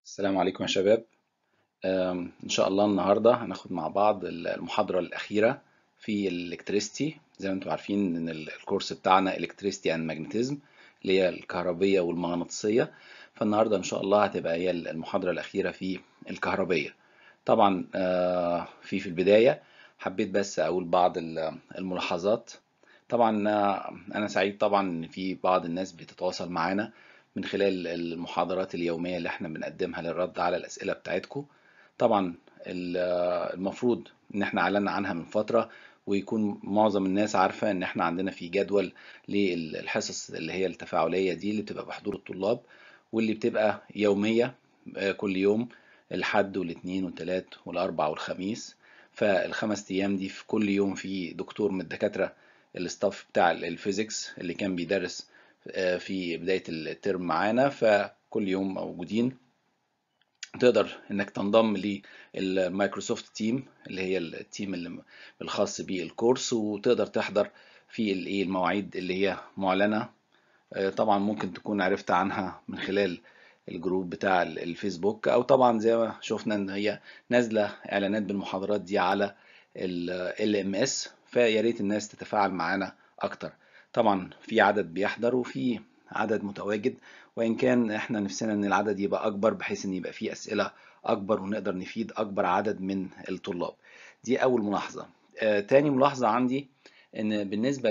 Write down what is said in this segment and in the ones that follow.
السلام عليكم يا شباب أم، إن شاء الله النهاردة هناخد مع بعض المحاضرة الأخيرة في الإلكتريستي زي ما انتم عارفين إن ال- الكورس بتاعنا إلكتريستي أند ماجنتيزم اللي هي الكهربية والمغناطيسية فالنهاردة إن شاء الله هتبقى هي المحاضرة الأخيرة في الكهربية طبعا آه، في في البداية حبيت بس أقول بعض ال- الملاحظات طبعا آه، أنا سعيد طبعا إن في بعض الناس بتتواصل معانا من خلال المحاضرات اليومية اللي احنا بنقدمها للرد على الأسئلة بتاعتكم طبعا ال- المفروض ان احنا اعلنا عنها من فترة ويكون معظم الناس عارفة ان احنا عندنا في جدول للحصص اللي هي التفاعلية دي اللي بتبقى بحضور الطلاب واللي بتبقى يومية آه، كل يوم الحد والاثنين والثلاث والاربع والخميس فالخمس ايام دي في كل يوم في دكتور من الدكاترة الاستاف بتاع الفيزيكس اللي كان بيدرس آه، في بداية الترم معانا فكل يوم موجودين تقدر انك تنضم للمايكروسوفت تيم اللي هي التيم اللي الخاص بالكورس وتقدر تحضر في الايه المواعيد اللي هي معلنة آه، طبعا ممكن تكون عرفت عنها من خلال الجروب بتاع ال- الفيسبوك او طبعا زي ما شفنا ان هي نازلة اعلانات بالمحاضرات دي على ال ام اس فيا ريت الناس تتفاعل معانا اكتر طبعا في عدد بيحضر وفي عدد متواجد وان كان احنا نفسنا ان العدد يبقى اكبر بحيث ان يبقى فيه اسئلة اكبر ونقدر نفيد اكبر عدد من الطلاب دي اول ملاحظة آه، تاني ملاحظة عندي ان بالنسبة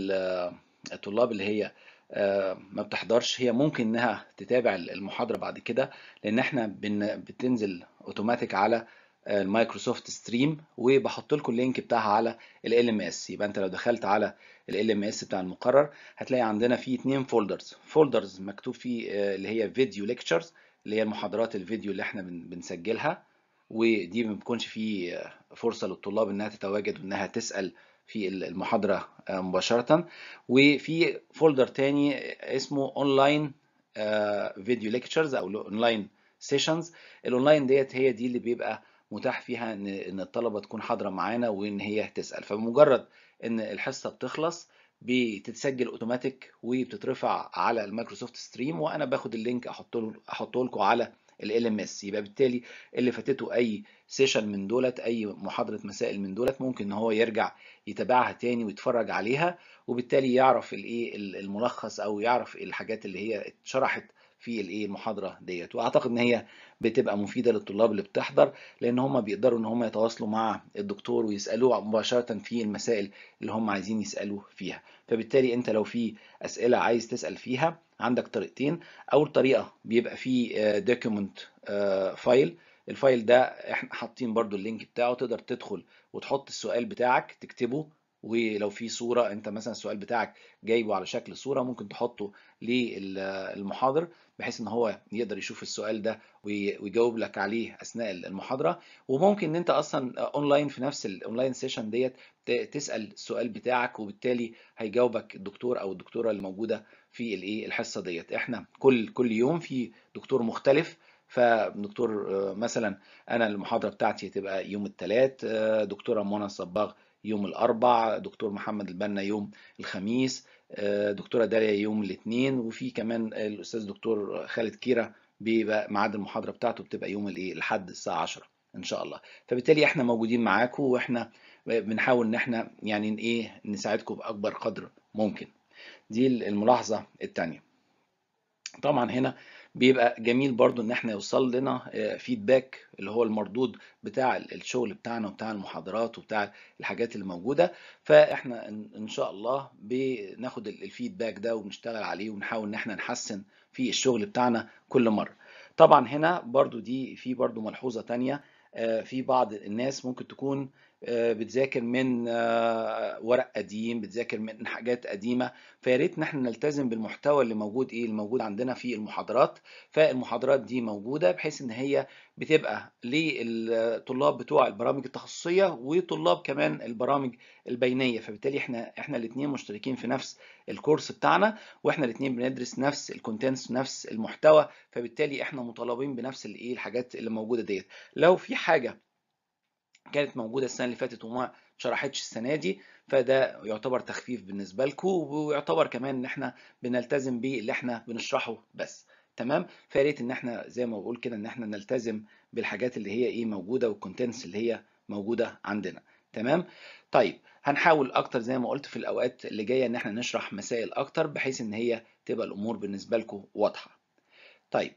للطلاب اللي هي آه، ما بتحضرش هي ممكن انها تتابع المحاضرة بعد كده لان احنا بن- بتنزل اوتوماتيك على آه، المايكروسوفت ستريم وبحط لكم اللينك بتاعها على ال ام اس يبقى انت لو دخلت على ال ام اس بتاع المقرر هتلاقي عندنا فيه اتنين فولدرز فولدرز مكتوب فيه آه، اللي هي فيديو ليكتشرز اللي هي المحاضرات الفيديو اللي احنا بن- بنسجلها ودي ما بيكونش فيه آه، فرصة للطلاب انها تتواجد وانها تسأل في المحاضرة آه، مباشرة وفي فولدر تاني اسمه اونلاين فيديو ليكتشرز او اونلاين سيشنز الاونلاين ديت هي دي اللي بيبقى متاح فيها ان ان الطلبه تكون حاضره معانا وان هي تسال فبمجرد ان الحصه بتخلص بتتسجل اوتوماتيك وبتترفع على المايكروسوفت ستريم وانا باخد اللينك احطه احطه لكم على ال ام اس يبقى بالتالي اللي فاتته اي سيشن من دولت اي محاضره مسائل من دولت ممكن ان هو يرجع يتابعها تاني ويتفرج عليها وبالتالي يعرف الايه الملخص او يعرف الحاجات اللي هي اتشرحت في الايه المحاضره ديت واعتقد ان هي بتبقى مفيده للطلاب اللي بتحضر لان هم بيقدروا ان هم يتواصلوا مع الدكتور ويسالوه مباشره في المسائل اللي هم عايزين يسالوه فيها فبالتالي انت لو في اسئله عايز تسال فيها عندك طريقتين اول طريقه بيبقى فيه دوكيومنت فايل الفايل ده احنا حاطين برضو اللينك بتاعه تقدر تدخل وتحط السؤال بتاعك تكتبه ولو في صورة انت مثلا السؤال بتاعك جايبه على شكل صورة ممكن تحطه للمحاضر بحيث ان هو يقدر يشوف السؤال ده وي- ويجاوب لك عليه اثناء المحاضرة وممكن ان انت اصلا اونلاين في نفس الاونلاين سيشن ديت ت- تسأل السؤال بتاعك وبالتالي هيجاوبك الدكتور او الدكتورة اللي موجودة في الايه الحصة ديت احنا كل كل يوم في دكتور مختلف فدكتور آه، مثلا انا المحاضرة بتاعتي هتبقى يوم الثلاث دكتورة منى صباغ يوم الأربع دكتور محمد البنا يوم الخميس آه، دكتورة داليا يوم الاثنين وفي كمان الأستاذ دكتور خالد كيرة بيبقى ميعاد المحاضرة بتاعته بتبقى يوم الايه الحد الساعة 10 إن شاء الله فبالتالي احنا موجودين معاكم واحنا بنحاول ان احنا يعني ايه نساعدكم بأكبر قدر ممكن دي الملاحظة التانية طبعا هنا بيبقى جميل برضو ان احنا يوصل لنا فيدباك اللي هو المردود بتاع الشغل بتاعنا وبتاع المحاضرات وبتاع الحاجات اللي موجودة فاحنا ان إن شاء الله بناخد ال- الفيدباك ده وبنشتغل عليه ونحاول ان احنا نحسن في الشغل بتاعنا كل مرة طبعا هنا برضو دي في برضو ملحوظة تانية آه، في بعض الناس ممكن تكون آه، بتذاكر من آه، ورق قديم بتذاكر من حاجات قديمة فيا ريت ان احنا نلتزم بالمحتوى اللي موجود ايه الموجود عندنا في المحاضرات فالمحاضرات دي موجودة بحيث ان هي بتبقى للطلاب بتوع البرامج التخصصية وطلاب كمان البرامج البينية فبالتالي احنا احنا الاثنين مشتركين في نفس الكورس بتاعنا واحنا الاثنين بندرس نفس الكونتنتس نفس المحتوى فبالتالي احنا مطالبين بنفس الايه الحاجات اللي موجودة ديت لو في حاجة كانت موجودة السنة اللي فاتت وما شرحتش السنة دي فده يعتبر تخفيف بالنسبة لكم ويعتبر كمان ان احنا بنلتزم باللي احنا بنشرحه بس تمام فيا ريت ان احنا زي ما بقول كده ان احنا نلتزم بالحاجات اللي هي ايه موجوده والكونتنتس اللي هي موجوده عندنا تمام طيب هنحاول اكتر زي ما قلت في الاوقات اللي جايه ان احنا نشرح مسائل اكتر بحيث ان هي تبقى الامور بالنسبه لكم واضحه طيب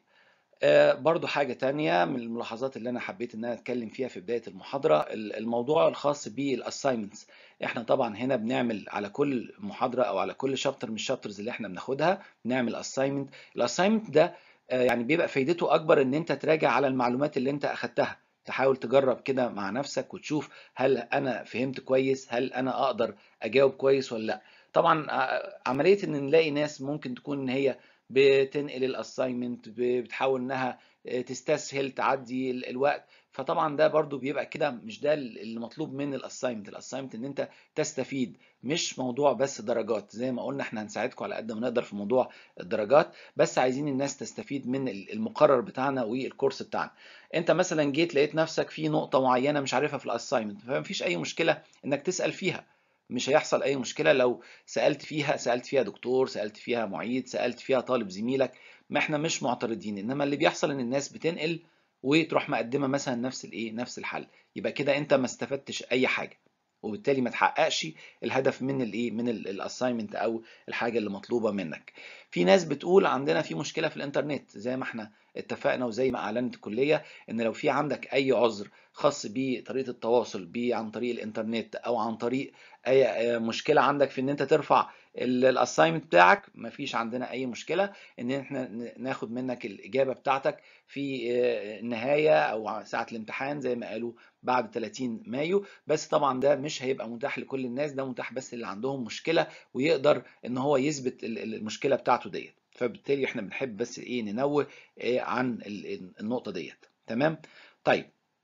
آه برضو حاجة تانية من الملاحظات اللي أنا حبيت إن أنا أتكلم فيها في بداية المحاضرة الموضوع الخاص بالأسايمنتس إحنا طبعا هنا بنعمل على كل محاضرة أو على كل شابتر من الشابترز اللي إحنا بناخدها بنعمل أسايمنت الأسايمنت ده آه يعني بيبقى فايدته أكبر إن أنت تراجع على المعلومات اللي أنت أخدتها تحاول تجرب كده مع نفسك وتشوف هل أنا فهمت كويس هل أنا أقدر أجاوب كويس ولا لأ طبعا عملية إن نلاقي ناس ممكن تكون إن هي بتنقل الاساينمنت بتحاول انها تستسهل تعدي الوقت فطبعا ده برضو بيبقى كده مش ده اللي مطلوب من الاساينمنت الاساينمنت ان انت تستفيد مش موضوع بس درجات زي ما قلنا احنا هنساعدكم على قد ما نقدر في موضوع الدرجات بس عايزين الناس تستفيد من المقرر بتاعنا والكورس بتاعنا انت مثلا جيت لقيت نفسك في نقطه معينه مش عارفها في الاساينمنت فمفيش اي مشكله انك تسال فيها مش هيحصل اي مشكله لو سالت فيها سالت فيها دكتور سالت فيها معيد سالت فيها طالب زميلك ما احنا مش معترضين انما اللي بيحصل ان الناس بتنقل وتروح مقدمه مثلا نفس الايه نفس الحل يبقى كده انت ما استفدتش اي حاجه وبالتالي ما تحققش الهدف من الايه من الاساينمنت او الحاجه اللي مطلوبه منك في ناس بتقول عندنا في مشكله في الانترنت زي ما احنا اتفقنا وزي ما اعلنت الكليه ان لو في عندك اي عذر خاص بطريقه التواصل عن طريق الانترنت او عن طريق اي مشكله عندك في ان انت ترفع الاساينمنت بتاعك مفيش عندنا اي مشكله ان احنا ناخد منك الاجابه بتاعتك في النهايه او ساعه الامتحان زي ما قالوا بعد 30 مايو بس طبعا ده مش هيبقى متاح لكل الناس ده متاح بس اللي عندهم مشكله ويقدر ان هو يثبت المشكله بتاعته ديت فبالتالي احنا بنحب بس ايه ننوه إيه عن النقطه ديت تمام طيب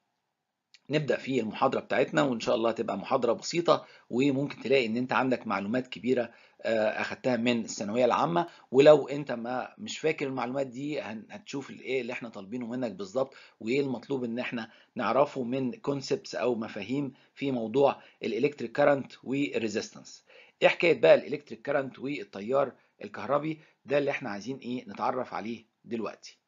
نبدا في المحاضره بتاعتنا وان شاء الله تبقى محاضره بسيطه وممكن تلاقي ان انت عندك معلومات كبيره اخدتها من الثانويه العامه ولو انت ما مش فاكر المعلومات دي هتشوف الايه اللي احنا طالبينه منك بالظبط وايه المطلوب ان احنا نعرفه من كونسبتس او مفاهيم في موضوع الالكتريك كارنت والريزيستنس ايه حكايه بقى الالكتريك كارنت والتيار الكهربي ده اللي احنا عايزين ايه نتعرف عليه دلوقتي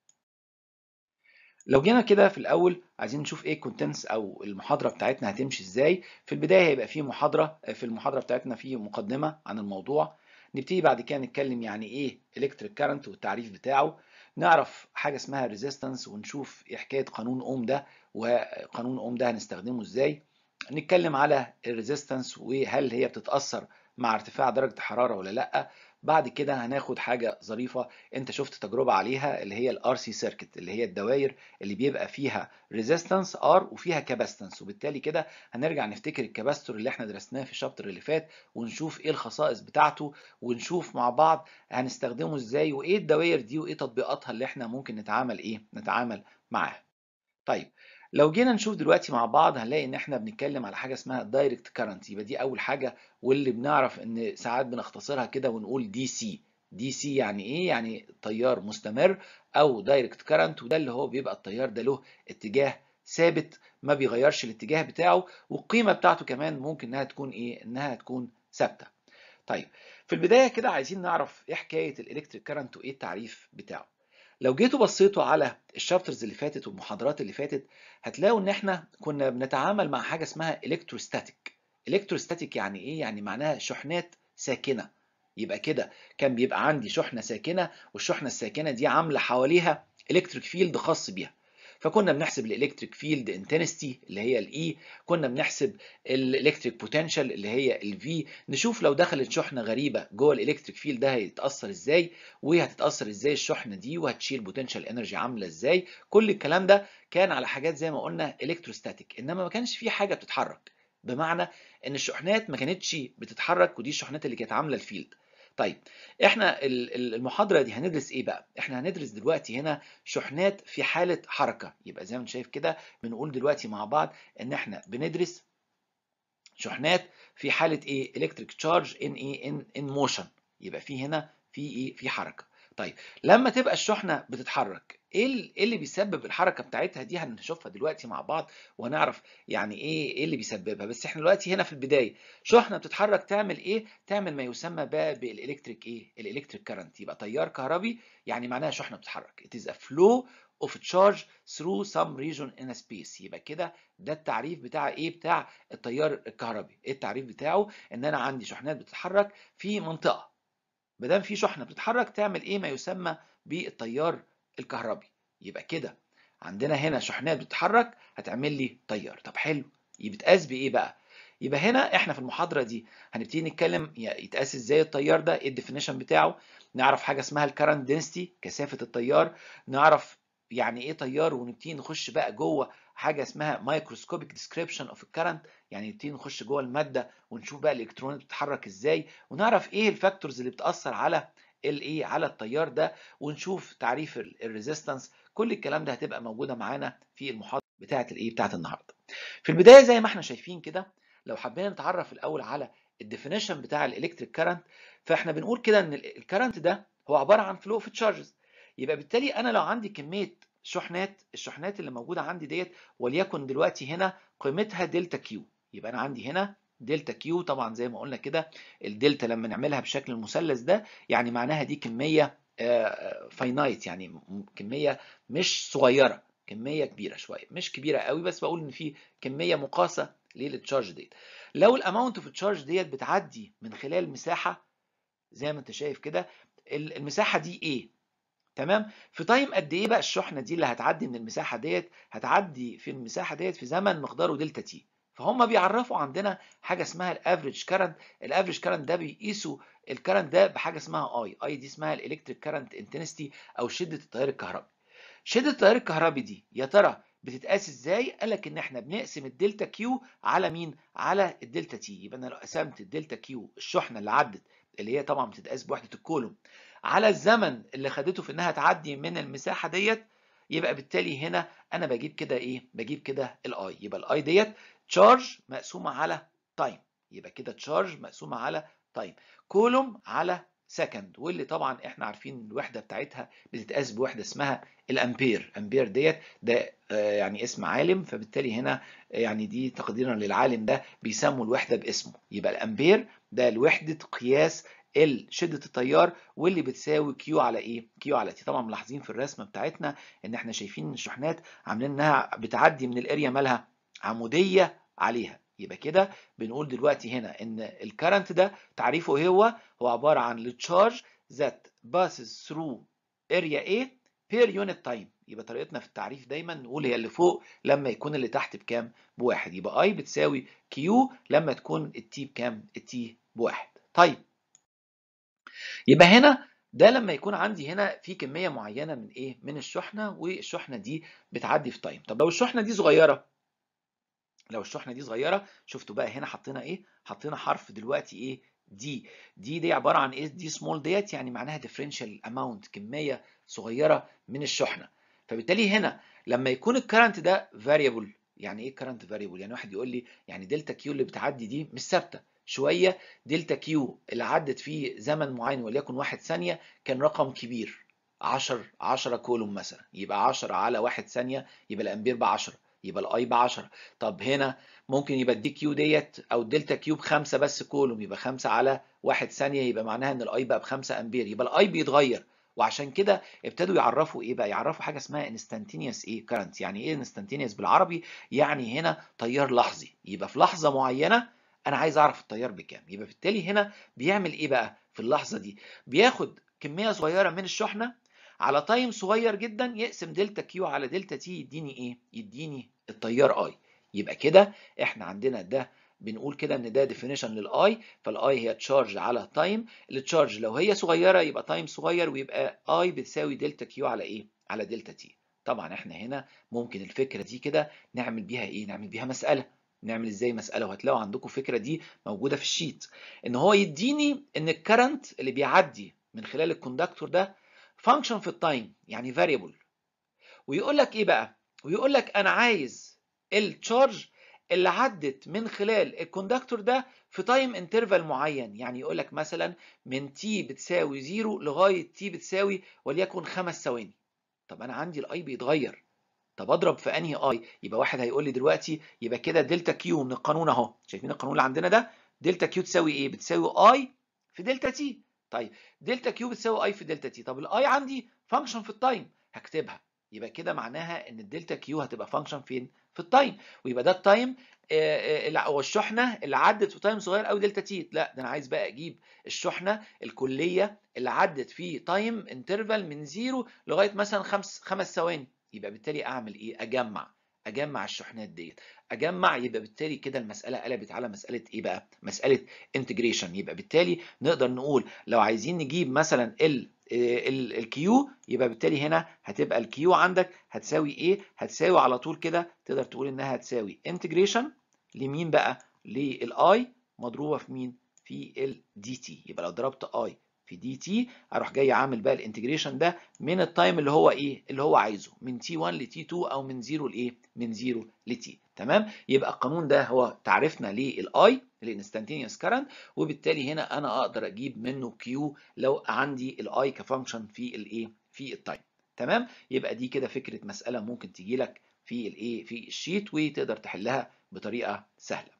لو جينا كده في الاول عايزين نشوف ايه الكونتنتس او المحاضره بتاعتنا هتمشي ازاي في البدايه هيبقى في محاضره في المحاضره بتاعتنا في مقدمه عن الموضوع نبتدي بعد كده نتكلم يعني ايه الكتريك كارنت والتعريف بتاعه نعرف حاجه اسمها ريزيستنس ونشوف ايه حكايه قانون اوم ده وقانون اوم ده هنستخدمه ازاي نتكلم على الريزيستنس وهل هي بتتاثر مع ارتفاع درجه الحراره ولا لا بعد كده هناخد حاجه ظريفه انت شفت تجربه عليها اللي هي الار سي سيركت اللي هي الدوائر اللي بيبقى فيها ريزيستنس ار وفيها كاباستنس وبالتالي كده هنرجع نفتكر الكاباستور اللي احنا درسناه في الشابتر اللي فات ونشوف ايه الخصائص بتاعته ونشوف مع بعض هنستخدمه ازاي وايه الدوائر دي وايه تطبيقاتها اللي احنا ممكن نتعامل ايه نتعامل معاها طيب لو جينا نشوف دلوقتي مع بعض هنلاقي ان احنا بنتكلم على حاجه اسمها دايركت كارنت يبقى دي اول حاجه واللي بنعرف ان ساعات بنختصرها كده ونقول دي سي دي سي يعني ايه يعني تيار مستمر او دايركت كارنت وده اللي هو بيبقى التيار ده له اتجاه ثابت ما بيغيرش الاتجاه بتاعه والقيمه بتاعته كمان ممكن انها تكون ايه انها تكون ثابته طيب في البدايه كده عايزين نعرف ايه حكايه الالكتريك كارنت وايه التعريف بتاعه لو جيتوا بصيتوا على الشابترز اللي فاتت والمحاضرات اللي فاتت هتلاقوا ان احنا كنا بنتعامل مع حاجه اسمها الكتروستاتيك الكتروستاتيك يعني ايه يعني معناها شحنات ساكنه يبقى كده كان بيبقى عندي شحنه ساكنه والشحنه الساكنه دي عامله حواليها الكتريك فيلد خاص بيها فكنا بنحسب الالكتريك فيلد انتنستي اللي هي الاي كنا بنحسب الالكتريك بوتنشال اللي هي الفي نشوف لو دخلت شحنه غريبه جوه الالكتريك فيلد ده هيتاثر ازاي وهتتاثر ازاي الشحنه دي وهتشيل بوتنشال انرجي عامله ازاي كل الكلام ده كان على حاجات زي ما قلنا الكتروستاتيك انما ما كانش في حاجه بتتحرك بمعنى ان الشحنات ما كانتش بتتحرك ودي الشحنات اللي كانت عامله الفيلد طيب احنا المحاضره دي هندرس ايه بقى احنا هندرس دلوقتي هنا شحنات في حاله حركه يبقى زي ما انت شايف كده بنقول دلوقتي مع بعض ان احنا بندرس شحنات في حاله ايه الكتريك تشارج ان ايه ان ان موشن يبقى في هنا في ايه في حركه طيب لما تبقى الشحنه بتتحرك ايه ال- إيه اللي بيسبب الحركه بتاعتها دي هنشوفها دلوقتي مع بعض وهنعرف يعني ايه ايه اللي بيسببها بس احنا دلوقتي هنا في البدايه شحنه بتتحرك تعمل ايه تعمل ما يسمى بقى بالالكتريك ايه الالكتريك كارنت يبقى تيار كهربي يعني معناها شحنه بتتحرك it is a flow of charge through some region in a space يبقى كده ده التعريف بتاع ايه بتاع التيار الكهربي ايه التعريف بتاعه ان انا عندي شحنات بتتحرك في منطقه ما دام في شحنه بتتحرك تعمل ايه ما يسمى بالتيار الكهربي يبقى كده عندنا هنا شحنات بتتحرك هتعمل لي تيار طب حلو يتقاس بايه بقى يبقى هنا احنا في المحاضره دي هنبتدي نتكلم يتقاس ازاي التيار ده ايه الديفينيشن بتاعه نعرف حاجه اسمها الكرنت دنسيتي كثافه التيار نعرف يعني ايه تيار ونبتدي نخش بقى جوه حاجه اسمها مايكروسكوبيك ديسكريبشن اوف الكرنت يعني نبتدي نخش جوه الماده ونشوف بقى الالكترونات بتتحرك ازاي ونعرف ايه الفاكتورز اللي بتاثر على الايه على التيار ده ونشوف تعريف الريزيستنس كل الكلام ده هتبقى موجوده معانا في المحاضره بتاعه الايه بتاعه النهارده في البدايه زي ما احنا شايفين كده لو حبينا نتعرف الاول على الديفينيشن بتاع الالكتريك كارنت فاحنا بنقول كده ان الكارنت ده هو عباره عن فلو في تشارجز يبقى بالتالي انا لو عندي كميه شحنات الشحنات اللي موجوده عندي ديت وليكن دلوقتي هنا قيمتها دلتا كيو يبقى انا عندي هنا دلتا كيو طبعا زي ما قلنا كده الدلتا لما نعملها بشكل المثلث ده يعني معناها دي كميه فاينايت يعني كميه مش صغيره كميه كبيره شويه مش كبيره قوي بس بقول ان في كميه مقاسه للتشارج ديت لو الاماونت اوف التشارج ديت بتعدي من خلال مساحه زي ما انت شايف كده المساحه دي ايه تمام في تايم قد ايه بقى الشحنه دي اللي هتعدي من المساحه ديت هتعدي في المساحه ديت في زمن مقداره دلتا تي فهم بيعرفوا عندنا حاجه اسمها الافريج كارنت الافريج كارنت ده بيقيسوا الكارنت ده بحاجه اسمها اي اي دي اسمها الالكتريك كارنت انتنستي او شده التيار الكهربي شده التيار الكهربي دي يا ترى بتتقاس ازاي قال لك ان احنا بنقسم الدلتا كيو على مين على الدلتا تي يبقى انا لو قسمت الدلتا كيو الشحنه اللي عدت اللي هي طبعا بتتقاس بوحده الكولوم على الزمن اللي خدته في انها تعدي من المساحه ديت يبقى بالتالي هنا انا بجيب كده ايه بجيب كده الاي يبقى الاي ديت تشارج مقسومه على تايم يبقى كده تشارج مقسومه على تايم كولوم على سكند واللي طبعا احنا عارفين الوحده بتاعتها بتتقاس بوحده اسمها الامبير امبير ديت ده يعني اسم عالم فبالتالي هنا يعني دي تقديرا للعالم ده بيسموا الوحده باسمه يبقى الامبير ده الوحده قياس شده التيار واللي بتساوي كيو على ايه كيو على تي طبعا ملاحظين في الرسمه بتاعتنا ان احنا شايفين الشحنات عاملين انها بتعدي من الاريا مالها عموديه عليها يبقى كده بنقول دلوقتي هنا ان الكرنت ده تعريفه ايه هو هو عباره عن التشارج that passes through area A per unit time يبقى طريقتنا في التعريف دايما نقول هي اللي فوق لما يكون اللي تحت بكام بواحد يبقى I بتساوي Q لما تكون التي بكام التي بواحد طيب يبقى هنا ده لما يكون عندي هنا في كميه معينه من ايه من الشحنه والشحنه دي بتعدي في تايم طب لو الشحنه دي صغيره لو الشحنه دي صغيره شفتوا بقى هنا حطينا ايه حطينا حرف دلوقتي ايه دي دي دي عباره عن ايه دي سمول ديت يعني معناها ديفرنشال اماونت كميه صغيره من الشحنه فبالتالي هنا لما يكون الكرنت ده فاريبل يعني ايه كرنت فاريبل يعني واحد يقول لي يعني دلتا كيو اللي بتعدي دي مش ثابته شويه دلتا كيو اللي عدت فيه زمن معين وليكن واحد ثانيه كان رقم كبير 10 10 كولوم مثلا يبقى 10 على 1 ثانيه يبقى الامبير ب 10 يبقى الاي ب 10 طب هنا ممكن يبقى الدي كيو ديت او الدلتا كيو بخمسه بس كولوم يبقى 5 على 1 ثانيه يبقى معناها ان الاي بقى ب 5 امبير يبقى الاي بيتغير وعشان كده ابتدوا يعرفوا ايه بقى يعرفوا حاجه اسمها انستانتينيوس ايه كارنت يعني ايه انستانتينيوس بالعربي يعني هنا تيار لحظي يبقى في لحظه معينه انا عايز اعرف التيار بكام يبقى بالتالي هنا بيعمل ايه بقى في اللحظه دي بياخد كميه صغيره من الشحنه على تايم صغير جدا يقسم دلتا كيو على دلتا تي يديني ايه يديني التيار اي يبقى كده احنا عندنا ده بنقول كده ان ده ديفينيشن للاي فالاي هي تشارج على تايم التشارج لو هي صغيره يبقى تايم صغير ويبقى اي بتساوي دلتا كيو على ايه على دلتا تي طبعا احنا هنا ممكن الفكره دي كده نعمل بيها ايه نعمل بيها مساله نعمل ازاي مساله وهتلاقوا عندكم الفكره دي موجوده في الشيت ان هو يديني ان الكرنت اللي بيعدي من خلال الكوندكتور ده فانكشن في التايم يعني فاريبل ويقول لك ايه بقى ويقول لك انا عايز التشارج اللي عدت من خلال الكوندكتور ده في تايم انترفال معين يعني يقول لك مثلا من تي بتساوي 0 لغايه تي بتساوي وليكن خمس ثواني طب انا عندي الاي بيتغير طب اضرب في انهي اي يبقى واحد هيقول لي دلوقتي يبقى كده دلتا كيو من القانون اهو شايفين القانون اللي عندنا ده دلتا كيو تساوي ايه بتساوي اي في دلتا تي طيب دلتا كيو بتساوي اي في دلتا تي طب الاي عندي فانكشن في التايم هكتبها يبقى كده معناها ان الدلتا كيو هتبقى فانكشن فين في التايم ويبقى ده التايم هو الشحنه اللي عدت في تايم صغير قوي دلتا تي لا ده انا عايز بقى اجيب الشحنه الكليه اللي عدت في تايم انترفال من زيرو لغايه مثلا خمس خمس ثواني يبقى بالتالي اعمل ايه اجمع اجمع الشحنات ديت اجمع يبقى بالتالي كده المساله قلبت على مساله ايه بقى مساله انتجريشن يبقى بالتالي نقدر نقول لو عايزين نجيب مثلا ال الكيو يبقى بالتالي هنا هتبقى الكيو عندك هتساوي ايه هتساوي على طول كده تقدر تقول انها هتساوي انتجريشن لمين بقى للاي مضروبه في مين في الدي تي يبقى لو ضربت اي في دي تي اروح جاي عامل بقى الانتجريشن ده من التايم اللي هو ايه اللي هو عايزه من تي 1 لتي 2 او من 0 لايه من 0 لتي تمام يبقى القانون ده هو تعريفنا للاي الانستانتينيوس كارنت وبالتالي هنا انا اقدر اجيب منه كيو لو عندي الاي كفانكشن في الايه في التايم تمام يبقى دي كده فكره مساله ممكن تجي لك في الايه في الشيت وتقدر تحلها بطريقه سهله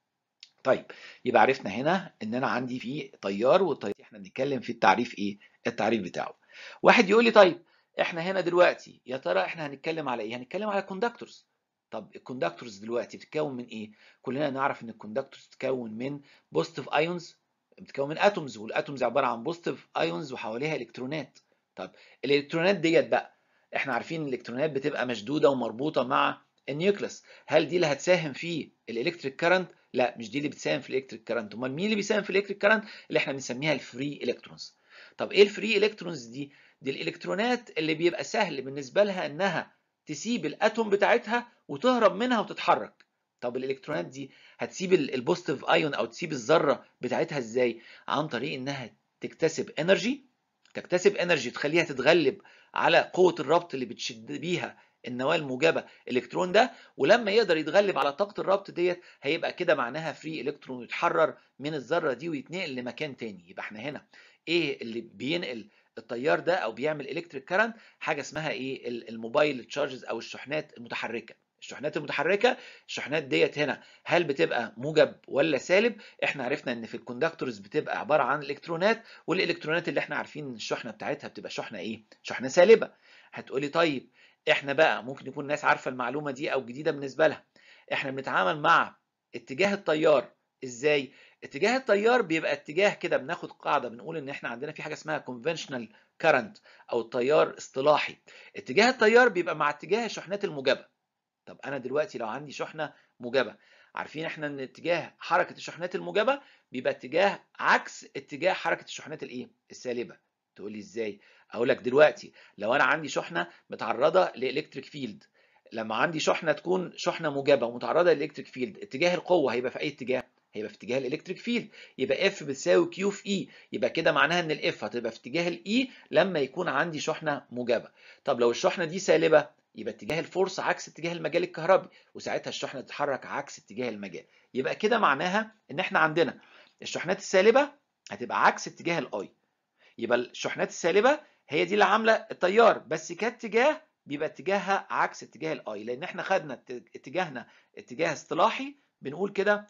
طيب يبقى عرفنا هنا ان انا عندي في تيار والتيار احنا بنتكلم في التعريف ايه التعريف بتاعه واحد يقول لي طيب احنا هنا دلوقتي يا ترى احنا هنتكلم على ايه هنتكلم على كوندكتورز طب الكوندكتورز دلوقتي بتتكون من ايه كلنا نعرف ان الكوندكتورز بتتكون من بوزيتيف ايونز بتتكون من اتومز والاتومز عباره عن بوزيتيف ايونز وحواليها الكترونات طب الالكترونات ديت بقى احنا عارفين الالكترونات بتبقى مشدوده ومربوطه مع النيوكليس هل دي اللي هتساهم في الالكتريك كارنت لا مش دي اللي بتساهم في الالكتريك كارنت امال مين اللي بيساهم في الالكتريك كارنت اللي احنا بنسميها الفري الكترونز طب ايه الفري الكترونز دي دي الالكترونات اللي بيبقى سهل بالنسبه لها انها تسيب الاتوم بتاعتها وتهرب منها وتتحرك طب الالكترونات دي هتسيب البوزيتيف ايون او تسيب الذره بتاعتها ازاي عن طريق انها تكتسب انرجي تكتسب انرجي تخليها تتغلب على قوه الربط اللي بتشد بيها النواه الموجبه الكترون ده ولما يقدر يتغلب على طاقه الربط ديت هيبقى كده معناها فري الكترون يتحرر من الذره دي ويتنقل لمكان تاني يبقى احنا هنا ايه اللي بينقل التيار ده او بيعمل الكتريك كارنت حاجه اسمها ايه الموبايل تشارجز او الشحنات المتحركه الشحنات المتحركه الشحنات ديت هنا هل بتبقى موجب ولا سالب احنا عرفنا ان في الكوندكتورز بتبقى عباره عن الكترونات والالكترونات اللي احنا عارفين ان الشحنه بتاعتها بتبقى شحنه ايه شحنه سالبه هتقولي طيب احنا بقى ممكن يكون الناس عارفه المعلومه دي او جديده بالنسبه لها احنا بنتعامل مع اتجاه التيار ازاي اتجاه التيار بيبقى اتجاه كده بناخد قاعده بنقول ان احنا عندنا في حاجه اسمها conventional current او التيار اصطلاحي اتجاه التيار بيبقى مع اتجاه الشحنات الموجبه طب انا دلوقتي لو عندي شحنه موجبه عارفين احنا ان اتجاه حركه الشحنات الموجبه بيبقى اتجاه عكس اتجاه حركه الشحنات الايه السالبه تقول لي ازاي اقول لك دلوقتي لو انا عندي شحنه متعرضه لالكتريك فيلد لما عندي شحنه تكون شحنه موجبه ومتعرضه للالكتريك فيلد اتجاه القوه هيبقى في اي اتجاه هيبقى في اتجاه الالكتريك فيلد يبقى اف بتساوي كيو في اي يبقى كده معناها ان الاف هتبقى في اتجاه الاي لما يكون عندي شحنه موجبه طب لو الشحنه دي سالبه يبقى اتجاه الفورس عكس اتجاه المجال الكهربي وساعتها الشحنه تتحرك عكس اتجاه المجال يبقى كده معناها ان احنا عندنا الشحنات السالبه هتبقى عكس اتجاه الاي يبقى الشحنات السالبه هي دي اللي عامله التيار بس كاتجاه بيبقى اتجاهها عكس اتجاه الاي لان احنا خدنا اتجاهنا اتجاه اصطلاحي بنقول كده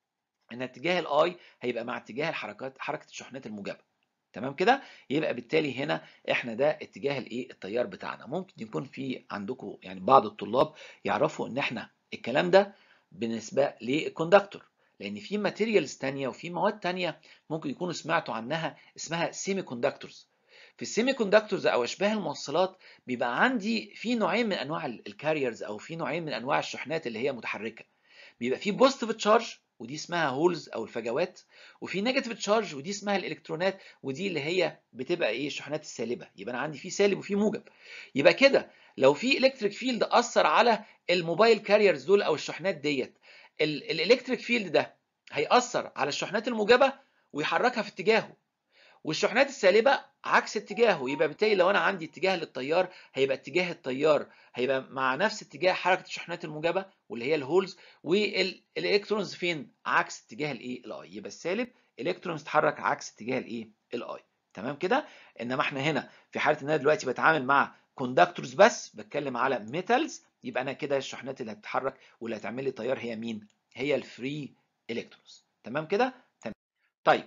ان اتجاه الاي هيبقى مع اتجاه الحركات حركه الشحنات الموجبه تمام كده يبقى بالتالي هنا احنا ده اتجاه الايه التيار بتاعنا ممكن يكون في عندكم يعني بعض الطلاب يعرفوا ان احنا الكلام ده بالنسبه للكوندكتور لان في ماتيريالز تانية وفي مواد تانية ممكن يكونوا سمعتوا عنها اسمها سيمي كوندكتورز في السيمي كوندكتورز او اشباه الموصلات بيبقى عندي في نوعين من انواع الكاريرز او في نوعين من انواع الشحنات اللي هي متحركه بيبقى في بوزيتيف تشارج ودي اسمها هولز او الفجوات وفي نيجاتيف تشارج ودي اسمها الالكترونات ودي اللي هي بتبقى ايه الشحنات السالبه يبقى انا عندي في سالب وفي موجب يبقى كده لو في الكتريك فيلد اثر على الموبايل كاريرز دول او الشحنات ديت الالكتريك فيلد ده هيأثر على الشحنات الموجبه ويحركها في اتجاهه والشحنات السالبه عكس اتجاهه يبقى بالتالي لو انا عندي اتجاه للتيار هيبقى اتجاه التيار هيبقى مع نفس اتجاه حركه الشحنات الموجبه واللي هي الهولز والالكترونز فين عكس اتجاه الايه الاي يبقى السالب الكترونز تتحرك عكس اتجاه الايه الاي تمام كده انما احنا هنا في حاله ان انا دلوقتي بتعامل مع كوندكتورز بس بتكلم على ميتالز يبقى انا كده الشحنات اللي هتتحرك واللي هتعمل لي تيار هي مين هي الفري الكترونز تمام كده تمام طيب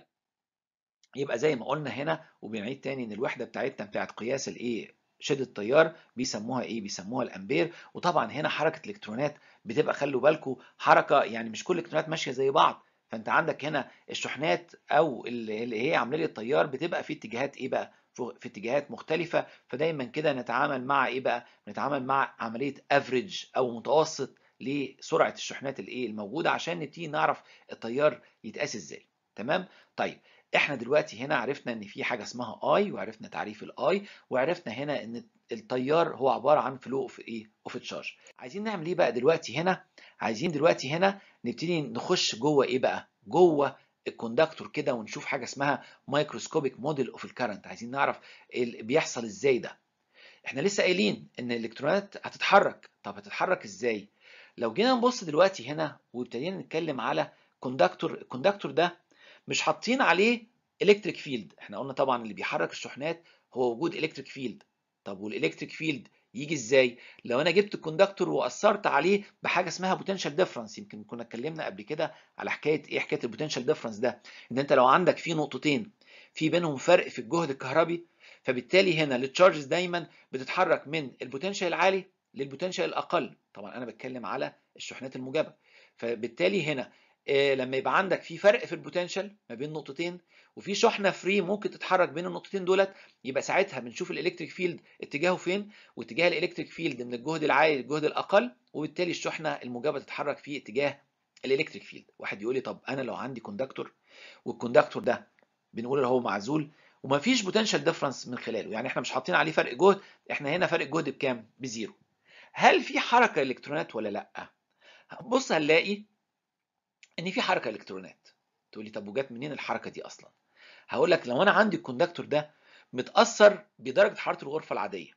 يبقى زي ما قلنا هنا وبنعيد تاني ان الوحده بتاعتنا بتاعت قياس الايه شده التيار بيسموها ايه بيسموها الامبير وطبعا هنا حركه الالكترونات بتبقى خلوا بالكم حركه يعني مش كل الالكترونات ماشيه زي بعض فانت عندك هنا الشحنات او اللي هي عامله لي التيار بتبقى في اتجاهات ايه بقى في اتجاهات مختلفه فدايما كده نتعامل مع ايه بقى نتعامل مع عمليه افريج او متوسط لسرعه الشحنات الايه الموجوده عشان نبتدي نعرف التيار يتقاس ازاي تمام طيب احنا دلوقتي هنا عرفنا ان في حاجه اسمها اي وعرفنا تعريف الاي وعرفنا هنا ان التيار هو عباره عن فلو اوف ايه اوف تشارج عايزين نعمل ايه بقى دلوقتي هنا عايزين دلوقتي هنا نبتدي نخش جوه ايه بقى جوه الكوندكتور كده ونشوف حاجه اسمها مايكروسكوبيك موديل اوف الكرنت عايزين نعرف بيحصل ازاي ده احنا لسه قايلين ان الالكترونات هتتحرك طب هتتحرك ازاي لو جينا نبص دلوقتي هنا وابتدينا نتكلم على كوندكتور الكوندكتور ده مش حاطين عليه الكتريك فيلد احنا قلنا طبعا اللي بيحرك الشحنات هو وجود الكتريك فيلد طب والالكتريك فيلد يجي ازاي لو انا جبت الكوندكتور واثرت عليه بحاجه اسمها بوتنشال ديفرنس يمكن كنا اتكلمنا قبل كده على حكايه ايه حكايه البوتنشال ديفرنس ده ان انت لو عندك في نقطتين في بينهم فرق في الجهد الكهربي فبالتالي هنا التشارجز دايما بتتحرك من البوتنشال العالي للبوتنشال الاقل طبعا انا بتكلم على الشحنات الموجبه فبالتالي هنا لما يبقى عندك في فرق في البوتنشال ما بين نقطتين وفي شحنه فري ممكن تتحرك بين النقطتين دولت يبقى ساعتها بنشوف الالكتريك فيلد اتجاهه فين واتجاه الالكتريك فيلد من الجهد العالي للجهد الاقل وبالتالي الشحنه الموجبه تتحرك في اتجاه الالكتريك فيلد واحد يقول لي طب انا لو عندي كوندكتور والكوندكتور ده بنقول اللي هو معزول وما فيش بوتنشال ديفرنس من خلاله يعني احنا مش حاطين عليه فرق جهد احنا هنا فرق جهد بكام بزيرو هل في حركه الكترونات ولا لا بص هنلاقي ان في حركه الكترونات تقول لي طب وجات منين الحركه دي اصلا هقول لك لو انا عندي الكوندكتور ده متاثر بدرجه حراره الغرفه العاديه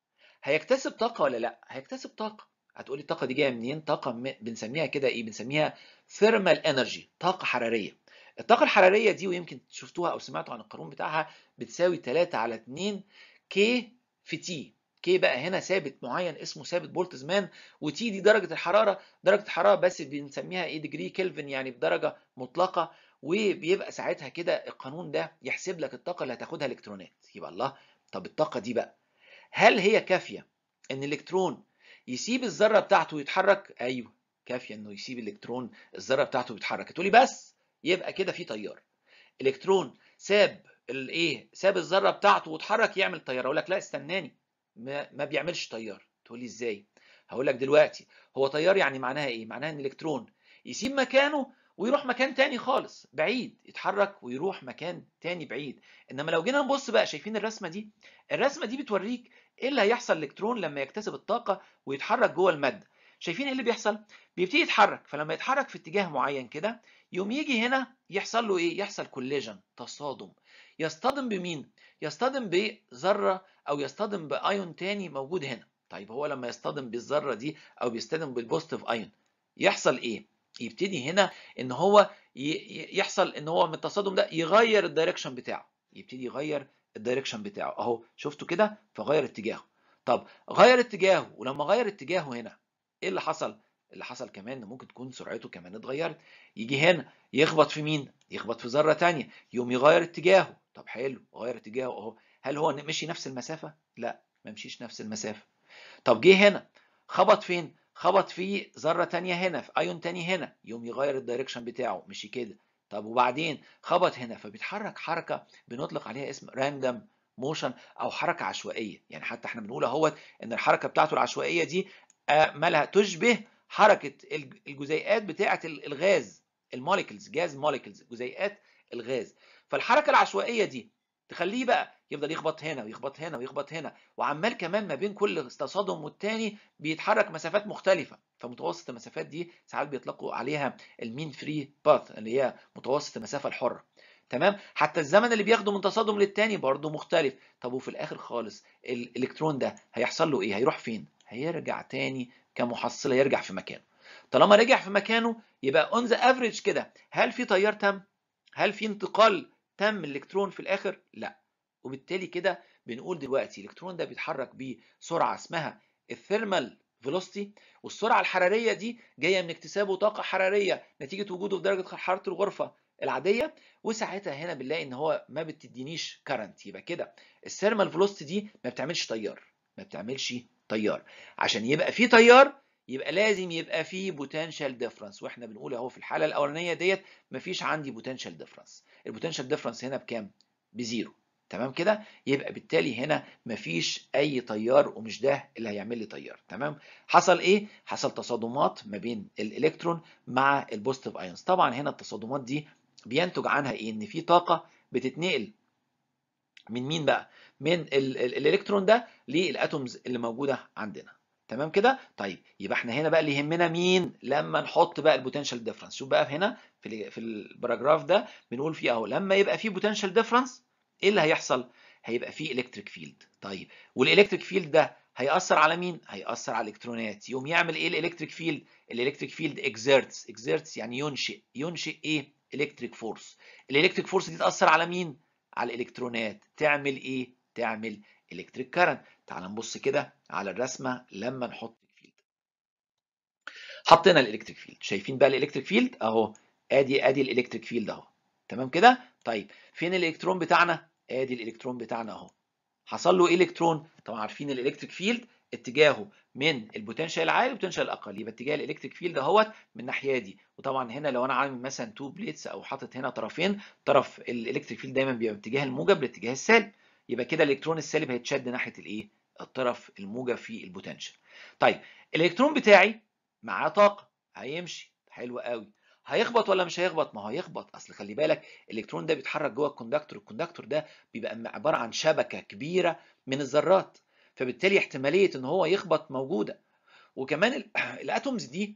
هيكتسب طاقه ولا لا هيكتسب طاقه هتقولي الطاقه دي جايه منين طاقه بنسميها كده ايه بنسميها ثيرمال انرجي طاقه حراريه الطاقه الحراريه دي ويمكن شفتوها او سمعتوا عن القانون بتاعها بتساوي 3 على 2 كي في تي كي بقى هنا ثابت معين اسمه ثابت بولتزمان وتي دي درجه الحراره درجه الحراره بس بنسميها ايه ديجري كلفن يعني بدرجه مطلقه وبيبقى ساعتها كده القانون ده يحسب لك الطاقه اللي هتاخدها الالكترونات يبقى الله طب الطاقه دي بقى هل هي كافيه ان الالكترون يسيب الذره بتاعته ويتحرك ايوه كافيه انه يسيب الالكترون الذره بتاعته ويتحرك تقولي بس يبقى كده في تيار الكترون ساب الايه ساب الذره بتاعته واتحرك يعمل تيار اقول لك لا استناني ما, ما بيعملش تيار تقول لي ازاي هقول لك دلوقتي هو تيار يعني معناها ايه معناها ان الالكترون يسيب مكانه ويروح مكان تاني خالص بعيد يتحرك ويروح مكان تاني بعيد انما لو جينا نبص بقى شايفين الرسمه دي الرسمه دي بتوريك ايه اللي هيحصل للالكترون لما يكتسب الطاقه ويتحرك جوه الماده شايفين ايه اللي بيحصل بيبتدي يتحرك فلما يتحرك في اتجاه معين كده يوم يجي هنا يحصل له ايه يحصل كوليجن تصادم يصطدم بمين يصطدم بذره او يصطدم بايون تاني موجود هنا طيب هو لما يصطدم بالذره دي او بيصطدم بالبوزيتيف ايون يحصل ايه يبتدي هنا ان هو يحصل ان هو من التصادم ده يغير الدايركشن بتاعه يبتدي يغير الدايركشن بتاعه اهو شفتوا كده فغير اتجاهه طب غير اتجاهه ولما غير اتجاهه هنا ايه اللي حصل اللي حصل كمان ان ممكن تكون سرعته كمان اتغيرت يجي هنا يخبط في مين يخبط في ذره تانية يقوم يغير اتجاهه طب حلو غير اتجاهه اهو هل هو مشي نفس المسافه لا ما مشيش نفس المسافه طب جه هنا خبط فين خبط في ذره تانية هنا في ايون تاني هنا يقوم يغير الدايركشن بتاعه مشي كده طب وبعدين خبط هنا فبيتحرك حركه بنطلق عليها اسم راندم موشن او حركه عشوائيه يعني حتى احنا بنقول اهوت ان الحركه بتاعته العشوائيه دي مالها تشبه حركه الجزيئات بتاعه الغاز الموليكولز جاز موليكولز جزيئات الغاز فالحركه العشوائيه دي تخليه بقى يفضل يخبط هنا ويخبط هنا ويخبط هنا وعمال كمان ما بين كل تصادم والتاني بيتحرك مسافات مختلفة فمتوسط المسافات دي ساعات بيطلقوا عليها المين فري باث اللي هي متوسط المسافة الحرة تمام حتى الزمن اللي بياخده من تصادم للتاني برضه مختلف طب وفي الاخر خالص الالكترون ده هيحصل له ايه هيروح فين هيرجع تاني كمحصله يرجع في مكانه طالما رجع في مكانه يبقى اون ذا افريج كده هل في تيار تم هل في انتقال تم الالكترون في الاخر لا وبالتالي كده بنقول دلوقتي الالكترون ده بيتحرك بسرعه اسمها الثيرمال فيلوسيتي والسرعه الحراريه دي جايه من اكتسابه طاقه حراريه نتيجه وجوده في درجه حراره الغرفه العاديه وساعتها هنا بنلاقي ان هو ما بتدينيش كارنت يبقى كده الثيرمال فيلوسيتي دي ما بتعملش تيار ما بتعملش تيار عشان يبقى في تيار يبقى لازم يبقى في بوتنشال ديفرنس واحنا بنقول اهو في الحاله الاولانيه ديت مفيش عندي بوتنشال ديفرنس البوتنشال ديفرنس هنا بكام بزيرو تمام كده يبقى بالتالي هنا مفيش اي تيار ومش ده اللي هيعمل لي تيار تمام حصل ايه حصل تصادمات ما بين الالكترون مع البوزيتيف ايونز طبعا هنا التصادمات دي بينتج عنها ايه ان في طاقه بتتنقل من مين بقى من الالكترون ده للاتومز اللي موجوده عندنا تمام كده طيب يبقى احنا هنا بقى اللي يهمنا مين لما نحط بقى البوتنشال ديفرنس شوف بقى هنا في في الباراجراف ده بنقول فيه اهو لما يبقى فيه بوتنشال ديفرنس ايه اللي هيحصل هيبقى فيه الكتريك فيلد طيب والالكتريك فيلد ده هيأثر على مين هيأثر على الالكترونات يقوم يعمل ايه الالكتريك فيلد الالكتريك فيلد اكزيرتس اكزيرتس يعني ينشئ ينشئ ايه الكتريك فورس الالكتريك فورس دي تأثر على مين على الالكترونات تعمل ايه تعمل الكتريك كارنت تعال نبص كده على الرسمه لما نحط فيلد حطينا الالكتريك فيلد شايفين بقى الالكتريك فيلد اهو ادي ادي الالكتريك فيلد اهو تمام كده طيب فين الالكترون بتاعنا ادي الالكترون بتاعنا اهو حصل له ايه الكترون طبعا عارفين الالكتريك فيلد اتجاهه من البوتنشال العالي للبوتنشال الاقل يبقى اتجاه الالكتريك فيلد اهوت من الناحيه دي وطبعا هنا لو انا عامل مثلا تو بليتس او حاطط هنا طرفين طرف الالكتريك فيلد دايما بيبقى باتجاه الموجب لاتجاه السالب يبقى كده الالكترون السالب هيتشد ناحيه الايه الطرف الموجب في البوتنشال طيب الالكترون بتاعي معاه طاقه هيمشي حلو قوي هيخبط ولا مش هيخبط ما هو هيخبط اصل خلي بالك الالكترون ده بيتحرك جوه الكوندكتور الكوندكتور ده بيبقى عباره عن شبكه كبيره من الذرات فبالتالي احتماليه ان هو يخبط موجوده وكمان الاتومز دي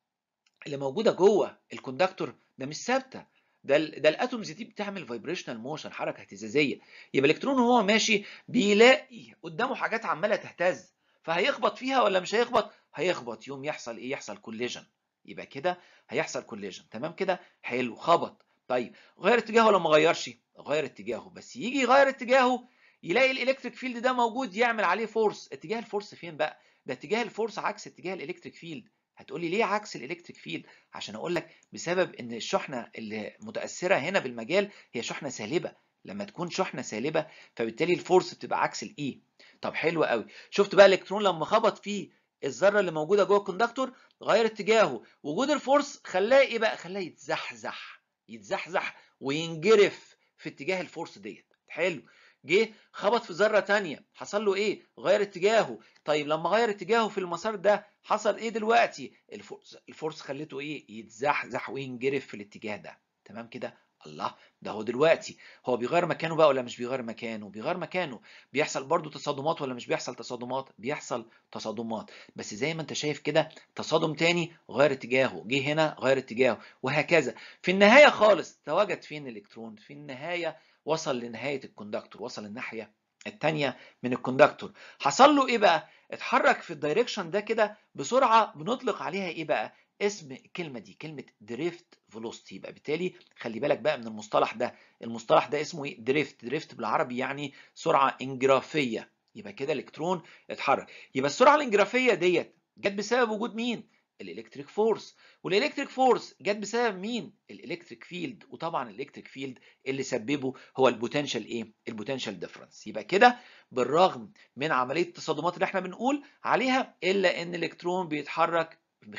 اللي موجوده جوه الكوندكتور ده مش ثابته ده ال ده الاتومز دي بتعمل فايبريشنال موشن حركه اهتزازيه يبقى الالكترون وهو ماشي بيلاقي قدامه حاجات عماله تهتز فهيخبط فيها ولا مش هيخبط هيخبط يوم يحصل ايه يحصل كوليجن يبقى كده هيحصل كوليجن تمام كده حلو خبط طيب غير اتجاهه ولا ما غيرش غير اتجاهه بس يجي يغير اتجاهه يلاقي الالكتريك فيلد ده موجود يعمل عليه فورس اتجاه الفورس فين بقى ده اتجاه الفورس عكس اتجاه الالكتريك فيلد هتقولي ليه عكس الالكتريك فيلد عشان اقول لك بسبب ان الشحنه اللي متاثره هنا بالمجال هي شحنه سالبه لما تكون شحنه سالبه فبالتالي الفورس بتبقى عكس الاي طب حلو قوي شفت بقى الالكترون لما خبط فيه الذره اللي موجوده جوه الكوندكتور غير اتجاهه وجود الفورس خلاه ايه بقى خلاه يتزحزح يتزحزح وينجرف في اتجاه الفورس ديت حلو جه خبط في ذره تانية حصل له ايه غير اتجاهه طيب لما غير اتجاهه في المسار ده حصل ايه دلوقتي الفورس الفورس خلته ايه يتزحزح وينجرف في الاتجاه ده تمام كده الله ده هو دلوقتي هو بيغير مكانه بقى ولا مش بيغير مكانه بيغير مكانه بيحصل برضو تصادمات ولا مش بيحصل تصادمات بيحصل تصادمات بس زي ما انت شايف كده تصادم تاني غير اتجاهه جه هنا غير اتجاهه وهكذا في النهايه خالص تواجد فين الالكترون في النهايه وصل لنهايه الكوندكتور وصل الناحيه الثانيه من الكوندكتور حصل له ايه بقى اتحرك في الدايركشن ده كده بسرعه بنطلق عليها ايه بقى اسم الكلمه دي كلمه دريفت فيلوسيتي يبقى بالتالي خلي بالك بقى من المصطلح ده المصطلح ده اسمه ايه دريفت دريفت بالعربي يعني سرعه انجرافيه يبقى كده الالكترون اتحرك يبقى السرعه الانجرافيه ديت جت بسبب وجود مين الالكتريك فورس والالكتريك فورس جت بسبب مين الالكتريك فيلد وطبعا الالكتريك فيلد اللي سببه هو البوتنشال ايه البوتنشال ديفرنس يبقى كده بالرغم من عمليه التصادمات اللي احنا بنقول عليها الا ان الالكترون بيتحرك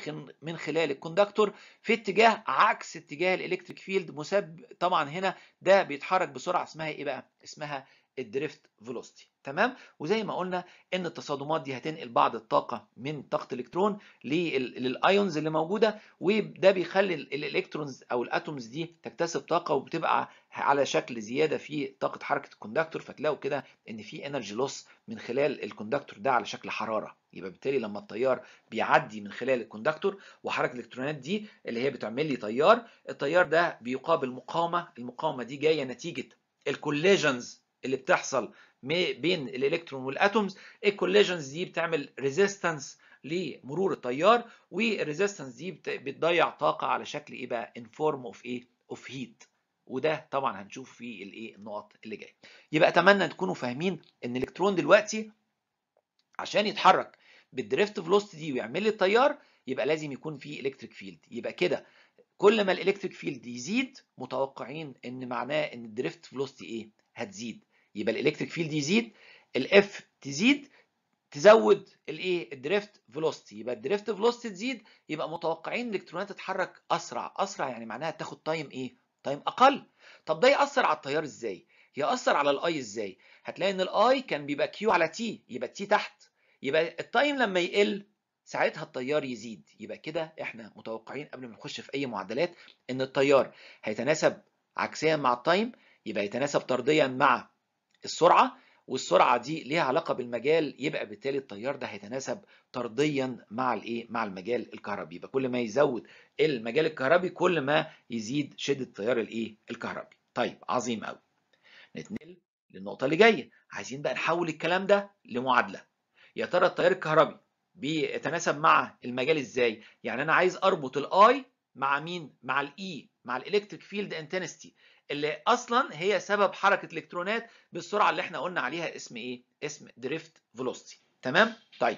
من خلال الكوندكتور في اتجاه عكس اتجاه الالكتريك فيلد مسبب طبعا هنا ده بيتحرك بسرعه اسمها ايه بقى اسمها الدريفت فيلوسيتي تمام وزي ما قلنا ان التصادمات دي هتنقل بعض الطاقه من طاقه الالكترون للايونز اللي موجوده وده بيخلي الالكترونز او الاتومز دي تكتسب طاقه وبتبقى على شكل زياده في طاقه حركه الكوندكتور فتلاقوا كده ان في انرجي لوس من خلال الكوندكتور ده على شكل حراره يبقى بالتالي لما التيار بيعدي من خلال الكوندكتور وحركه الالكترونات دي اللي هي بتعمل لي تيار التيار ده بيقابل مقاومه المقاومه دي جايه نتيجه الكوليجنز اللي بتحصل بين الالكترون والاتومز الكوليجنز دي بتعمل ريزيستنس لمرور التيار والريزيستنس دي بتضيع طاقه على شكل ايه بقى ان فورم اوف ايه اوف هيت وده طبعا هنشوف في الايه النقط اللي جايه يبقى اتمنى تكونوا فاهمين ان الالكترون دلوقتي عشان يتحرك بالدريفت فيلوسيتي دي ويعمل لي التيار يبقى لازم يكون في الكتريك فيلد يبقى كده كل ما الالكتريك فيلد يزيد متوقعين ان معناه ان الدريفت فيلوسيتي ايه هتزيد يبقى الالكتريك فيلد يزيد الاف تزيد تزود الايه الدريفت فيلوسيتي يبقى الدريفت فيلوسيتي تزيد يبقى متوقعين الالكترونات تتحرك اسرع اسرع يعني معناها تاخد تايم ايه تايم اقل طب ده ياثر على التيار ازاي ياثر على الاي ازاي هتلاقي ان الاي كان بيبقى كيو على تي يبقى تي تحت يبقى التايم لما يقل ساعتها التيار يزيد يبقى كده احنا متوقعين قبل ما نخش في اي معادلات ان التيار هيتناسب عكسيا مع التايم يبقى يتناسب طرديا مع السرعه والسرعه دي ليها علاقه بالمجال يبقى بالتالي التيار ده هيتناسب طرديا مع الايه مع المجال الكهربي يبقى كل ما يزود المجال الكهربي كل ما يزيد شده التيار الايه الكهربي طيب عظيم قوي نتنقل للنقطه اللي جايه عايزين بقى نحول الكلام ده لمعادله يا ترى التيار الكهربي بيتناسب مع المجال ازاي يعني انا عايز اربط الاي مع مين مع الاي مع الالكتريك فيلد انتنستي اللي اصلا هي سبب حركه الالكترونات بالسرعه اللي احنا قلنا عليها اسم ايه اسم دريفت فيلوسيتي تمام طيب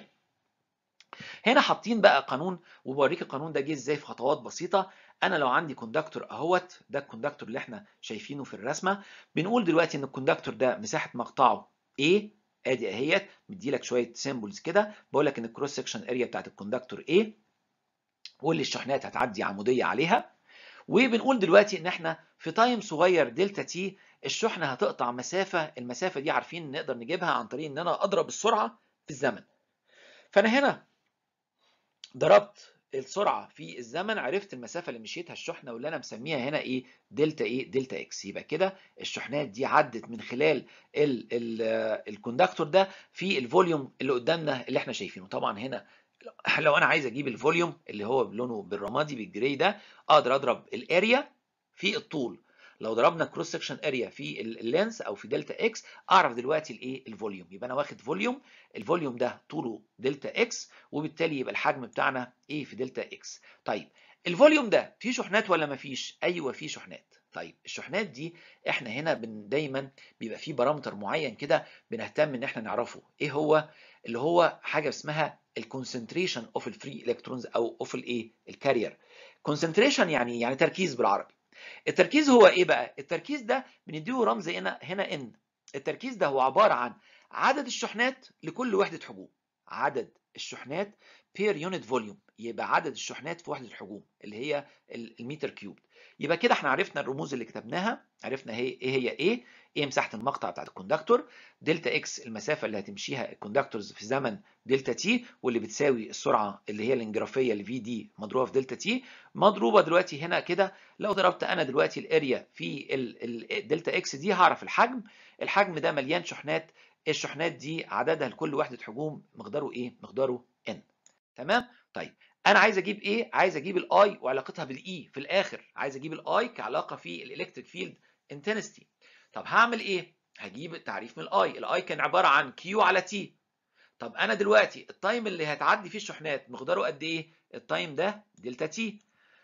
هنا حاطين بقى قانون وبوريك القانون ده جه ازاي في خطوات بسيطه انا لو عندي كوندكتور اهوت ده الكوندكتور اللي احنا شايفينه في الرسمه بنقول دلوقتي ان الكوندكتور ده مساحه مقطعه ايه ادي اهيت مدي لك شويه سيمبلز كده بقول لك ان الكروس سكشن اريا بتاعت الكوندكتور ايه واللي الشحنات هتعدي عموديه عليها وبنقول دلوقتي ان احنا في تايم صغير دلتا تي الشحنه هتقطع مسافه المسافه دي عارفين نقدر نجيبها عن طريق ان انا اضرب السرعه في الزمن فانا هنا ضربت السرعه في الزمن عرفت المسافه اللي مشيتها الشحنه واللي انا مسميها هنا ايه دلتا ايه دلتا اكس يبقى كده الشحنات دي عدت من خلال ال ال الكوندكتور ده في الفوليوم اللي قدامنا اللي احنا شايفينه طبعا هنا لو انا عايز اجيب الفوليوم اللي هو بلونه بالرمادي بالجراي ده اقدر اضرب الاريا في الطول لو ضربنا كروس سكشن اريا في اللينس او في دلتا اكس اعرف دلوقتي الايه الفوليوم يبقى انا واخد فوليوم الفوليوم ده طوله دلتا اكس وبالتالي يبقى الحجم بتاعنا ايه في دلتا اكس طيب الفوليوم ده فيه شحنات ولا ما فيش ايوه فيه شحنات طيب الشحنات دي احنا هنا بن دايما بيبقى فيه بارامتر معين كده بنهتم ان احنا نعرفه ايه هو اللي هو حاجه اسمها الكونسنتريشن اوف الفري الكترونز او اوف الايه الكارير كونسنتريشن يعني يعني تركيز بالعربي التركيز هو ايه بقى التركيز ده بنديله رمز هنا هنا ان التركيز ده هو عباره عن عدد الشحنات لكل وحده حجوم عدد الشحنات بير يونت فوليوم يبقى عدد الشحنات في وحده الحجوم اللي هي المتر كيوب يبقى كده احنا عرفنا الرموز اللي كتبناها عرفنا هي ايه هي ايه ايه مساحه المقطع بتاعت الكوندكتور دلتا اكس المسافه اللي هتمشيها الكوندكتورز في زمن دلتا تي واللي بتساوي السرعه اللي هي الانجرافيه الفي دي مضروبه في دلتا تي مضروبه دلوقتي هنا كده لو ضربت انا دلوقتي الاريا في الدلتا اكس دي هعرف الحجم الحجم ده مليان شحنات الشحنات دي عددها لكل وحده حجوم مقداره ايه مقداره ان تمام طيب انا عايز اجيب ايه عايز اجيب الاي وعلاقتها بالاي في الاخر عايز اجيب الاي كعلاقه في الالكتريك فيلد انتنستي طب هعمل ايه هجيب تعريف من الاي الاي كان عباره عن كيو على تي طب انا دلوقتي التايم اللي هتعدي فيه الشحنات مقداره قد ايه التايم ده دلتا تي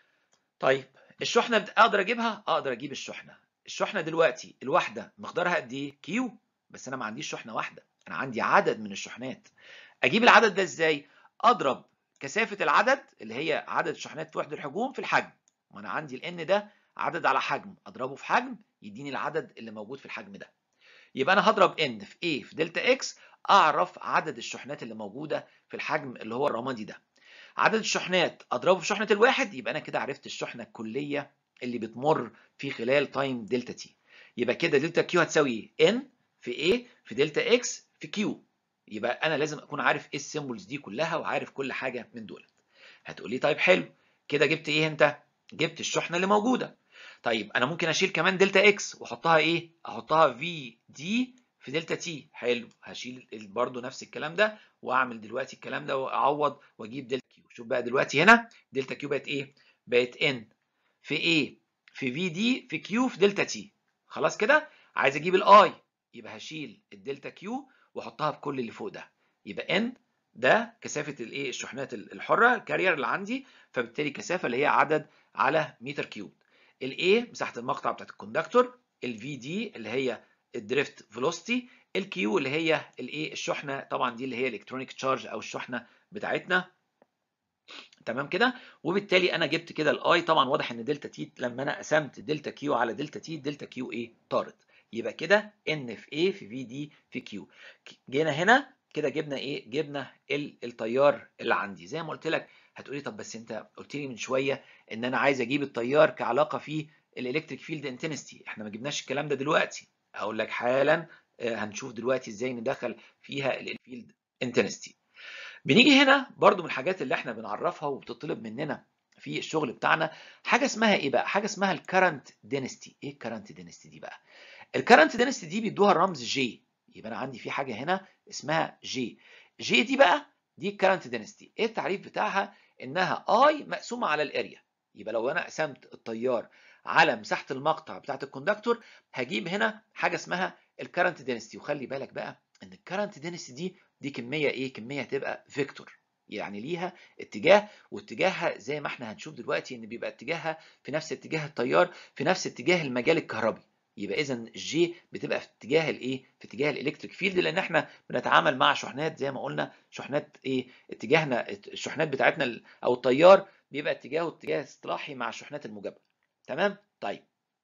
طيب الشحنه اقدر اجيبها اقدر اجيب الشحنه الشحنه دلوقتي الواحده مقدارها قد ايه كيو بس انا ما عنديش شحنه واحده انا عندي عدد من الشحنات اجيب العدد ده ازاي اضرب كثافه العدد اللي هي عدد الشحنات في وحده الحجوم في الحجم وانا عندي الان ده عدد على حجم اضربه في حجم يديني العدد اللي موجود في الحجم ده يبقى انا هضرب ان في ايه في دلتا اكس اعرف عدد الشحنات اللي موجوده في الحجم اللي هو الرمادي ده عدد الشحنات اضربه في شحنه الواحد يبقى انا كده عرفت الشحنه الكليه اللي بتمر في خلال تايم دلتا تي يبقى كده دلتا كيو هتساوي ان في ايه في دلتا اكس في كيو يبقى انا لازم اكون عارف ايه السيمبلز دي كلها وعارف كل حاجه من دول هتقول لي طيب حلو كده جبت ايه انت جبت الشحنه اللي موجوده طيب انا ممكن اشيل كمان دلتا اكس واحطها ايه احطها في دي في دلتا تي حلو هشيل برضو نفس الكلام ده واعمل دلوقتي الكلام ده واعوض واجيب دلتا كيو شوف بقى دلوقتي هنا دلتا كيو بقت ايه بقت ان في ايه في في دي في كيو في دلتا تي خلاص كده عايز اجيب الاي يبقى هشيل الدلتا كيو واحطها في كل اللي فوق ده يبقى ان ده كثافه الايه الشحنات الحره الكارير اللي عندي فبالتالي كثافه اللي هي عدد على متر كيوب الاي مساحه المقطع بتاعت الكوندكتور الفي دي اللي هي الدريفت فيلوسيتي الكيو اللي هي الايه الشحنه طبعا دي اللي هي الكترونيك تشارج او الشحنه بتاعتنا تمام كده وبالتالي انا جبت كده الاي طبعا واضح ان دلتا تي لما انا قسمت دلتا كيو على دلتا تي دلتا كيو ايه طارت يبقى كده ان في ايه في في دي في كيو جينا هنا كده جبنا ايه جبنا التيار اللي عندي زي ما قلت لك هتقولي طب بس انت قلت لي من شويه ان انا عايز اجيب التيار كعلاقه في الالكتريك فيلد انتنستي احنا ما جبناش الكلام ده دلوقتي هقول لك حالا هنشوف دلوقتي ازاي ندخل فيها الفيلد انتنستي بنيجي هنا برضو من الحاجات اللي احنا بنعرفها وبتطلب مننا في الشغل بتاعنا حاجه اسمها ايه بقى حاجه اسمها الكرنت دينستي ايه الكرنت دينستي دي بقى الكرنت دينستي دي بيدوها الرمز جي يبقى انا عندي في حاجه هنا اسمها جي جي دي بقى دي الكرنت دينستي ايه التعريف بتاعها انها اي مقسومه على الاريا يبقى لو انا قسمت التيار على مساحه المقطع بتاعت الكوندكتور هجيب هنا حاجه اسمها الكرنت دينستي وخلي بالك بقى ان الكرنت دينستي دي دي كميه ايه كميه هتبقى فيكتور يعني ليها اتجاه واتجاهها زي ما احنا هنشوف دلوقتي ان بيبقى اتجاهها في نفس اتجاه التيار في نفس اتجاه المجال الكهربي يبقى اذا الجي بتبقى في اتجاه الايه في اتجاه الالكتريك فيلد لان احنا بنتعامل مع شحنات زي ما قلنا شحنات ايه اتجاهنا الشحنات بتاعتنا او التيار بيبقى اتجاهه اتجاه اصطلاحي مع الشحنات الموجبه تمام طيب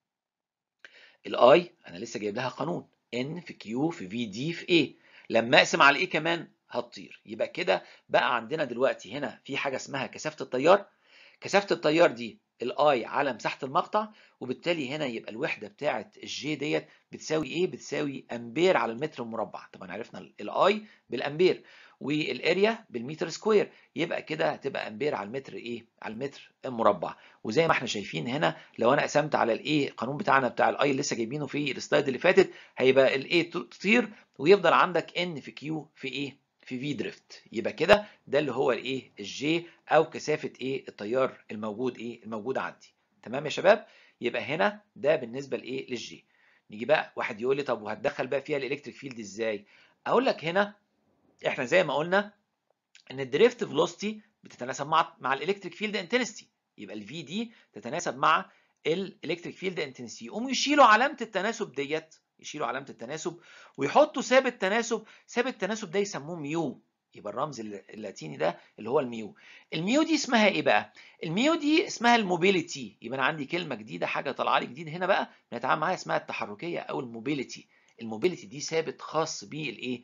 الاي انا لسه جايب لها قانون ان في كيو في في دي في ايه لما اقسم على ايه كمان هتطير يبقى كده بقى عندنا دلوقتي هنا في حاجه اسمها كثافه التيار كثافه التيار دي الاي على مساحه المقطع وبالتالي هنا يبقى الوحده بتاعه الجي ديت بتساوي ايه بتساوي امبير على المتر المربع طبعا عرفنا الاي بالامبير والاريا بالمتر سكوير يبقى كده هتبقى امبير على المتر ايه على المتر المربع وزي ما احنا شايفين هنا لو انا قسمت على الايه القانون بتاعنا بتاع الاي اللي لسه جايبينه في السلايد اللي فاتت هيبقى الايه تطير ويفضل عندك ان في كيو في ايه في في دريفت يبقى كده ده اللي هو الايه الجي او كثافه ايه التيار الموجود ايه الموجود عندي تمام يا شباب يبقى هنا ده بالنسبه لايه للجي نيجي بقى واحد يقول لي طب وهتدخل بقى فيها الالكتريك فيلد ازاي اقول لك هنا احنا زي ما قلنا ان الدريفت فيلوسيتي بتتناسب مع مع الالكتريك فيلد انتنستي يبقى الفي دي تتناسب مع الالكتريك فيلد انتنستي يقوموا يشيلوا علامه التناسب ديت يشيلوا علامه التناسب ويحطوا ثابت تناسب ثابت تناسب ده يسموه ميو يبقى الرمز اللاتيني ده اللي هو الميو الميو دي اسمها ايه بقى الميو دي اسمها الموبيليتي يبقى انا عندي كلمه جديده حاجه طالعه لي جديد هنا بقى بنتعامل معاها اسمها التحركيه او الموبيليتي الموبيليتي دي ثابت خاص بالايه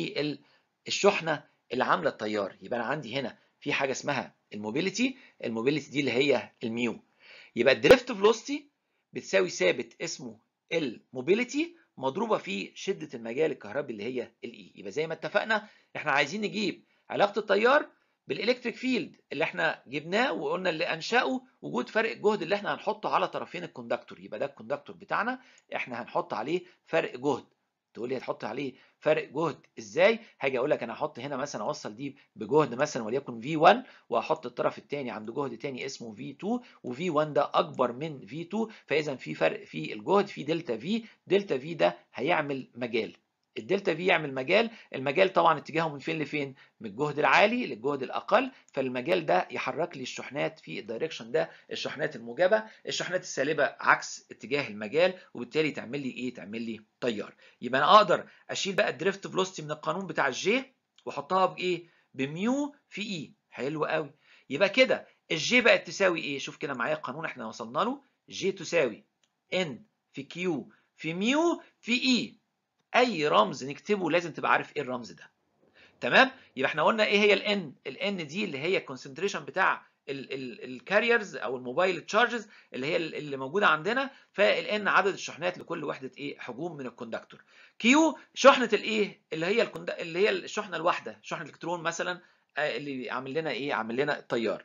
بالشحنه اللي عامله التيار يبقى انا عندي هنا في حاجه اسمها الموبيليتي الموبيليتي دي اللي هي الميو يبقى الدريفت فيلوسيتي بتساوي ثابت اسمه الموبيليتي مضروبه في شده المجال الكهربي اللي هي الاي يبقى زي ما اتفقنا احنا عايزين نجيب علاقه التيار بالالكتريك فيلد اللي احنا جبناه وقلنا اللي انشاه وجود فرق الجهد اللي احنا هنحطه على طرفين الكوندكتور يبقى ده الكوندكتور بتاعنا احنا هنحط عليه فرق جهد تقول لي هتحط عليه فرق جهد ازاي هاجي اقول لك انا هحط هنا مثلا اوصل دي بجهد مثلا وليكن V1 واحط الطرف الثاني عند جهد ثاني اسمه V2 وV1 ده اكبر من V2 فاذا في فرق في الجهد في دلتا V دلتا V ده هيعمل مجال الدلتا في يعمل مجال المجال طبعا اتجاهه من فين لفين من الجهد العالي للجهد الاقل فالمجال ده يحرك لي الشحنات في الدايركشن ده الشحنات الموجبه الشحنات السالبه عكس اتجاه المجال وبالتالي تعمل لي ايه تعمل لي تيار يبقى انا اقدر اشيل بقى الدريفت فيلوسيتي من القانون بتاع الجي واحطها بايه بميو في اي حلو قوي يبقى كده الجي بقت تساوي ايه شوف كده معايا القانون احنا وصلنا له جي تساوي ان في كيو في ميو في اي اي رمز نكتبه لازم تبقى عارف ايه الرمز ده تمام يبقى احنا قلنا ايه هي الان الان دي اللي هي الكونسنتريشن بتاع الكاريرز او الموبايل تشارجز اللي هي اللي موجوده عندنا فالان عدد الشحنات لكل وحده ايه حجوم من الكوندكتور كيو شحنه الايه اللي هي الكند... اللي هي الشحنه الواحده شحنه الالكترون مثلا اللي عامل لنا ايه عامل لنا التيار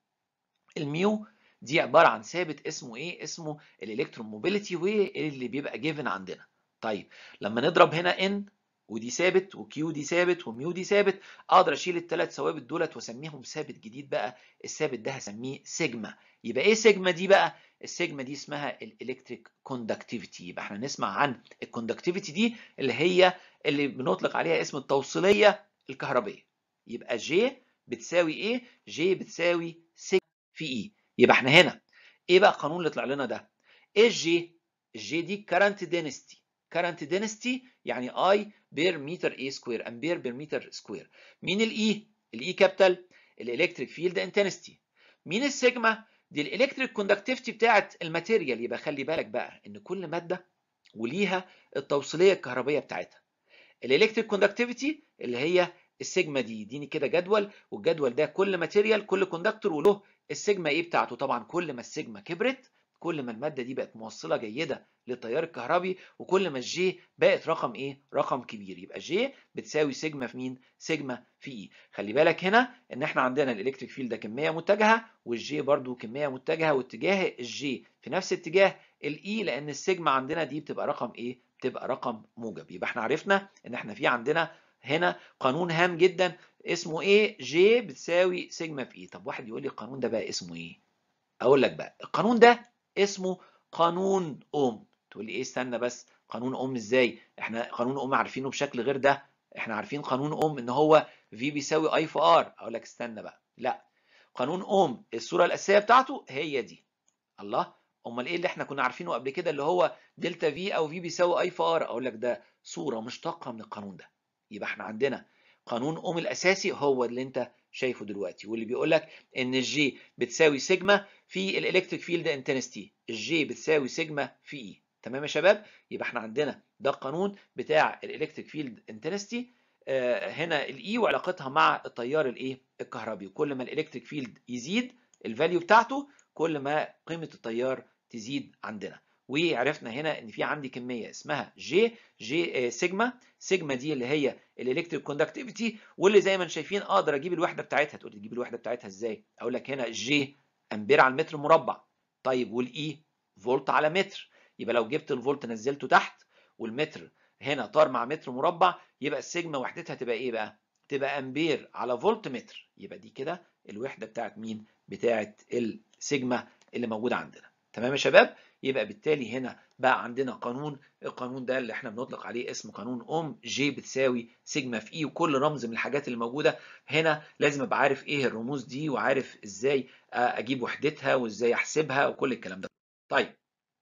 الميو دي عباره عن ثابت اسمه ايه اسمه الالكترون موبيليتي واللي بيبقى جيفن عندنا طيب لما نضرب هنا ان ودي ثابت وكيو دي ثابت وميو دي ثابت اقدر اشيل الثلاث ثوابت دولت واسميهم ثابت جديد بقى الثابت ده هسميه سيجما يبقى ايه سيجما دي بقى السيجما دي اسمها الالكتريك كوندكتيفيتي يبقى احنا نسمع عن الكوندكتيفيتي دي اللي هي اللي بنطلق عليها اسم التوصيليه الكهربيه يبقى جي بتساوي ايه جي بتساوي سيجما في اي يبقى احنا هنا ايه بقى القانون اللي طلع لنا ده ايه الجي الجي دي كارنت دينستي كارنت دينستي يعني اي بير متر اي سكوير امبير بير متر سكوير مين الاي الاي كابيتال الالكتريك فيلد انتنستي مين السيجما دي الالكتريك كوندكتيفيتي بتاعت الماتيريال يبقى خلي بالك بقى ان كل ماده وليها التوصيليه الكهربيه بتاعتها الالكتريك كوندكتيفيتي اللي هي السيجما دي اديني كده جدول والجدول ده كل ماتيريال كل كوندكتور وله السيجما ايه بتاعته طبعا كل ما السيجما كبرت كل ما الماده دي بقت موصله جيده للتيار الكهربي وكل ما الجي بقت رقم ايه رقم كبير يبقى جي بتساوي سيجما في مين سيجما في اي خلي بالك هنا ان احنا عندنا الالكتريك فيلد ده كميه متجهه والجي برضو كميه متجهه واتجاه الجي في نفس اتجاه الاي لان السيجما عندنا دي بتبقى رقم ايه بتبقى رقم موجب يبقى احنا عرفنا ان احنا في عندنا هنا قانون هام جدا اسمه ايه جي بتساوي سيجما في اي طب واحد يقول لي القانون ده بقى اسمه ايه اقول لك بقى القانون ده اسمه قانون اوم تقول لي ايه استنى بس قانون اوم ازاي احنا قانون اوم عارفينه بشكل غير ده احنا عارفين قانون اوم ان هو في بيساوي اي في ار اقول لك استنى بقى لا قانون اوم الصوره الاساسيه بتاعته هي دي الله امال ايه اللي احنا كنا عارفينه قبل كده اللي هو دلتا في او في بيساوي اي في ار اقول لك ده صوره مشتقه من القانون ده يبقى احنا عندنا قانون اوم الاساسي هو اللي انت شايفه دلوقتي واللي بيقول لك ان الجي بتساوي سيجما في الالكتريك فيلد انتنستي الجي بتساوي سيجما في اي تمام يا شباب يبقى احنا عندنا ده القانون بتاع الالكتريك فيلد انتنستي آه هنا الاي وعلاقتها مع التيار الايه الكهربي وكل ما الالكتريك فيلد يزيد الفاليو بتاعته كل ما قيمه التيار تزيد عندنا وعرفنا هنا ان في عندي كميه اسمها جي جي سيجما سيجما دي اللي هي الالكتريك كوندكتيفيتي واللي زي ما انتم شايفين اقدر اجيب الوحده بتاعتها تقول لي تجيب الوحده بتاعتها ازاي اقول لك هنا جي امبير على المتر مربع طيب والاي فولت على متر يبقى لو جبت الفولت نزلته تحت والمتر هنا طار مع متر مربع يبقى السيجما وحدتها تبقى ايه بقى تبقى امبير على فولت متر يبقى دي كده الوحده بتاعت مين بتاعت السيجما اللي موجوده عندنا تمام يا شباب يبقى بالتالي هنا بقى عندنا قانون القانون ده اللي احنا بنطلق عليه اسم قانون اوم جي بتساوي سيجما في اي وكل رمز من الحاجات اللي موجوده هنا لازم ابقى عارف ايه الرموز دي وعارف ازاي اجيب وحدتها وازاي احسبها وكل الكلام ده طيب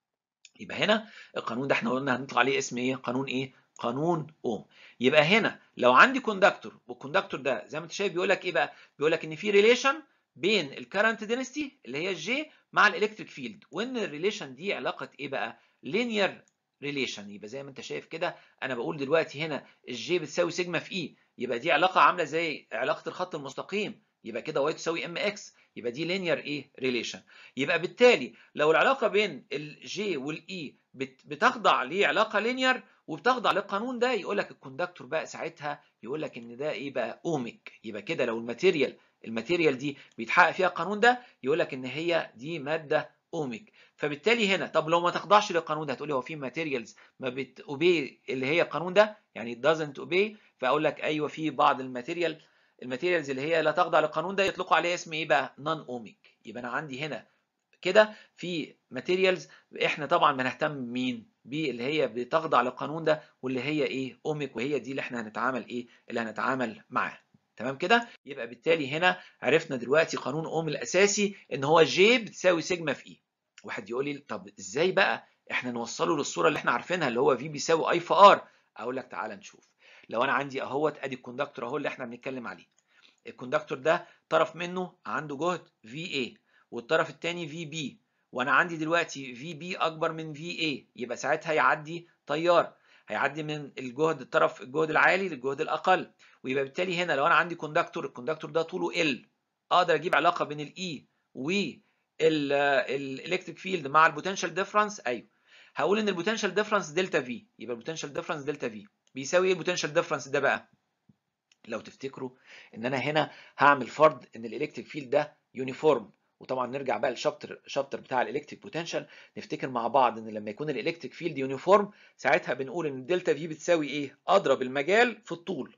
يبقى هنا القانون ده احنا قلنا هنطلق عليه اسم ايه قانون ايه قانون اوم يبقى هنا لو عندي كوندكتور والكوندكتور ده زي ما انت شايف بيقول لك ايه بقى بيقول لك ان في ريليشن بين الكرنت دينستي اللي هي الجي مع الالكتريك فيلد وان الريليشن دي علاقه ايه بقى لينير ريليشن يبقى زي ما انت شايف كده انا بقول دلوقتي هنا الجي بتساوي سيجما في اي يبقى دي علاقه عامله زي علاقه الخط المستقيم يبقى كده واي تساوي ام اكس يبقى دي لينير ايه ريليشن يبقى بالتالي لو العلاقه بين الجي والاي بتخضع لعلاقه لينير وبتخضع للقانون ده يقول لك الكوندكتور بقى ساعتها يقول لك ان ده ايه بقى اوميك يبقى كده لو الماتيريال الماتيريال دي بيتحقق فيها القانون ده يقول لك ان هي دي ماده اوميك فبالتالي هنا طب لو ما تخضعش للقانون ده هتقولي هو في ماتيريالز ما بتوبي اللي هي القانون ده يعني doesn't obey فاقول لك ايوه في بعض الماتيريال الماتيريالز اللي هي لا تخضع للقانون ده يطلقوا عليها اسم ايه بقى نون اوميك يبقى انا عندي هنا كده في ماتيريالز احنا طبعا بنهتم مين باللي هي بتخضع للقانون ده واللي هي ايه اوميك وهي دي اللي احنا هنتعامل ايه اللي هنتعامل معاها تمام كده يبقى بالتالي هنا عرفنا دلوقتي قانون اوم الاساسي ان هو جي بتساوي سيجما في اي واحد يقول لي طب ازاي بقى احنا نوصله للصوره اللي احنا عارفينها اللي هو في بيساوي اي في ار اقول لك تعالى نشوف لو انا عندي اهوت ادي الكوندكتور اهو اللي احنا بنتكلم عليه الكوندكتور ده طرف منه عنده جهد في اي والطرف الثاني في بي وانا عندي دلوقتي في بي اكبر من في اي يبقى ساعتها يعدي تيار هيعدي من الجهد الطرف الجهد العالي للجهد الاقل ويبقى بالتالي هنا لو انا عندي كوندكتور الكوندكتور ده طوله ال اقدر اجيب علاقه بين الاي والالكتريك فيلد مع البوتنشال ديفرنس ايوه هقول ان البوتنشال ديفرنس دلتا في يبقى البوتنشال ديفرنس دلتا في بيساوي ايه البوتنشال ديفرنس ده بقى لو تفتكروا ان انا هنا هعمل فرض ان الالكتريك فيلد ده يونيفورم وطبعا نرجع بقى للشابتر شابتر بتاع الالكتريك بوتنشال نفتكر مع بعض ان لما يكون الالكتريك فيلد يونيفورم ساعتها بنقول ان الدلتا في بتساوي ايه اضرب المجال في الطول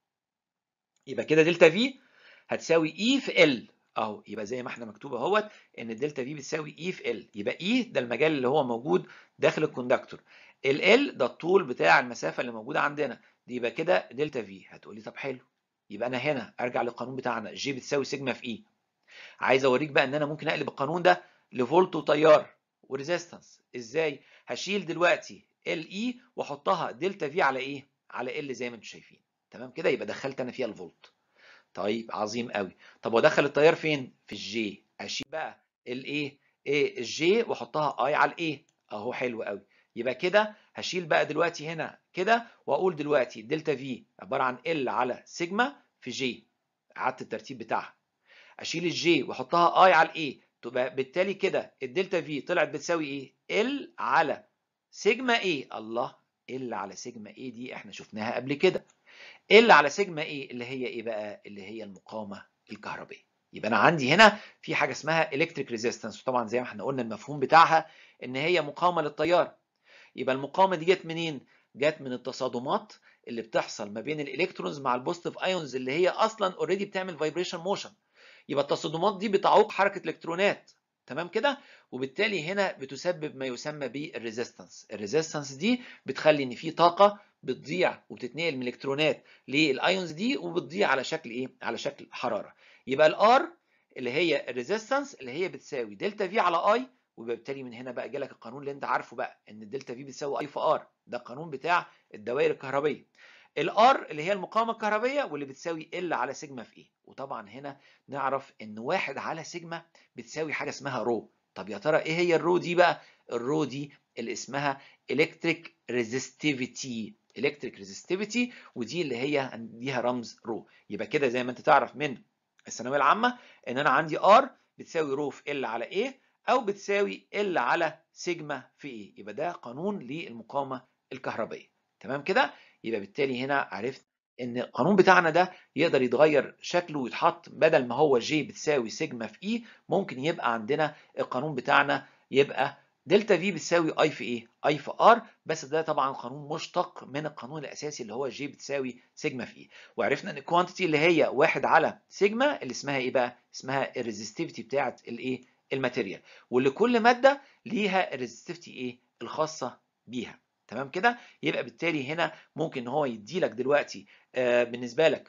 يبقى كده دلتا في هتساوي اي في ال اهو يبقى زي ما احنا مكتوب اهوت ان الدلتا في بتساوي اي في ال يبقى اي ده المجال اللي هو موجود داخل الكوندكتور ال ال ده الطول بتاع المسافه اللي موجوده عندنا دي يبقى كده دلتا في هتقولي طب حلو يبقى انا هنا ارجع للقانون بتاعنا جي بتساوي سيجما في اي عايز اوريك بقى ان انا ممكن اقلب القانون ده لفولت وتيار وريزيستنس ازاي هشيل دلوقتي ال اي واحطها دلتا في على ايه على ال زي ما انتم شايفين تمام كده يبقى دخلت انا فيها الفولت طيب عظيم قوي طب وادخل التيار فين في الجي اشيل بقى الايه ايه الجي واحطها اي على الايه اهو حلو قوي يبقى كده هشيل بقى دلوقتي هنا كده واقول دلوقتي دلتا في عباره عن ال على سيجما في جي قعدت الترتيب بتاعها اشيل الجي واحطها اي على الاي تبقى بالتالي كده الدلتا في طلعت بتساوي ايه ال على سيجما ايه الله ال على سيجما ايه دي احنا شفناها قبل كده ال على سيجما ايه اللي هي ايه بقى اللي هي المقاومه الكهربيه يبقى انا عندي هنا في حاجه اسمها الكتريك ريزيستنس وطبعا زي ما احنا قلنا المفهوم بتاعها ان هي مقاومه للتيار يبقى المقاومه دي جت منين جت من التصادمات اللي بتحصل ما بين الالكترونز مع البوزيتيف ايونز اللي هي اصلا اوريدي بتعمل فايبريشن موشن يبقى التصادمات دي بتعوق حركه الالكترونات تمام كده وبالتالي هنا بتسبب ما يسمى بالريزيستنس الريزيستنس دي بتخلي ان في طاقه بتضيع وبتتنقل من الالكترونات للايونز دي وبتضيع على شكل ايه على شكل حراره يبقى الار اللي هي الريزيستنس اللي هي بتساوي دلتا في على اي وبالتالي من هنا بقى جالك القانون اللي انت عارفه بقى ان الدلتا في بتساوي اي في ار ده القانون بتاع الدوائر الكهربيه الار اللي هي المقاومه الكهربيه واللي بتساوي ال على سيجما في ايه وطبعا هنا نعرف ان واحد على سيجما بتساوي حاجه اسمها رو طب يا ترى ايه هي الرو دي بقى الرو دي اللي اسمها الكتريك ريزيستيفيتي الكتريك ريزيستيفيتي ودي اللي هي عنديها رمز رو يبقى كده زي ما انت تعرف من الثانويه العامه ان انا عندي ار بتساوي رو في ال على ايه او بتساوي ال على سيجما في ايه يبقى ده قانون للمقاومه الكهربيه تمام كده يبقى بالتالي هنا عرفت ان القانون بتاعنا ده يقدر يتغير شكله ويتحط بدل ما هو جي بتساوي سيجما في اي ممكن يبقى عندنا القانون بتاعنا يبقى دلتا في بتساوي اي في ايه اي في ار بس ده طبعا قانون مشتق من القانون الاساسي اللي هو جي بتساوي سيجما في ايه وعرفنا ان الكوانتيتي اللي هي واحد على سيجما اللي اسمها ايه بقى اسمها الريزستيفيتي بتاعه الايه الماتيريال واللي كل ماده ليها الريزستيفيتي ايه الخاصه بيها تمام كده يبقى بالتالي هنا ممكن ان هو يدي لك دلوقتي آه بالنسبه لك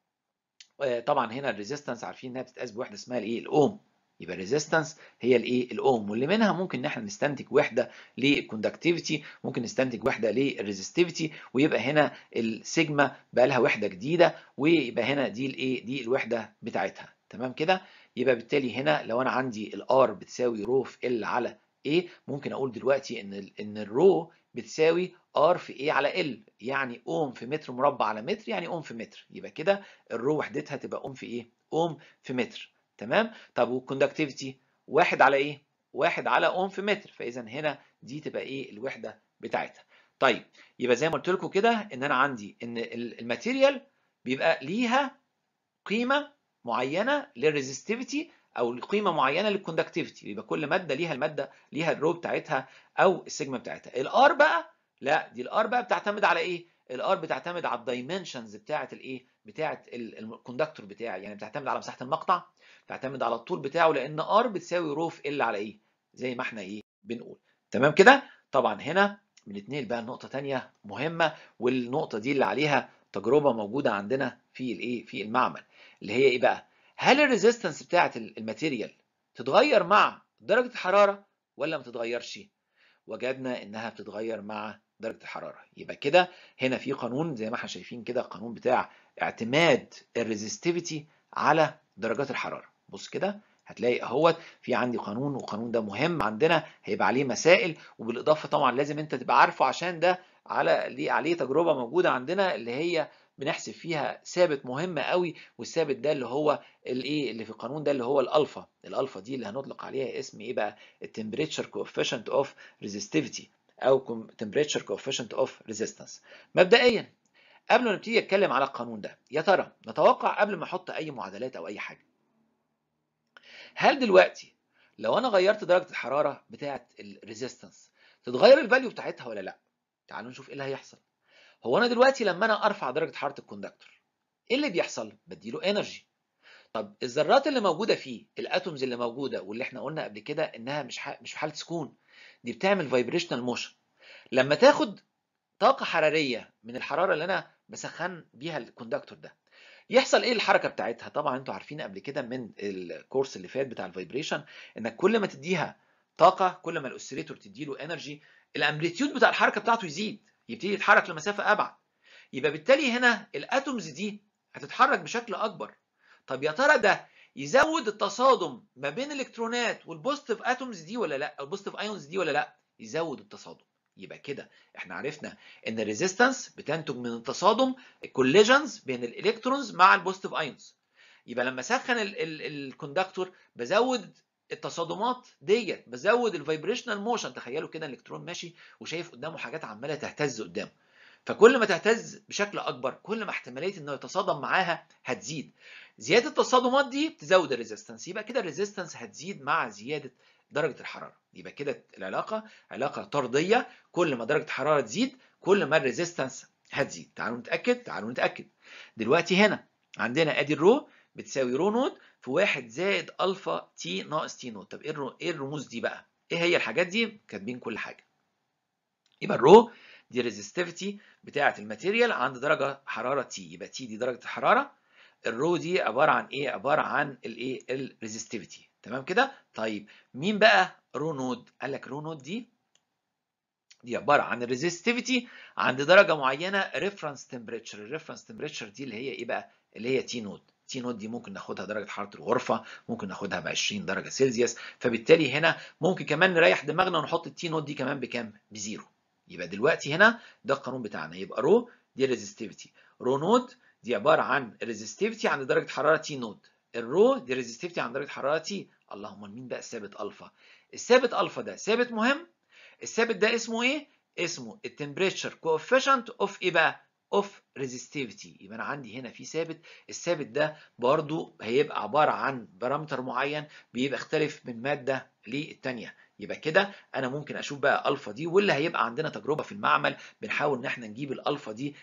آه طبعا هنا الريزيستنس عارفين انها بتتقاس بوحده اسمها الايه الاوم يبقى الريزيستنس هي الايه الاوم واللي منها ممكن ان احنا نستنتج وحده للكوندكتيفيتي ممكن نستنتج وحده للريزستيفيتي ويبقى هنا السيجما بقى لها وحده جديده ويبقى هنا دي الايه دي الوحده بتاعتها تمام كده يبقى بالتالي هنا لو انا عندي الار بتساوي رو في ال على ايه ممكن اقول دلوقتي ان ال ان الرو بتساوي ار في ايه على ال يعني اوم في متر مربع على متر يعني اوم في متر يبقى كده الرو وحدتها تبقى اوم في ايه اوم في متر تمام طب والكوندكتيفيتي واحد على ايه واحد على اوم في متر فاذا هنا دي تبقى ايه الوحده بتاعتها طيب يبقى زي ما قلت لكم كده ان انا عندي ان الماتيريال بيبقى ليها قيمه معينه للريزستيفيتي او قيمه معينه للكوندكتيفيتي يبقى كل ماده ليها الماده ليها الرو بتاعتها او السيجما بتاعتها الار بقى لا دي الار بقى بتعتمد على ايه الار بتعتمد على الدايمنشنز بتاعه الايه بتاعه الكوندكتور بتاعي يعني بتعتمد على مساحه المقطع بتعتمد على الطول بتاعه لان ار بتساوي رو في ال على ايه زي ما احنا ايه بنقول تمام كده طبعا هنا بنتنقل بقى لنقطه ثانيه مهمه والنقطه دي اللي عليها تجربه موجوده عندنا في الايه في المعمل اللي هي ايه بقى هل الريزيستنس بتاعه الماتيريال تتغير مع درجه الحراره ولا ما تتغيرش وجدنا انها بتتغير مع درجه الحراره يبقى كده هنا في قانون زي ما احنا شايفين كده القانون بتاع اعتماد الريزستيفيتي على درجات الحراره بص كده هتلاقي اهوت في عندي قانون والقانون ده مهم عندنا هيبقى عليه مسائل وبالاضافه طبعا لازم انت تبقى عارفه عشان ده على ليه عليه تجربه موجوده عندنا اللي هي بنحسب فيها ثابت مهم قوي والثابت ده اللي هو الايه اللي في القانون ده اللي هو الالفا الالفا دي اللي هنطلق عليها اسم ايه بقى التمبريتشر كوفيشنت اوف ريزيستيفيتي او temperature coefficient of resistance مبدئيا قبل ما نبتدي اتكلم على القانون ده يا ترى نتوقع قبل ما احط اي معادلات او اي حاجه هل دلوقتي لو انا غيرت درجه الحراره بتاعه الريزيستنس تتغير الفاليو بتاعتها ولا لا تعالوا نشوف ايه اللي هيحصل هو انا دلوقتي لما انا ارفع درجه حراره الكوندكتور ايه اللي بيحصل بديله انرجي طب الذرات اللي موجوده فيه الاتومز اللي موجوده واللي احنا قلنا قبل كده انها مش ح... مش في حاله سكون دي بتعمل فايبريشنال موشن لما تاخد طاقه حراريه من الحراره اللي انا بسخن بيها الكوندكتور ده يحصل ايه الحركه بتاعتها طبعا انتوا عارفين قبل كده من الكورس اللي فات بتاع الفايبريشن انك كل ما تديها طاقه كل ما الاوسيليتور تديله انرجي الامبليتيود بتاع الحركه بتاعته يزيد يبتدي يتحرك لمسافه ابعد يبقى بالتالي هنا الاتومز دي هتتحرك بشكل اكبر طب يا ترى ده يزود التصادم ما بين الالكترونات والبوزيتيف اتومز دي ولا لا البوزيتيف ايونز دي ولا لا يزود التصادم يبقى كده احنا عرفنا ان الريزيستنس بتنتج من التصادم الكوليجنز بين الالكترونز مع البوزيتيف ايونز يبقى لما اسخن الكوندكتور بزود التصادمات ديت بزود الفايبريشنال موشن تخيلوا كده الالكترون ماشي وشايف قدامه حاجات عماله تهتز قدامه فكل ما تهتز بشكل اكبر كل ما احتماليه انه يتصادم معاها هتزيد زياده التصادمات دي تزود الريزيستنس يبقى كده الريزيستنس هتزيد مع زياده درجه الحراره يبقى كده العلاقه علاقه طرديه كل ما درجه الحراره تزيد كل ما الريزيستنس هتزيد تعالوا نتاكد تعالوا نتاكد دلوقتي هنا عندنا ادي الرو بتساوي رو نوت في 1 زائد الفا تي ناقص تي نوت طب ايه ايه الرموز دي بقى ايه هي الحاجات دي كاتبين كل حاجه يبقى الرو دي ريزيستيفيتي بتاعه الماتيريال عند درجه حراره تي يبقى تي دي درجه الحراره الرو دي عباره عن ايه عباره عن الايه الريزيستيفيتي تمام كده طيب مين بقى رو نود قال لك رو نود دي دي عباره عن الريزيستيفيتي عند درجه معينه ريفرنس تمبريتشر الريفرنس تمبريتشر دي اللي هي ايه بقى اللي هي تي نود تي نود دي ممكن ناخدها درجه حراره الغرفه ممكن ناخدها ب 20 درجه سيلسيوس فبالتالي هنا ممكن كمان نريح دماغنا ونحط التي نود دي كمان بكام بزيرو يبقى دلوقتي هنا ده القانون بتاعنا يبقى رو دي ريزيستيفيتي رو نود دي عباره عن ريزيستيفيتي عند درجه حراره تي نود الرو دي ريزيستيفيتي عند درجه حراره تي اللهم مين بقى الثابت الفا الثابت الفا ده ثابت مهم الثابت ده اسمه ايه اسمه التمبريتشر كوفيشنت اوف ايه بقى اوف ريزيستيفيتي يبقى انا عندي هنا في ثابت الثابت ده برضو هيبقى عباره عن بارامتر معين بيبقى يختلف من ماده للتانيه يبقى كده انا ممكن اشوف بقى الفا دي واللي هيبقى عندنا تجربه في المعمل بنحاول ان احنا نجيب الالفا دي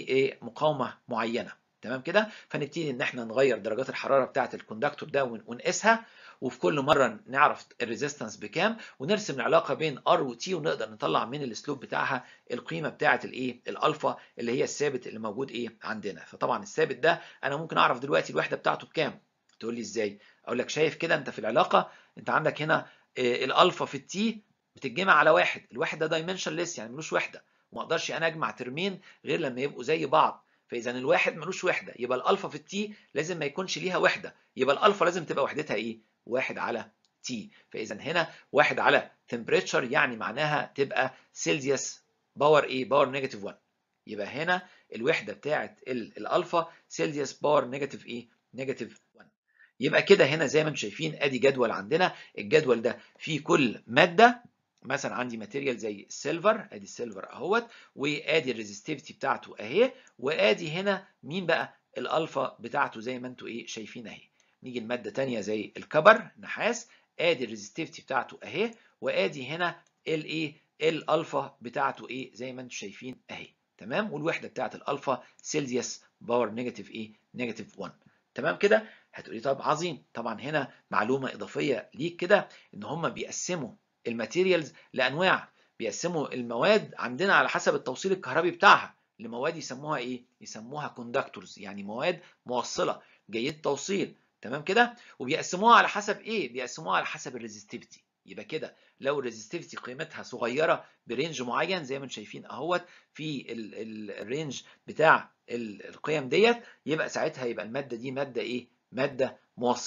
لمقاومه معينه تمام كده فنبتدي ان احنا نغير درجات الحراره بتاعه الكوندكتور ده ونقيسها وفي كل مره نعرف الريزيستنس بكام ونرسم العلاقه بين ار وتي ونقدر نطلع من الاسلوب بتاعها القيمه بتاعه الايه الالفا اللي هي الثابت اللي موجود ايه عندنا فطبعا الثابت ده انا ممكن اعرف دلوقتي الوحده بتاعته بكام تقول لي ازاي اقول لك شايف كده انت في العلاقه انت عندك هنا الالفا في التي بتتجمع على واحد الواحد ده دايمنشن ليس يعني ملوش وحده وما اقدرش انا اجمع ترمين غير لما يبقوا زي بعض فاذا الواحد ملوش وحده يبقى الالفا في التي لازم ما يكونش ليها وحده يبقى الالفا لازم تبقى وحدتها ايه واحد على تي فاذا هنا واحد على تمبريتشر يعني معناها تبقى سيلسيوس باور ايه باور نيجاتيف 1 يبقى هنا الوحده بتاعه الالفا سيلسيوس باور نيجاتيف ايه نيجاتيف 1 يبقى كده هنا زي ما انتم شايفين ادي جدول عندنا الجدول ده فيه كل ماده مثلا عندي ماتيريال زي السيلفر ادي السيلفر اهوت وادي الريزستيفيتي بتاعته اهي وادي هنا مين بقى الالفا بتاعته زي ما انتم ايه شايفين اهي نيجي لماده ثانيه زي الكبر نحاس ادي الريزستيفيتي بتاعته اهي وادي هنا الايه الالفا بتاعته ايه زي ما انتم شايفين اهي تمام والوحده بتاعت الالفا سيلسيوس باور نيجاتيف ايه نيجاتيف 1 تمام كده هتقولي طب عظيم طبعا هنا معلومه اضافيه ليك كده ان هم بيقسموا الماتيريالز لانواع بيقسموا المواد عندنا على حسب التوصيل الكهربي بتاعها لمواد يسموها ايه يسموها كوندكتورز يعني مواد موصله جيد توصيل تمام كده وبيقسموها على حسب ايه بيقسموها على حسب الريزستيفيتي يبقى كده لو الريزستيفيتي قيمتها صغيره برينج معين زي ما انتم شايفين اهوت في الرينج بتاع القيم ديت يبقى ساعتها يبقى الماده دي ماده ايه ماده موصله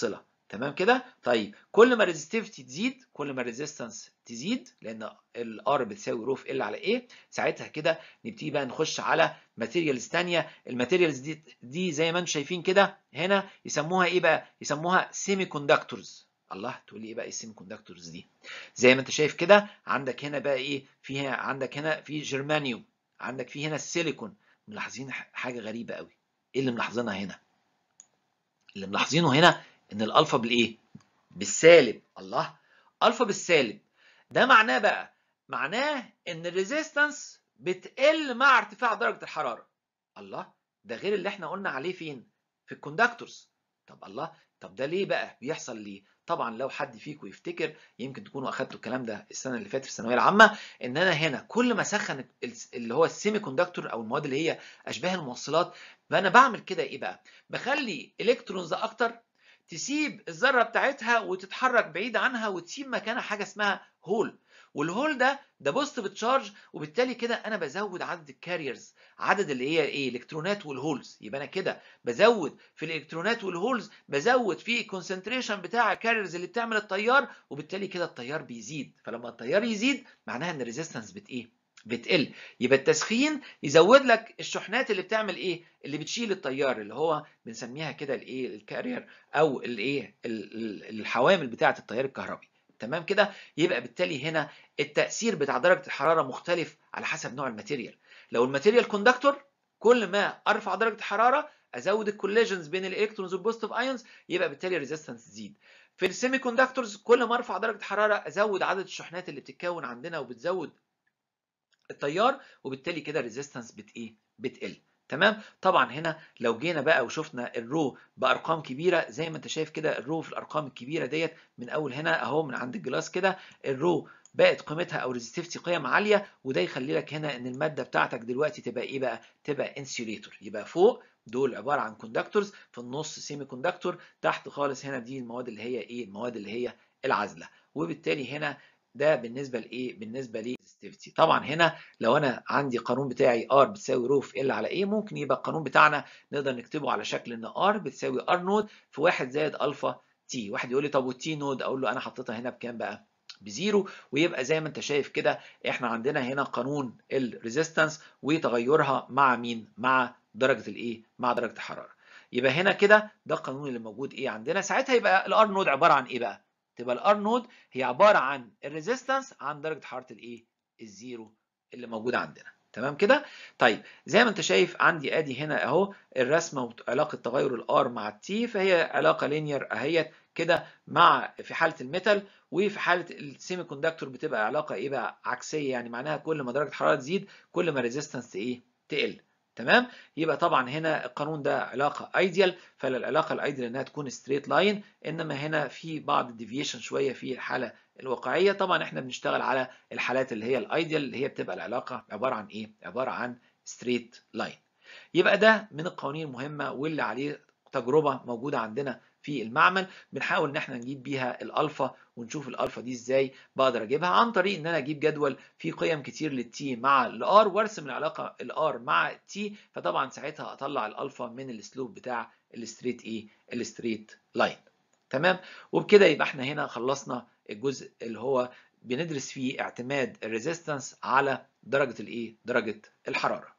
تمام كده طيب كل ما الريزستيفيتي تزيد كل ما الريزيستنس تزيد لان الار بتساوي رو في ال على ايه ساعتها كده نبتدي بقى نخش على ماتيريالز ثانيه الماتيريالز دي دي زي ما انتم شايفين كده هنا يسموها ايه بقى يسموها سيمي كوندكتورز الله تقول لي ايه بقى ايه السيمي كوندكتورز دي زي ما انت شايف كده عندك هنا بقى ايه فيها عندك هنا في جرمانيوم عندك في هنا السيليكون ملاحظين حاجه غريبه قوي ايه اللي ملاحظينها هنا اللي ملاحظينه هنا ان الالفا بالايه بالسالب الله الفا بالسالب ده معناه بقى معناه ان الريزيستنس بتقل مع ارتفاع درجه الحراره الله ده غير اللي احنا قلنا عليه فين في الكوندكتورز طب الله طب ده ليه بقى بيحصل ليه طبعا لو حد فيكم يفتكر يمكن تكونوا اخدتوا الكلام ده السنه اللي فاتت في الثانويه العامه ان انا هنا كل ما سخن اللي هو السيمي كوندكتور او المواد اللي هي اشباه الموصلات فانا بعمل كده ايه بقى بخلي الكترونز اكتر تسيب الذره بتاعتها وتتحرك بعيد عنها وتسيب مكانها حاجه اسمها هول والهول ده ده بوزيتيف تشارج وبالتالي كده انا بزود عدد الكاريرز عدد اللي هي ايه الكترونات والهولز يبقى انا كده بزود في الالكترونات والهولز بزود في الكونسنتريشن بتاع الكاريرز اللي بتعمل التيار وبالتالي كده التيار بيزيد فلما التيار يزيد معناها ان الريزيستنس بت ايه بتقل يبقى التسخين يزود لك الشحنات اللي بتعمل ايه اللي بتشيل التيار اللي هو بنسميها كده الايه الكارير او الايه الحوامل بتاعه التيار الكهربي تمام كده يبقى بالتالي هنا التاثير بتاع درجه الحراره مختلف على حسب نوع الماتيريال لو الماتيريال كوندكتور كل ما ارفع درجه الحراره ازود الكوليجنز بين الالكترونز والبوزيتيف ايونز يبقى بالتالي الريزيستنس تزيد في السيمي كوندكتورز كل ما ارفع درجه الحراره ازود عدد الشحنات اللي بتتكون عندنا وبتزود التيار وبالتالي كده الريزيستنس بت ايه بتقل تمام طبعا هنا لو جينا بقى وشفنا الرو بارقام كبيره زي ما انت شايف كده الرو في الارقام الكبيره ديت من اول هنا اهو من عند الجلاس كده الرو بقت قيمتها او ريزستيفيتي قيم عاليه وده يخلي لك هنا ان الماده بتاعتك دلوقتي تبقى ايه بقى تبقى انسيوليتور يبقى فوق دول عباره عن كوندكتورز في النص سيمي كوندكتور تحت خالص هنا دي المواد اللي هي ايه المواد اللي هي العازله وبالتالي هنا ده بالنسبه لايه بالنسبه للريزستيفيتي طبعا هنا لو انا عندي قانون بتاعي ار بتساوي رو في ال على ايه ممكن يبقى القانون بتاعنا نقدر نكتبه على شكل ان ار بتساوي ار نود في 1 زائد الفا تي واحد يقول لي طب والتي نود اقول له انا حطيتها هنا بكام بقى بزيرو ويبقى زي ما انت شايف كده احنا عندنا هنا قانون الريزيستنس وتغيرها مع مين مع درجه الايه مع درجه الحراره يبقى هنا كده ده القانون اللي موجود ايه عندنا ساعتها يبقى الار نود عباره عن ايه بقى تبقى الار نود هي عباره عن الريزيستنس عن درجه حراره الايه الزيرو اللي موجوده عندنا تمام كده طيب زي ما انت شايف عندي ادي هنا اهو الرسمه وعلاقه تغير الار مع التي فهي علاقه لينير اهيت كده مع في حاله الميتال وفي حاله السيمي كوندكتور بتبقى علاقه ايه بقى عكسيه يعني معناها كل ما درجه الحراره تزيد كل ما الريزيستنس ايه تقل تمام يبقى طبعا هنا القانون ده علاقه ايديال فالعلاقه الايديال انها تكون ستريت لاين انما هنا في بعض الديفيشن شويه في الحاله الواقعيه طبعا احنا بنشتغل على الحالات اللي هي الايديال اللي هي بتبقى العلاقه عباره عن ايه عباره عن ستريت لاين يبقى ده من القوانين المهمه واللي عليه تجربه موجوده عندنا في المعمل بنحاول ان احنا نجيب بيها الالفا ونشوف الالفا دي ازاي بقدر اجيبها عن طريق ان انا اجيب جدول فيه قيم كتير للتي مع الار وارسم العلاقه الار مع التي فطبعا ساعتها اطلع الالفا من السلوب بتاع الستريت ايه الستريت لاين تمام وبكده يبقى احنا هنا خلصنا الجزء اللي هو بندرس فيه اعتماد الريزيستنس على درجه الايه درجه الحراره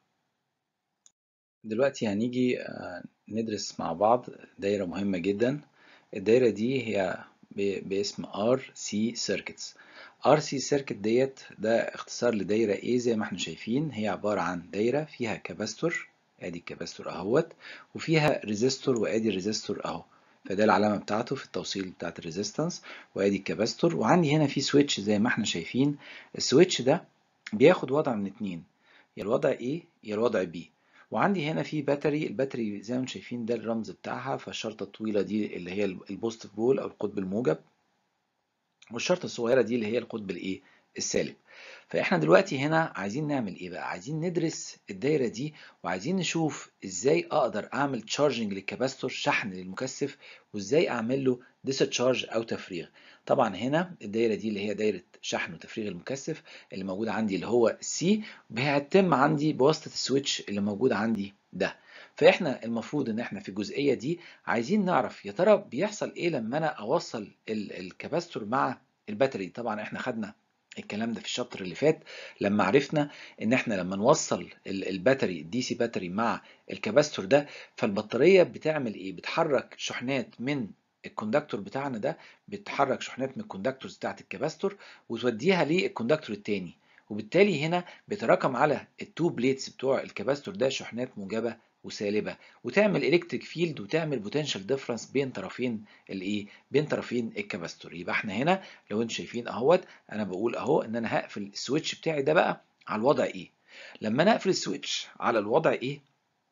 دلوقتي هنيجي ندرس مع بعض دايرة مهمة جدا الدايرة دي هي باسم RC Circuits RC Circuit ديت ده اختصار لدايرة ايه زي ما احنا شايفين هي عبارة عن دايرة فيها كاباستور ادي الكاباستور اهوت وفيها ريزيستور وادي الريزيستور اهو فده العلامة بتاعته في التوصيل بتاعت الريزيستنس وادي الكاباستور وعندي هنا في سويتش زي ما احنا شايفين السويتش ده بياخد وضع من اتنين يا الوضع A يا الوضع B وعندي هنا في باتري الباتري زي ما انتم شايفين ده الرمز بتاعها فالشرطة الطويلة دي اللي هي البوزيتيف بول أو القطب الموجب والشرطة الصغيرة دي اللي هي القطب الإيه السالب فإحنا دلوقتي هنا عايزين نعمل إيه بقى عايزين ندرس الدايرة دي وعايزين نشوف إزاي أقدر أعمل تشارجنج للكاباستور شحن للمكثف وإزاي أعمل له ديسشارج أو تفريغ طبعا هنا الدايره دي اللي هي دايره شحن وتفريغ المكثف اللي موجوده عندي اللي هو سي هتتم عندي بواسطه السويتش اللي موجود عندي ده فاحنا المفروض ان احنا في الجزئيه دي عايزين نعرف يا ترى بيحصل ايه لما انا اوصل الكباستور مع الباتري طبعا احنا خدنا الكلام ده في الشابتر اللي فات لما عرفنا ان احنا لما نوصل الباتري الدي سي باتري مع الكباستور ده فالبطاريه بتعمل ايه بتحرك شحنات من الكوندكتور بتاعنا ده بتحرك شحنات من الكوندكتورز بتاعت الكباستور وتوديها للكوندكتور التاني وبالتالي هنا بيتراكم على التو بليتس بتوع الكباستور ده شحنات موجبه وسالبه وتعمل الكتريك فيلد وتعمل بوتنشال ديفرنس بين طرفين الايه بين طرفين الكباستور يبقى احنا هنا لو انتم شايفين اهوت انا بقول اهو ان انا هقفل السويتش بتاعي ده بقى على الوضع ايه لما انا اقفل السويتش على الوضع ايه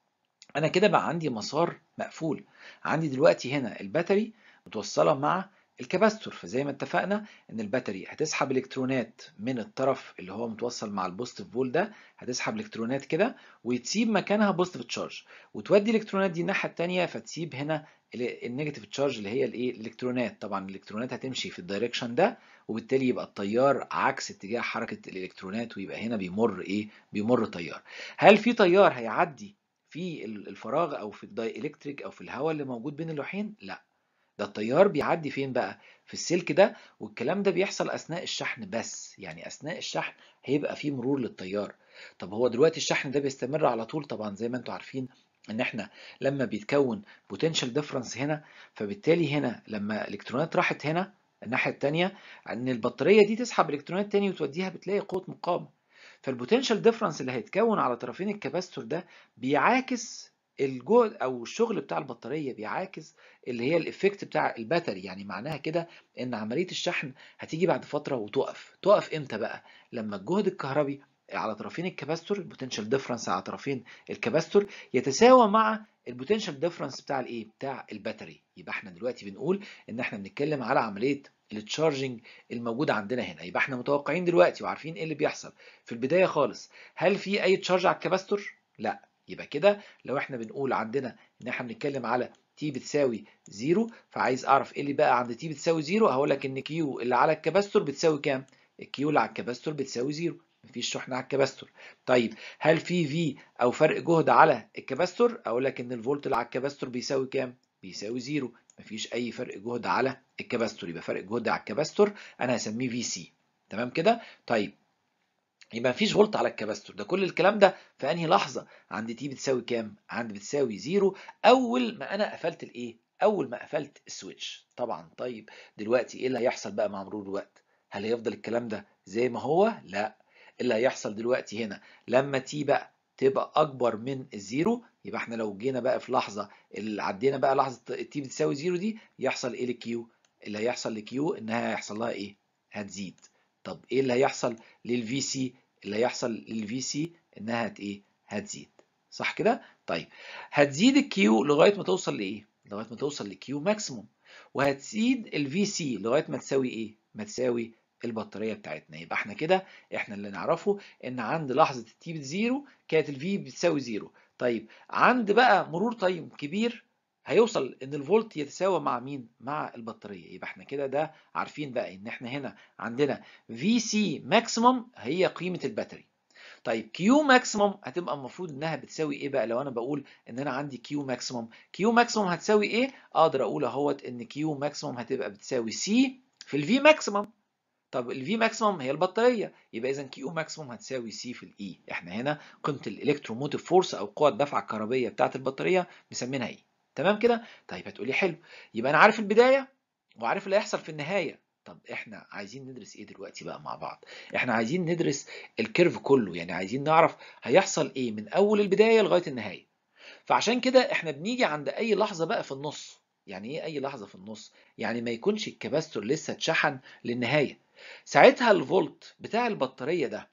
انا كده بقى عندي مسار مقفول عندي دلوقتي هنا الباتري متوصله مع الكباستور فزي ما اتفقنا ان الباتري هتسحب الكترونات من الطرف اللي هو متوصل مع البوزيتيف بول ده هتسحب الكترونات كده وتسيب مكانها بوزيتيف تشارج وتودي الالكترونات دي الناحيه الثانيه فتسيب هنا النيجاتيف تشارج اللي هي الايه الالكترونات طبعا الالكترونات هتمشي في الدايركشن ده وبالتالي يبقى التيار عكس اتجاه حركه الالكترونات ويبقى هنا بيمر ايه بيمر تيار هل في تيار هيعدي في الفراغ او في الداي الكتريك او في الهواء اللي موجود بين اللوحين لا ده التيار بيعدي فين بقى في السلك ده والكلام ده بيحصل اثناء الشحن بس يعني اثناء الشحن هيبقى فيه مرور للتيار طب هو دلوقتي الشحن ده بيستمر على طول طبعا زي ما انتم عارفين ان احنا لما بيتكون بوتنشال ديفرنس هنا فبالتالي هنا لما الالكترونات راحت هنا الناحيه الثانيه ان البطاريه دي تسحب الكترونات تاني وتوديها بتلاقي قوه مقاومه فالبوتنشال ديفرنس اللي هيتكون على طرفين الكباستور ده بيعاكس الجهد او الشغل بتاع البطاريه بيعاكس اللي هي الافكت بتاع الباتري يعني معناها كده ان عمليه الشحن هتيجي بعد فتره وتقف تقف امتى بقى لما الجهد الكهربي على طرفين الكباستور البوتنشال ديفرنس على طرفين الكباستور يتساوى مع البوتنشال ديفرنس بتاع الايه بتاع الباتري يبقى احنا دلوقتي بنقول ان احنا بنتكلم على عمليه التشارجنج الموجوده عندنا هنا يبقى احنا متوقعين دلوقتي وعارفين ايه اللي بيحصل في البدايه خالص هل في اي تشارج على الكباستور لا يبقى كده لو احنا بنقول عندنا ان احنا بنتكلم على تي بتساوي زيرو فعايز اعرف ايه اللي بقى عند تي بتساوي زيرو هقول لك ان كيو اللي على الكباستور بتساوي كام الكيو اللي على الكباستور بتساوي زيرو مفيش شحنه على الكباستور طيب هل في في او فرق جهد على الكباستور اقول لك ان الفولت اللي على الكباستور بيساوي كام بيساوي زيرو مفيش اي فرق جهد على الكباستور يبقى فرق جهد على الكباستور انا هسميه في سي تمام كده طيب يبقى مفيش فولت على الكباستور ده كل الكلام ده في انهي لحظه عند تي بتساوي كام عند بتساوي زيرو اول ما انا قفلت الايه اول ما قفلت السويتش طبعا طيب دلوقتي ايه اللي هيحصل بقى مع مرور الوقت هل هيفضل الكلام ده زي ما هو لا اللي هيحصل دلوقتي هنا لما تي بقى تبقى اكبر من الزيرو يبقى احنا لو جينا بقى في لحظه اللي عدينا بقى لحظه تي بتساوي زيرو دي يحصل ايه لكيو اللي هيحصل لكيو انها هيحصل لها ايه هتزيد طب ايه اللي هيحصل للفي سي اللي هيحصل للفي سي انها هت ايه هتزيد صح كده طيب هتزيد الكيو لغايه ما توصل لايه لغايه ما توصل لكيو ماكسيموم وهتزيد الفي سي لغايه ما تساوي ايه ما تساوي البطاريه بتاعتنا يبقى احنا كده احنا اللي نعرفه ان عند لحظه التي بزيرو كانت الفي بتساوي زيرو طيب عند بقى مرور تايم كبير هيوصل ان الفولت يتساوى مع مين مع البطاريه يبقى احنا كده ده عارفين بقى ان احنا هنا عندنا في سي ماكسيموم هي قيمه الباتري طيب كيو ماكسيموم هتبقى المفروض انها بتساوي ايه بقى لو انا بقول ان انا عندي كيو ماكسيموم كيو ماكسيموم هتساوي ايه اقدر اقول اهوت ان كيو ماكسيموم هتبقى بتساوي سي في الفي ماكسيموم طب الفي ماكسيموم هي البطاريه يبقى اذا كيو ماكسيموم هتساوي سي في الاي احنا هنا قيمه الالكتروموتيف فورس او قوه الدفعه الكهربيه بتاعه البطاريه مسمينها ايه تمام كده طيب هتقولي حلو يبقى انا عارف البدايه وعارف اللي هيحصل في النهايه طب احنا عايزين ندرس ايه دلوقتي بقى مع بعض احنا عايزين ندرس الكيرف كله يعني عايزين نعرف هيحصل ايه من اول البدايه لغايه النهايه فعشان كده احنا بنيجي عند اي لحظه بقى في النص يعني ايه اي لحظه في النص يعني ما يكونش الكباستور لسه اتشحن للنهايه ساعتها الفولت بتاع البطاريه ده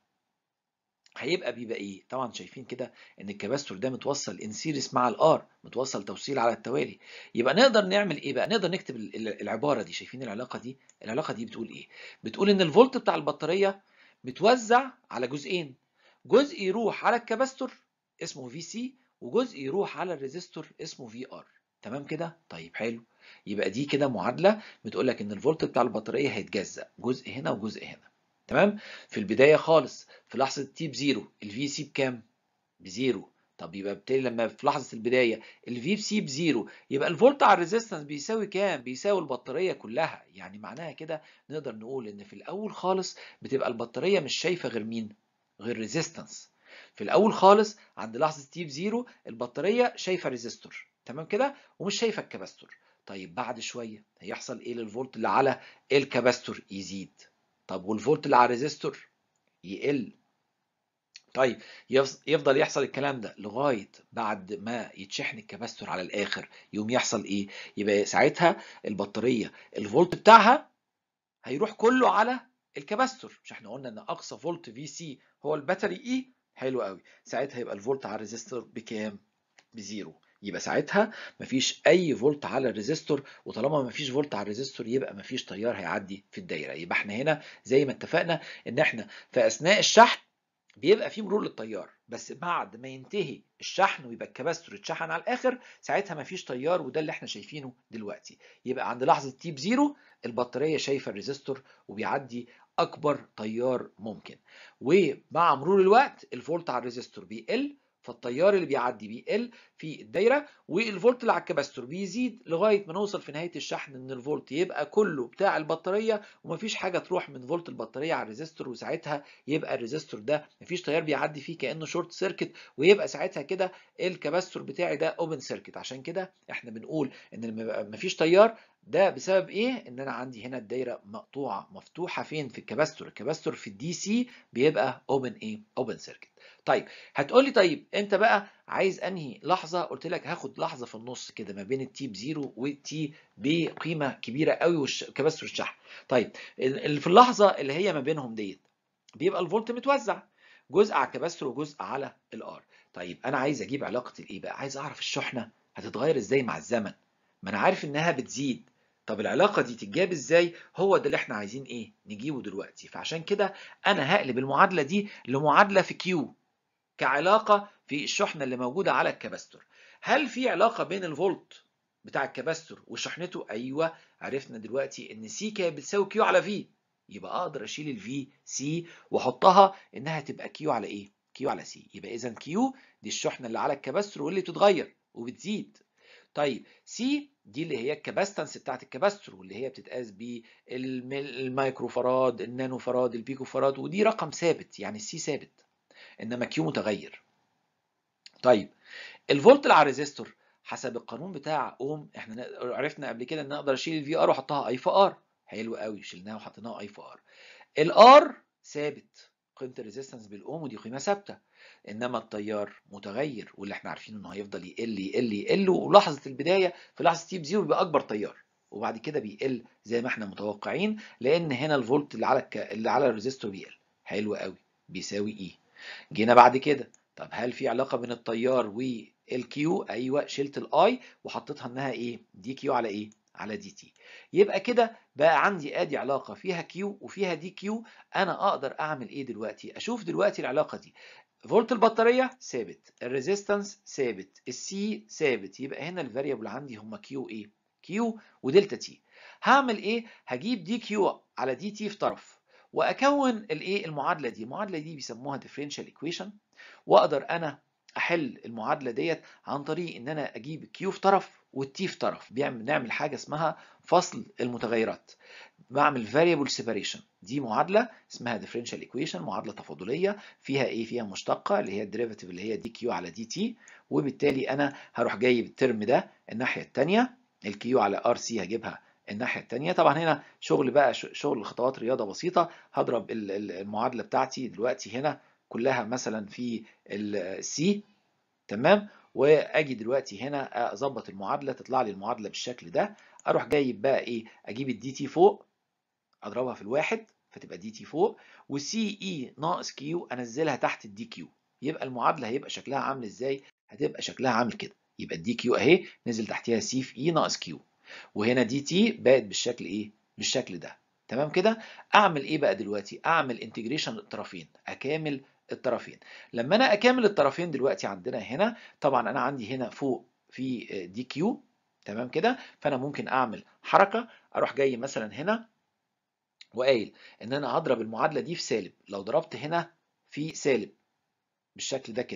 هيبقى بيبقى ايه طبعا شايفين كده ان الكباستور ده متوصل ان سيريس مع الار متوصل توصيل على التوالي يبقى نقدر نعمل ايه بقى نقدر نكتب العباره دي شايفين العلاقه دي العلاقه دي بتقول ايه بتقول ان الفولت بتاع البطاريه متوزع على جزئين جزء يروح على الكباستور اسمه في سي وجزء يروح على الريزيستور اسمه في ار تمام كده طيب حلو يبقى دي كده معادله بتقول لك ان الفولت بتاع البطاريه هيتجزأ جزء هنا وجزء هنا تمام في البدايه خالص في لحظه تي بزيرو الفي سي بكام بزيرو طب يبقى بالتالي لما في لحظه البدايه الفي سي بزيرو يبقى الفولت على الريزيستنس بيساوي كام بيساوي البطاريه كلها يعني معناها كده نقدر نقول ان في الاول خالص بتبقى البطاريه مش شايفه غير مين غير ريزيستنس في الاول خالص عند لحظه تي بزيرو البطاريه شايفه ريزيستور تمام كده ومش شايفه الكباستور طيب بعد شويه هيحصل ايه للفولت اللي على الكباستور يزيد طب والفولت اللي على الريزيستور يقل طيب يفضل يحصل الكلام ده لغايه بعد ما يتشحن الكباستور على الاخر يقوم يحصل ايه يبقى ساعتها البطاريه الفولت بتاعها هيروح كله على الكباستور مش احنا قلنا ان اقصى فولت في سي هو الباتري اي حلو قوي ساعتها يبقى الفولت على الريزيستور بكام بزيرو يبقى ساعتها مفيش اي فولت على الريزيستور وطالما مفيش فولت على الريزيستور يبقى مفيش تيار هيعدي في الدايره يبقى احنا هنا زي ما اتفقنا ان احنا في اثناء الشحن بيبقى في مرور للتيار بس بعد ما ينتهي الشحن ويبقى الكباستور اتشحن على الاخر ساعتها مفيش تيار وده اللي احنا شايفينه دلوقتي يبقى عند لحظه تي بزيرو البطاريه شايفه الريزيستور وبيعدي اكبر تيار ممكن ومع مرور الوقت الفولت على الريزيستور بيقل فالتيار اللي بيعدي بيقل في الدايره والفولت اللي على الكباستور بيزيد لغايه ما نوصل في نهايه الشحن ان الفولت يبقى كله بتاع البطاريه ومفيش حاجه تروح من فولت البطاريه على الريزيستور وساعتها يبقى الريزيستور ده مفيش تيار بيعدي فيه كانه شورت سيركت ويبقى ساعتها كده الكباستور بتاعي ده اوبن سيركت عشان كده احنا بنقول ان لما مفيش تيار ده بسبب ايه ان انا عندي هنا الدايره مقطوعه مفتوحه فين في الكباستور الكباستور في الدي سي بيبقى اوبن ايه اوبن سيركت طيب هتقول لي طيب انت بقى عايز انهي لحظه قلت لك هاخد لحظه في النص كده ما بين التي بزيرو والتي بقيمه كبيره قوي والكباستور الشحن طيب اللي في اللحظه اللي هي ما بينهم ديت بيبقى الفولت متوزع جزء على الكباستور وجزء على الار طيب انا عايز اجيب علاقه الايه بقى عايز اعرف الشحنه هتتغير ازاي مع الزمن ما انا عارف انها بتزيد طب العلاقه دي تتجاب ازاي هو ده اللي احنا عايزين ايه نجيبه دلوقتي فعشان كده انا هقلب المعادله دي لمعادله في كيو كعلاقه في الشحنه اللي موجوده على الكباستور هل في علاقه بين الفولت بتاع الكباستور وشحنته ايوه عرفنا دلوقتي ان سي كانت بتساوي كيو على في يبقى اقدر اشيل الفي سي واحطها انها تبقى كيو على ايه كيو على سي يبقى اذا كيو دي الشحنه اللي على الكباستور واللي بتتغير وبتزيد طيب سي دي اللي هي الكباستنس بتاعت الكباستور واللي هي بتتقاس بالمايكرو فراد النانو فراد البيكو فراد ودي رقم ثابت يعني السي ثابت انما كيو متغير طيب الفولت اللي على الريزيستور حسب القانون بتاع اوم احنا عرفنا قبل كده ان اقدر اشيل الفي ار واحطها اي في ار حلو قوي شلناها وحطيناها اي في ار الار ثابت قيمه الريزيستنس بالاوم ودي قيمه ثابته انما التيار متغير واللي احنا عارفينه انه هيفضل يقل يقل يقل ولحظه البدايه في لحظه تي بزيرو بيبقى اكبر تيار وبعد كده بيقل زي ما احنا متوقعين لان هنا الفولت اللي على الك... اللي على الريزيستور بيقل حلو قوي بيساوي اي جينا بعد كده طب هل في علاقه بين التيار والكيو ايوه شلت الاي وحطيتها انها ايه دي كيو على ايه على دي تي يبقى كده بقى عندي ادي علاقه فيها كيو وفيها دي كيو انا اقدر اعمل ايه دلوقتي اشوف دلوقتي العلاقه دي فولت البطاريه ثابت الريزيستنس ثابت السي ثابت يبقى هنا الفاريبل عندي هما كيو ايه كيو ودلتا تي هعمل ايه هجيب دي كيو على دي تي في طرف واكون الايه المعادله دي المعادله دي بيسموها ديفرنشال ايكويشن واقدر انا احل المعادله ديت عن طريق ان انا اجيب الكيو في طرف والتي في طرف بيعمل نعمل حاجه اسمها فصل المتغيرات بعمل variable separation دي معادله اسمها differential equation معادله تفاضليه فيها ايه فيها مشتقه اللي هي الديريفاتيف اللي هي دي كيو على دي تي وبالتالي انا هروح جايب الترم ده الناحيه الثانيه الكيو على ار سي هجيبها الناحيه الثانيه طبعا هنا شغل بقى شغل خطوات رياضه بسيطه هضرب المعادله بتاعتي دلوقتي هنا كلها مثلا في السي تمام واجي دلوقتي هنا اظبط المعادله تطلع لي المعادله بالشكل ده اروح جايب بقى ايه اجيب الدي تي فوق اضربها في الواحد فتبقى دي تي فوق وسي اي ناقص كيو انزلها تحت الدي كيو يبقى المعادله هيبقى شكلها عامل ازاي هتبقى شكلها عامل كده يبقى الدي كيو اهي نزل تحتها سي في اي ناقص كيو وهنا دي تي بقت بالشكل ايه بالشكل ده تمام كده اعمل ايه بقى دلوقتي اعمل انتجريشن الطرفين اكامل الطرفين لما انا اكامل الطرفين دلوقتي عندنا هنا طبعا انا عندي هنا فوق في دي كيو تمام كده فانا ممكن اعمل حركه اروح جاي مثلا هنا وقايل ان انا هضرب المعادله دي في سالب لو ضربت هنا في سالب بالشكل ده كده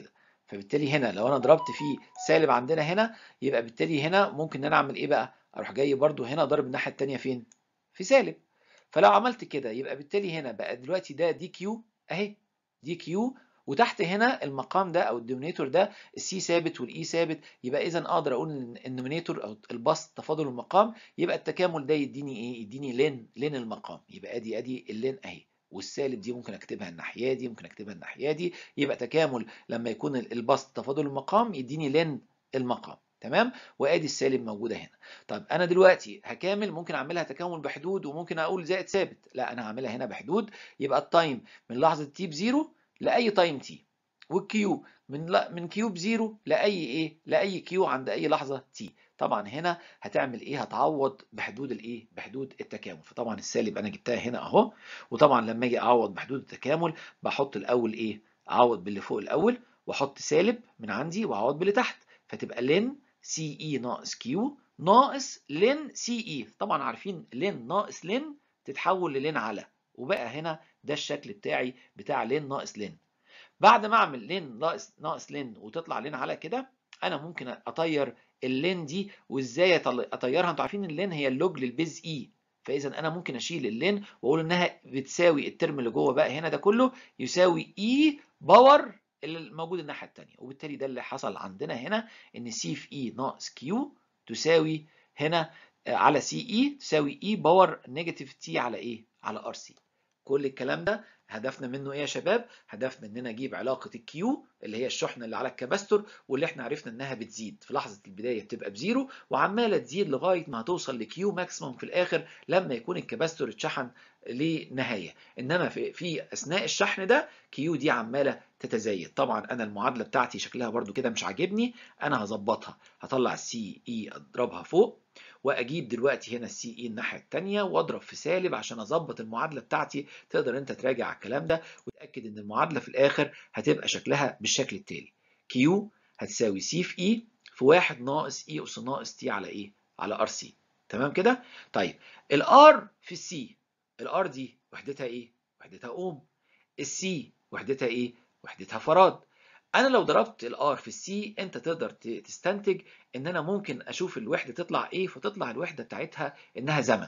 فبالتالي هنا لو انا ضربت في سالب عندنا هنا يبقى بالتالي هنا ممكن ان انا اعمل ايه بقى اروح جاي برضو هنا ضارب الناحيه الثانيه فين في سالب فلو عملت كده يبقى بالتالي هنا بقى دلوقتي ده دي كيو اهي دي كيو وتحت هنا المقام ده او الدومينيتور ده السي ثابت والاي ثابت يبقى اذا اقدر اقول ان النومينيتور او البسط تفاضل المقام يبقى التكامل ده يديني ايه يديني لين لين المقام يبقى ادي ادي اللين اهي والسالب دي ممكن اكتبها الناحيه دي ممكن اكتبها الناحيه دي يبقى تكامل لما يكون البسط تفاضل المقام يديني لين المقام تمام وادي السالب موجوده هنا طب انا دلوقتي هكامل ممكن اعملها تكامل بحدود وممكن اقول زائد ثابت لا انا هعملها هنا بحدود يبقى التايم من لحظه تي بزيرو لاي تايم تي والكيو من لا من كيو بزيرو لاي ايه لاي كيو عند اي لحظه تي طبعا هنا هتعمل ايه هتعوض بحدود الايه بحدود التكامل فطبعا السالب انا جبتها هنا اهو وطبعا لما اجي اعوض بحدود التكامل بحط الاول ايه اعوض باللي فوق الاول واحط سالب من عندي واعوض باللي تحت فتبقى لين سي اي ناقص كيو ناقص لين سي اي طبعا عارفين لين ناقص لين تتحول للين على وبقى هنا ده الشكل بتاعي بتاع لين ناقص لين بعد ما اعمل لين ناقص ناقص لين وتطلع لين على كده انا ممكن اطير اللين دي وازاي اطيرها انتوا عارفين اللين هي اللوج للبيز اي فاذا انا ممكن اشيل اللين واقول انها بتساوي الترم اللي جوه بقى هنا ده كله يساوي اي باور اللي موجود الناحيه الثانيه وبالتالي ده اللي حصل عندنا هنا ان سي في اي ناقص كيو تساوي هنا على سي اي تساوي اي باور نيجاتيف تي على ايه على ار سي كل الكلام ده هدفنا منه ايه يا شباب هدفنا اننا نجيب علاقه الكيو اللي هي الشحنه اللي على الكباستور واللي احنا عرفنا انها بتزيد في لحظه البدايه بتبقى بزيرو وعماله تزيد لغايه ما هتوصل لكيو ماكسيموم في الاخر لما يكون الكباستور اتشحن لنهايه انما في في اثناء الشحن ده كيو دي عماله تتزايد طبعا انا المعادله بتاعتي شكلها برده كده مش عاجبني انا هظبطها هطلع السي اي اضربها فوق واجيب دلوقتي هنا السي اي الناحيه الثانيه واضرب في سالب عشان اظبط المعادله بتاعتي تقدر انت تراجع على الكلام ده وتاكد ان المعادله في الاخر هتبقى شكلها بالشكل التالي كيو هتساوي سي في اي في 1 ناقص اي اس ناقص تي على ايه على ار سي تمام كده طيب الار في السي الار دي وحدتها ايه وحدتها اوم السي وحدتها ايه وحدتها فراد انا لو ضربت الار في السي انت تقدر تستنتج ان انا ممكن اشوف الوحده تطلع ايه فتطلع الوحده بتاعتها انها زمن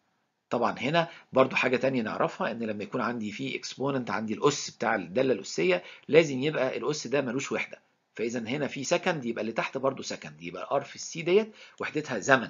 طبعا هنا برضو حاجه تانية نعرفها ان لما يكون عندي في اكسبوننت عندي الاس بتاع الداله الاسيه لازم يبقى الاس ده ملوش وحده فاذا هنا في سكند يبقى اللي تحت برضو سكند يبقى الار في السي ديت وحدتها زمن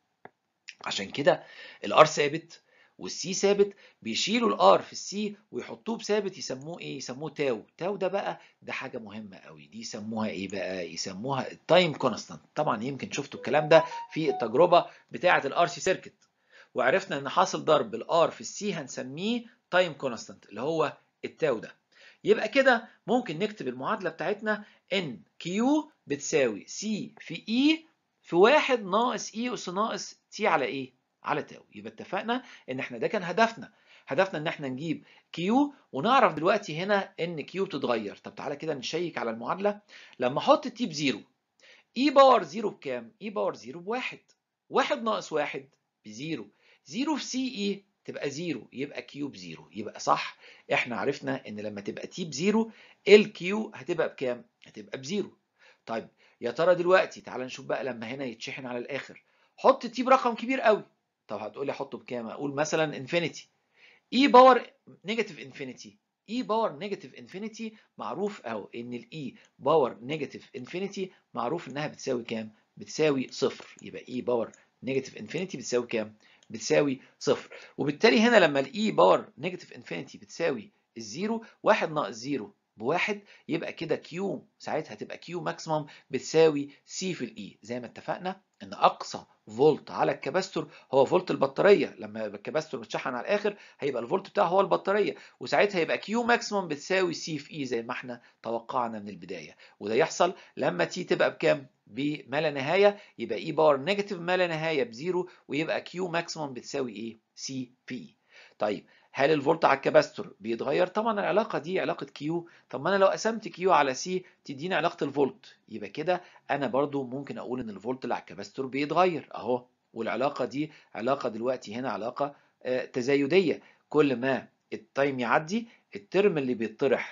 عشان كده الار ثابت والسي ثابت بيشيلوا الار في السي ويحطوه بثابت يسموه ايه يسموه تاو تاو ده بقى ده حاجه مهمه قوي دي يسموها ايه بقى يسموها التايم كونستانت طبعا يمكن شفتوا الكلام ده في التجربه بتاعه الار سي سيركت وعرفنا ان حاصل ضرب الار في السي هنسميه تايم كونستانت اللي هو التاو ده يبقى كده ممكن نكتب المعادله بتاعتنا ان كيو بتساوي سي في اي في واحد ناقص اي اس ناقص تي على ايه على تاو يبقى اتفقنا ان احنا ده كان هدفنا هدفنا ان احنا نجيب كيو ونعرف دلوقتي هنا ان كيو بتتغير طب تعالى كده نشيك على المعادله لما احط تي بزيرو اي باور زيرو بكام اي باور زيرو بواحد واحد ناقص واحد بزيرو زيرو في سي اي تبقى زيرو يبقى كيو بزيرو يبقى صح احنا عرفنا ان لما تبقى تي بزيرو الكيو هتبقى بكام هتبقى بزيرو طيب يا ترى دلوقتي تعال نشوف بقى لما هنا يتشحن على الاخر حط تي برقم كبير قوي طب هتقولي احطه بكام اقول مثلا انفينيتي اي باور نيجاتيف انفينيتي اي باور نيجاتيف انفينيتي معروف اهو ان الاي باور نيجاتيف انفينيتي معروف انها بتساوي كام بتساوي صفر يبقى اي باور نيجاتيف انفينيتي بتساوي كام بتساوي صفر وبالتالي هنا لما الاي باور نيجاتيف انفينيتي بتساوي الزيرو واحد ناقص زيرو بواحد يبقى كده كيو ساعتها تبقى كيو ماكسيمم بتساوي سي في الاي زي ما اتفقنا ان اقصى فولت على الكباستور هو فولت البطاريه لما يبقى الكباستور متشحن على الاخر هيبقى الفولت بتاعه هو البطاريه وساعتها يبقى كيو ماكسيمم بتساوي سي في اي زي ما احنا توقعنا من البدايه وده يحصل لما تي تبقى بكام بما لا نهايه يبقى اي باور نيجاتيف ما لا نهايه بزيرو ويبقى كيو ماكسيمم بتساوي ايه سي في اي طيب هل الفولت على الكباستور بيتغير؟ طبعا العلاقه دي علاقه كيو، طب ما انا لو قسمت كيو على سي تديني علاقه الفولت، يبقى كده انا برضو ممكن اقول ان الفولت اللي على الكباستور بيتغير اهو، والعلاقه دي علاقه دلوقتي هنا علاقه آه تزايديه، كل ما التايم يعدي الترم اللي بيطرح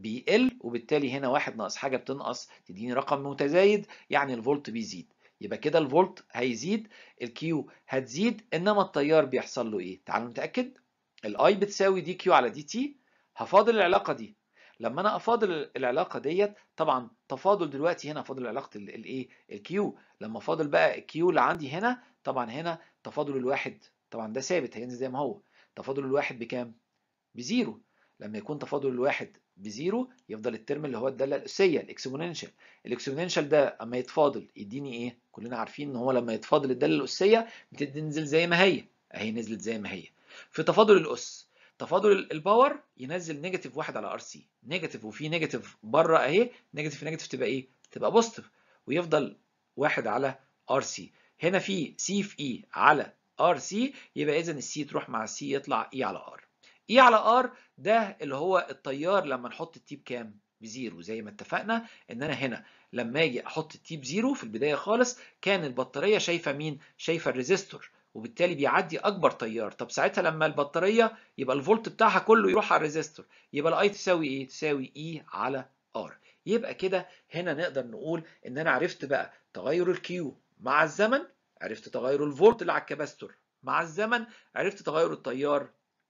بيقل وبالتالي هنا واحد ناقص حاجه بتنقص تديني رقم متزايد يعني الفولت بيزيد يبقى كده الفولت هيزيد الكيو هتزيد انما التيار بيحصل له ايه تعالوا نتاكد الاي بتساوي دي كيو على دي تي هفاضل العلاقه دي لما انا افاضل العلاقه ديت طبعا تفاضل دلوقتي هنا فاضل علاقه الايه الكيو لما فاضل بقى الكيو اللي عندي هنا طبعا هنا تفاضل الواحد طبعا ده ثابت هينزل زي ما هو تفاضل الواحد بكام بزيرو لما يكون تفاضل الواحد بزيرو يفضل الترم اللي هو الداله الاسيه الاكسبوننشال الاكسبوننشال ده اما يتفاضل يديني ايه كلنا عارفين ان هو لما يتفاضل الداله الاسيه بتنزل زي ما هي اهي نزلت زي ما هي في تفاضل الاس تفاضل الباور ينزل نيجاتيف واحد على ار سي نيجاتيف وفي نيجاتيف بره اهي نيجاتيف في نيجاتيف تبقى ايه تبقى بوزيتيف ويفضل واحد على ار سي هنا في سي في اي على ار سي يبقى اذا السي تروح مع السي يطلع اي على ار اي على ار ده اللي هو التيار لما نحط التي بكام بزيرو زي ما اتفقنا ان انا هنا لما اجي احط التي بزيرو في البدايه خالص كان البطاريه شايفه مين شايفه الريزيستور وبالتالي بيعدي اكبر تيار طب ساعتها لما البطاريه يبقى الفولت بتاعها كله يروح على الريزيستور يبقى الاي تساوي ايه تساوي اي على ار يبقى كده هنا نقدر نقول ان انا عرفت بقى تغير الكيو مع الزمن عرفت تغير الفولت اللي على الكباستور مع الزمن عرفت تغير التيار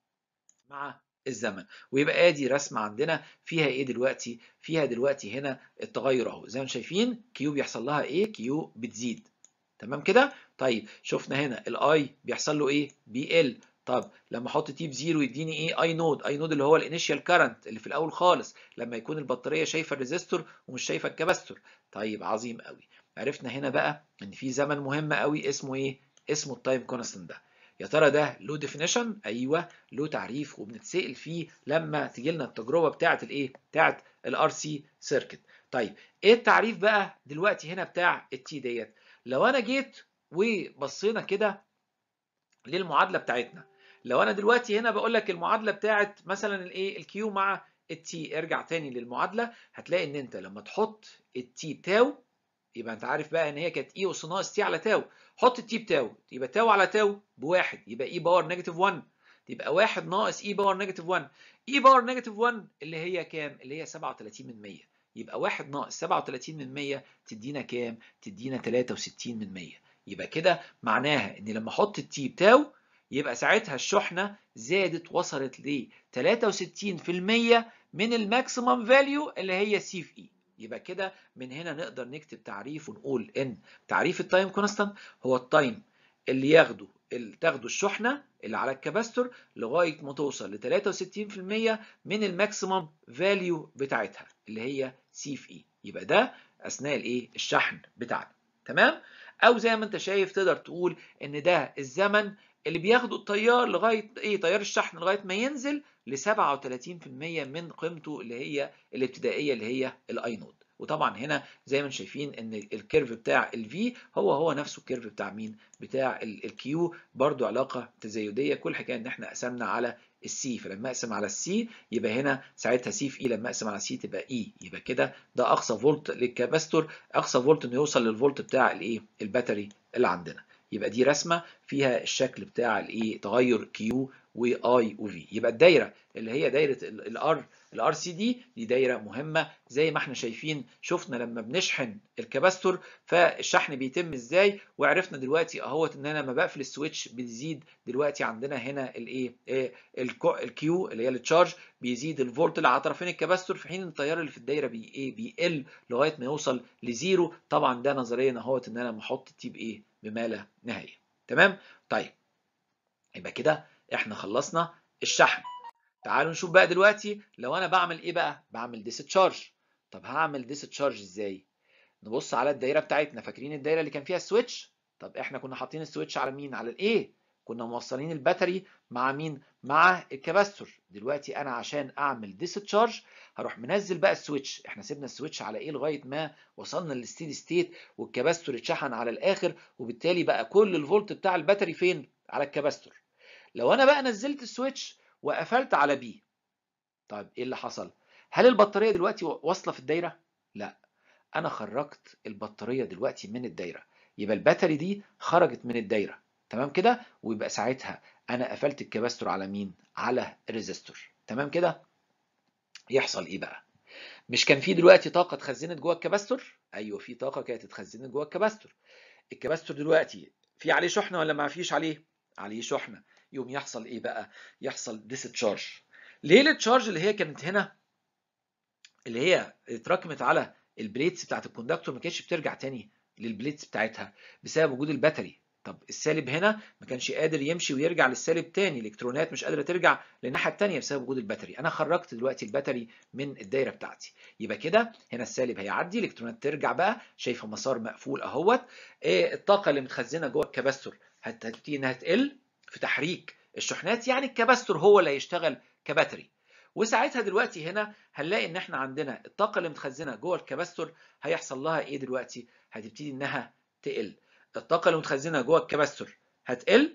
مع الزمن ويبقى ادي رسمه عندنا فيها ايه دلوقتي فيها دلوقتي هنا التغير اهو زي ما شايفين كيو بيحصل لها ايه كيو بتزيد تمام كده طيب شفنا هنا الاي بيحصل له ايه بيقل طب لما احط تي بزيرو يديني ايه اي نود اي نود اللي هو الانيشال كارنت اللي في الاول خالص لما يكون البطاريه شايفه الريزيستور ومش شايفه الكباستور طيب عظيم قوي عرفنا هنا بقى ان في زمن مهم قوي اسمه ايه اسمه التايم كونستنت ده يا ترى ده له ديفينيشن ايوه له تعريف وبنتسال فيه لما تيجي لنا التجربه بتاعه الايه بتاعه الار سي سيركت طيب ايه التعريف بقى دلوقتي هنا بتاع التي ديت لو انا جيت وبصينا كده للمعادله بتاعتنا لو انا دلوقتي هنا بقول لك المعادله بتاعت مثلا الايه الكيو مع التي ارجع تاني للمعادله هتلاقي ان انت لما تحط التي بتاو يبقى انت عارف بقى ان هي كانت اي اس ناقص تي على تاو حط التي بتاو يبقى تاو على تاو بواحد يبقى اي باور نيجاتيف 1 يبقى واحد ناقص اي باور نيجاتيف 1 اي باور نيجاتيف 1 اللي هي كام اللي هي 37 من 100 يبقى واحد ناقص 37 من 100 تدينا كام تدينا 63 من 100 يبقى كده معناها ان لما احط التي بتاو يبقى ساعتها الشحنه زادت وصلت ل 63% من الماكسيمم فاليو اللي هي سي في اي يبقى كده من هنا نقدر نكتب تعريف ونقول ان تعريف التايم كونستانت هو التايم اللي ياخده اللي تاخده الشحنه اللي على الكباستور لغايه ما توصل ل 63% من الماكسيمم فاليو بتاعتها اللي هي سي في اي يبقى ده اثناء الايه الشحن بتاعنا تمام او زي ما انت شايف تقدر تقول ان ده الزمن اللي بياخده التيار لغايه ايه تيار الشحن لغايه ما ينزل ل 37% من قيمته اللي هي الابتدائيه اللي هي الاي نود وطبعا هنا زي ما شايفين ان الكيرف بتاع الفي هو هو نفسه الكيرف بتاع مين بتاع الكيو برضو علاقه تزايديه كل حكايه ان احنا قسمنا على السي فلما اقسم على السي يبقى هنا ساعتها سي في اي لما اقسم على سي تبقى اي يبقى كده ده اقصى فولت للكاباستور اقصى فولت انه يوصل للفولت بتاع الايه الباتري اللي عندنا يبقى دي رسمه فيها الشكل بتاع الايه تغير كيو واي وفي يبقى الدايره اللي هي دايره الار الار سي دي دي دايره مهمه زي ما احنا شايفين شفنا لما بنشحن الكباستور فالشحن بيتم ازاي وعرفنا دلوقتي اهوت ان انا لما بقفل السويتش بيزيد دلوقتي عندنا هنا الايه الكيو اللي هي التشارج بيزيد الفولت اللي على طرفين الكباستور في حين التيار اللي في الدايره بي ايه بيقل لغايه ما يوصل لزيرو طبعا ده نظريا اهوت ان انا بحط تي بايه بما لا نهايه تمام طيب يبقى كده احنا خلصنا الشحن تعالوا نشوف بقى دلوقتي لو انا بعمل ايه بقى بعمل ديستشارج طب هعمل ديستشارج ازاي نبص على الدايره بتاعتنا فاكرين الدايره اللي كان فيها السويتش طب احنا كنا حاطين السويتش على مين على الايه كنا موصلين الباتري مع مين مع الكباستور دلوقتي انا عشان اعمل ديستشارج هروح منزل بقى السويتش احنا سيبنا السويتش على ايه لغايه ما وصلنا للستيدي ستيت والكباستور اتشحن على الاخر وبالتالي بقى كل الفولت بتاع الباتري فين على الكباستور لو انا بقى نزلت السويتش وقفلت على بي طيب ايه اللي حصل هل البطاريه دلوقتي واصله في الدايره لا انا خرجت البطاريه دلوقتي من الدايره يبقى الباتري دي خرجت من الدايره تمام كده ويبقى ساعتها انا قفلت الكباستور على مين على الريزيستور تمام كده يحصل ايه بقى مش كان في دلوقتي طاقه اتخزنت جوه الكباستور ايوه في طاقه كانت اتخزنت جوه الكباستور الكباستور دلوقتي في عليه شحنه ولا ما فيش عليه عليه شحنه يوم يحصل ايه بقى يحصل ديستشارج ليه التشارج اللي هي كانت هنا اللي هي اتراكمت على البليتس بتاعت الكوندكتور ما كانتش بترجع تاني للبليتس بتاعتها بسبب وجود الباتري طب السالب هنا ما كانش قادر يمشي ويرجع للسالب تاني الالكترونات مش قادره ترجع للناحيه التانيه بسبب وجود الباتري انا خرجت دلوقتي الباتري من الدايره بتاعتي يبقى كده هنا السالب هيعدي الالكترونات ترجع بقى شايفه مسار مقفول اهوت إيه الطاقه اللي متخزنه جوه الكباستور هتبتدي انها تقل في تحريك الشحنات يعني الكباستور هو اللي هيشتغل كباتري وساعتها دلوقتي هنا هنلاقي ان احنا عندنا الطاقه اللي متخزنه جوه الكباستور هيحصل لها ايه دلوقتي هتبتدي انها تقل الطاقه اللي متخزنه جوه الكباستور هتقل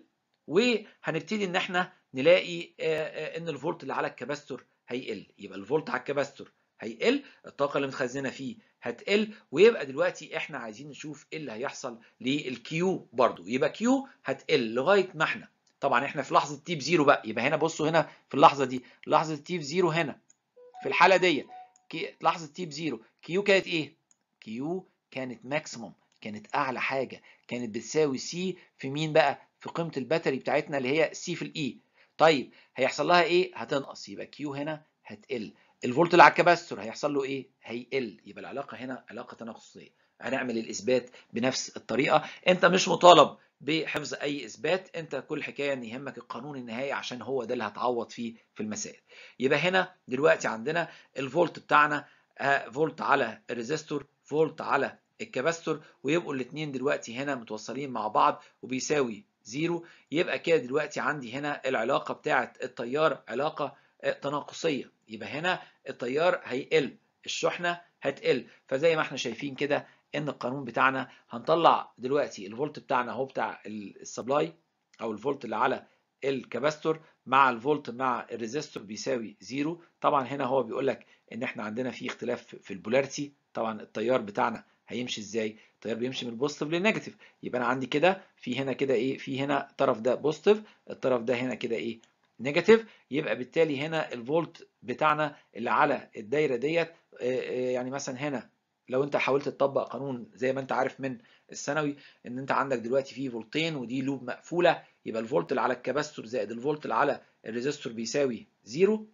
وهنبتدي ان احنا نلاقي ان الفولت اللي على الكباستور هيقل يبقى الفولت على الكباستور هيقل الطاقه اللي متخزنه فيه هتقل ويبقى دلوقتي احنا عايزين نشوف ايه اللي هيحصل للكيو برضو يبقى كيو هتقل لغايه ما احنا طبعا احنا في لحظه تيب زيرو بقى يبقى هنا بصوا هنا في اللحظه دي لحظه تيب زيرو هنا في الحاله دي لحظه تيب زيرو كيو كانت ايه كيو كانت ماكسيموم كانت اعلى حاجه كانت بتساوي سي في مين بقى في قيمه الباتري بتاعتنا اللي هي سي في الاي طيب هيحصل لها ايه هتنقص يبقى كيو هنا هتقل الفولت اللي على الكباستور هيحصل له ايه هيقل يبقى العلاقه هنا علاقه تناقصيه هنعمل الاثبات بنفس الطريقه انت مش مطالب بحفظ اي اثبات انت كل حكايه ان يهمك القانون النهائي عشان هو ده اللي هتعوض فيه في المسائل يبقى هنا دلوقتي عندنا الفولت بتاعنا فولت على الريزيستور فولت على الكباستور ويبقوا الاثنين دلوقتي هنا متوصلين مع بعض وبيساوي زيرو يبقى كده دلوقتي عندي هنا العلاقه بتاعه التيار علاقه تناقصيه يبقى هنا التيار هيقل الشحنه هتقل فزي ما احنا شايفين كده ان القانون بتاعنا هنطلع دلوقتي الفولت بتاعنا اهو بتاع السبلاي او الفولت اللي على الكباستور مع الفولت مع الريزيستور بيساوي زيرو طبعا هنا هو بيقول لك ان احنا عندنا في اختلاف في البولاريتي طبعا التيار بتاعنا هيمشي ازاي التيار بيمشي من البوزيتيف للنيجاتيف يبقى انا عندي كده في هنا كده ايه في هنا الطرف ده بوزيتيف الطرف ده هنا كده ايه نيجاتيف يبقى بالتالي هنا الفولت بتاعنا اللي على الدايره ديت يعني مثلا هنا لو انت حاولت تطبق قانون زي ما انت عارف من الثانوي ان انت عندك دلوقتي فيه فولتين ودي لوب مقفوله يبقى الفولت اللي على الكباستور زائد الفولت اللي على الريزيستور بيساوي زيرو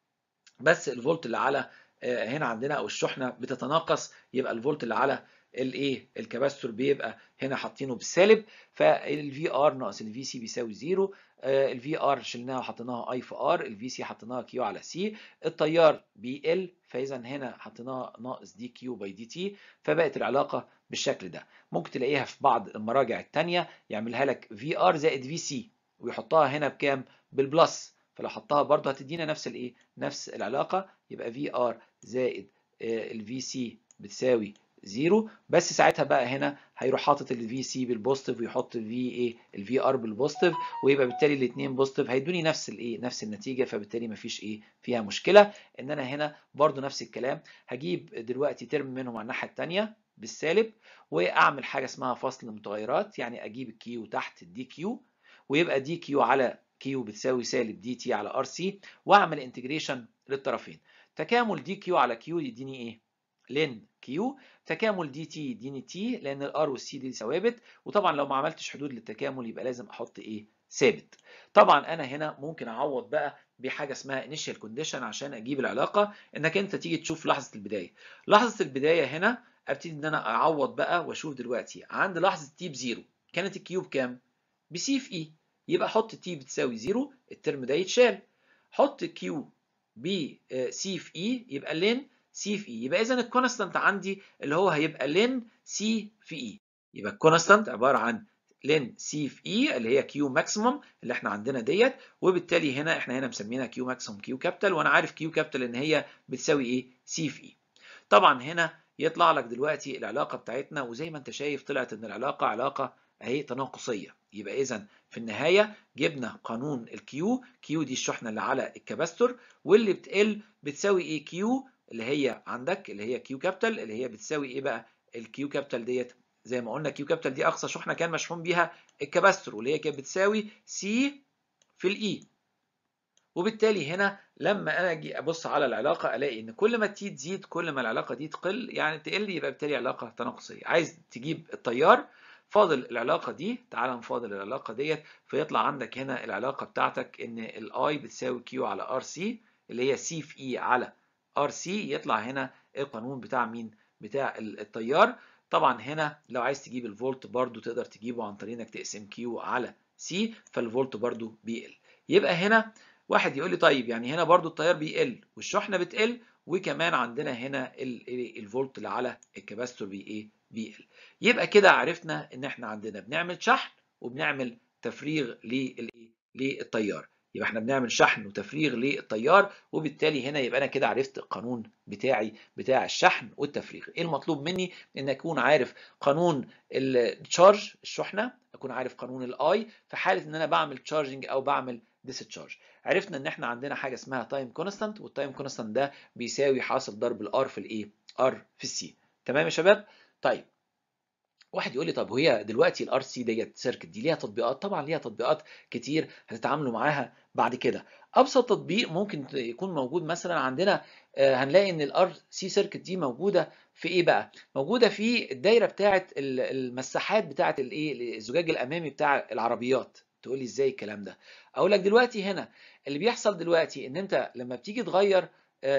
بس الفولت اللي على هنا عندنا او الشحنه بتتناقص يبقى الفولت اللي على الايه الكباستور بيبقى هنا حاطينه بالسالب فالفي ار ناقص الفي سي بيساوي زيرو الفي ار شلناها وحطيناها اي في ار الفي سي حطيناها كيو على سي التيار بيقل فاذا هنا حطيناها ناقص دي كيو باي دي تي فبقت العلاقه بالشكل ده ممكن تلاقيها في بعض المراجع الثانيه يعملها لك في ار زائد في سي ويحطها هنا بكام بالبلس فلو حطها برضه هتدينا نفس الايه نفس العلاقه يبقى في ار زائد الفي سي بتساوي زيرو بس ساعتها بقى هنا هيروح حاطط الفي سي بالبوزيتيف ويحط الفي ايه الفي ار بالبوزيتيف ويبقى بالتالي الاثنين بوزيتيف هيدوني نفس الايه نفس النتيجه فبالتالي مفيش ايه فيها مشكله ان انا هنا برضو نفس الكلام هجيب دلوقتي ترم منهم على الناحيه الثانيه بالسالب واعمل حاجه اسمها فصل متغيرات يعني اجيب الكيو تحت الدي كيو ويبقى دي كيو على كيو بتساوي سالب دي تي على ار سي واعمل انتجريشن للطرفين تكامل دي كيو على كيو يديني ايه لن كيو تكامل دي تي يديني تي لان الار والسي دي ثوابت وطبعا لو ما عملتش حدود للتكامل يبقى لازم احط ايه ثابت طبعا انا هنا ممكن اعوض بقى بحاجه اسمها انيشال كونديشن عشان اجيب العلاقه انك انت تيجي تشوف لحظه البدايه لحظه البدايه هنا ابتدي ان انا اعوض بقى واشوف دلوقتي عند لحظه تي بزيرو كانت الكيو بكام بسي في اي يبقى حط تي بتساوي زيرو الترم ده يتشال حط كيو بسي في اي يبقى لين سي في اي يبقى اذا الكونستانت عندي اللي هو هيبقى لين سي في اي يبقى الكونستانت عباره عن لين سي في اي اللي هي كيو ماكسيموم اللي احنا عندنا ديت وبالتالي هنا احنا هنا مسمينها كيو ماكسيموم كيو كابيتال وانا عارف كيو كابيتال ان هي بتساوي ايه سي في اي طبعا هنا يطلع لك دلوقتي العلاقه بتاعتنا وزي ما انت شايف طلعت ان العلاقه علاقه اهي تناقصيه يبقى اذا في النهايه جبنا قانون الكيو كيو دي الشحنه اللي على الكباستور واللي بتقل بتساوي ايه كيو اللي هي عندك اللي هي كيو كابيتال اللي هي بتساوي ايه بقى الكيو كابيتال ديت زي ما قلنا كيو كابيتال دي اقصى شحنه كان مشحون بيها الكباستور واللي هي كانت بتساوي سي في الاي وبالتالي هنا لما انا اجي ابص على العلاقه الاقي ان كل ما التي تزيد كل ما العلاقه دي تقل يعني تقل يبقى بالتالي علاقه تناقصيه عايز تجيب التيار فاضل العلاقه دي تعال نفاضل العلاقه ديت فيطلع عندك هنا العلاقه بتاعتك ان الاي بتساوي كيو على ار سي اللي هي سي في اي على ار سي يطلع هنا القانون بتاع مين بتاع التيار طبعا هنا لو عايز تجيب الفولت برضو تقدر تجيبه عن طريق انك تقسم كيو على سي فالفولت برضو بيقل يبقى هنا واحد يقول لي طيب يعني هنا برضو التيار بيقل والشحنه بتقل وكمان عندنا هنا الفولت اللي على الكباستور بي ايه بيقل يبقى كده عرفنا ان احنا عندنا بنعمل شحن وبنعمل تفريغ للايه للتيار يبقى احنا بنعمل شحن وتفريغ للتيار وبالتالي هنا يبقى انا كده عرفت القانون بتاعي بتاع الشحن والتفريغ ايه المطلوب مني ان اكون عارف قانون التشارج الشحنه اكون عارف قانون الاي في حاله ان انا بعمل تشارجنج او بعمل ديسشارج عرفنا ان احنا عندنا حاجه اسمها تايم كونستانت والتايم كونستانت ده بيساوي حاصل ضرب الار في الايه ار في السي تمام يا شباب طيب واحد يقول لي طب وهي دلوقتي الار سي ديت سيركت دي ليها تطبيقات طبعا ليها تطبيقات كتير هتتعاملوا معاها بعد كده ابسط تطبيق ممكن يكون موجود مثلا عندنا هنلاقي ان الار سي سيركت دي موجوده في ايه بقى موجوده في الدايره بتاعه المساحات بتاعه الايه الزجاج الامامي بتاع العربيات تقول لي ازاي الكلام ده اقول لك دلوقتي هنا اللي بيحصل دلوقتي ان انت لما بتيجي تغير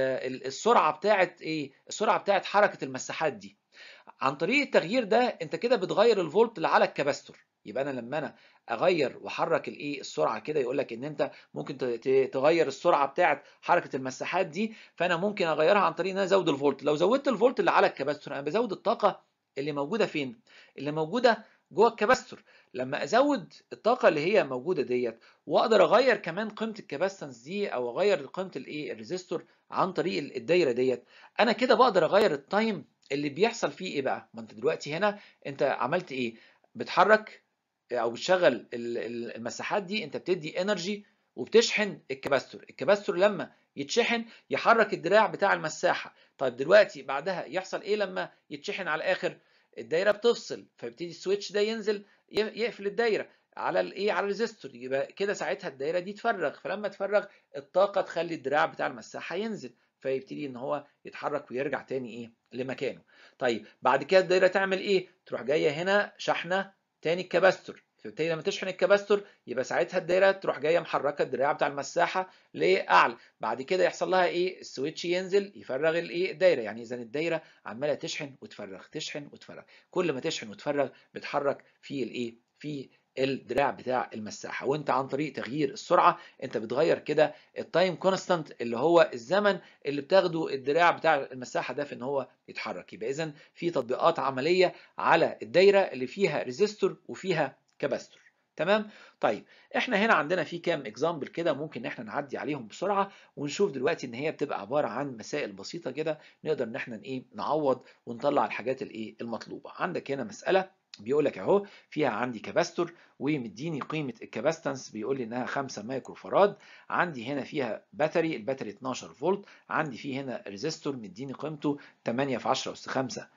السرعه بتاعه ايه السرعه بتاعه حركه المساحات دي عن طريق التغيير ده انت كده بتغير الفولت اللي على الكباستور يبقى انا لما انا اغير واحرك الايه السرعه كده يقول لك ان انت ممكن تغير السرعه بتاعه حركه المساحات دي فانا ممكن اغيرها عن طريق ان انا ازود الفولت لو زودت الفولت اللي على الكباستور انا بزود الطاقه اللي موجوده فين اللي موجوده جوه الكباستور لما ازود الطاقه اللي هي موجوده ديت واقدر اغير كمان قيمه الكباستنس دي او اغير قيمه الايه الريزيستور عن طريق الدايره ديت انا كده بقدر اغير التايم اللي بيحصل فيه ايه بقى ما انت دلوقتي هنا انت عملت ايه بتحرك او بتشغل المساحات دي انت بتدي انرجي وبتشحن الكباستور الكباستور لما يتشحن يحرك الدراع بتاع المساحه طيب دلوقتي بعدها يحصل ايه لما يتشحن على الاخر الدايره بتفصل فيبتدي السويتش ده ينزل يقفل الدايره على الايه على الريزيستور يبقى كده ساعتها الدايره دي تفرغ فلما تفرغ الطاقه تخلي الدراع بتاع المساحه ينزل فيبتدي ان هو يتحرك ويرجع تاني ايه لمكانه طيب بعد كده الدايره تعمل ايه تروح جايه هنا شحنه تاني الكباستور فبالتالي لما تشحن الكباستور يبقى ساعتها الدايره تروح جايه محركه الدراع بتاع المساحه لاعلى بعد كده يحصل لها ايه السويتش ينزل يفرغ الايه الدايره يعني اذا الدايره عماله تشحن وتفرغ تشحن وتفرغ كل ما تشحن وتفرغ بتحرك في الايه في الدراع بتاع المساحه وانت عن طريق تغيير السرعه انت بتغير كده التايم كونستانت اللي هو الزمن اللي بتاخده الدراع بتاع المساحه ده في ان هو يتحرك يبقى اذا في تطبيقات عمليه على الدايره اللي فيها ريزيستور وفيها كباستور تمام طيب احنا هنا عندنا في كام اكزامبل كده ممكن ان احنا نعدي عليهم بسرعه ونشوف دلوقتي ان هي بتبقى عباره عن مسائل بسيطه كده نقدر ان احنا ايه نعوض ونطلع الحاجات الايه المطلوبه عندك هنا مساله بيقول لك اهو فيها عندي كباستور ومديني قيمه الكباستنس بيقول لي انها 5 مايكرو فراد عندي هنا فيها باتري الباتري 12 فولت عندي فيه هنا ريزيستور مديني قيمته 8 في 10 اس 5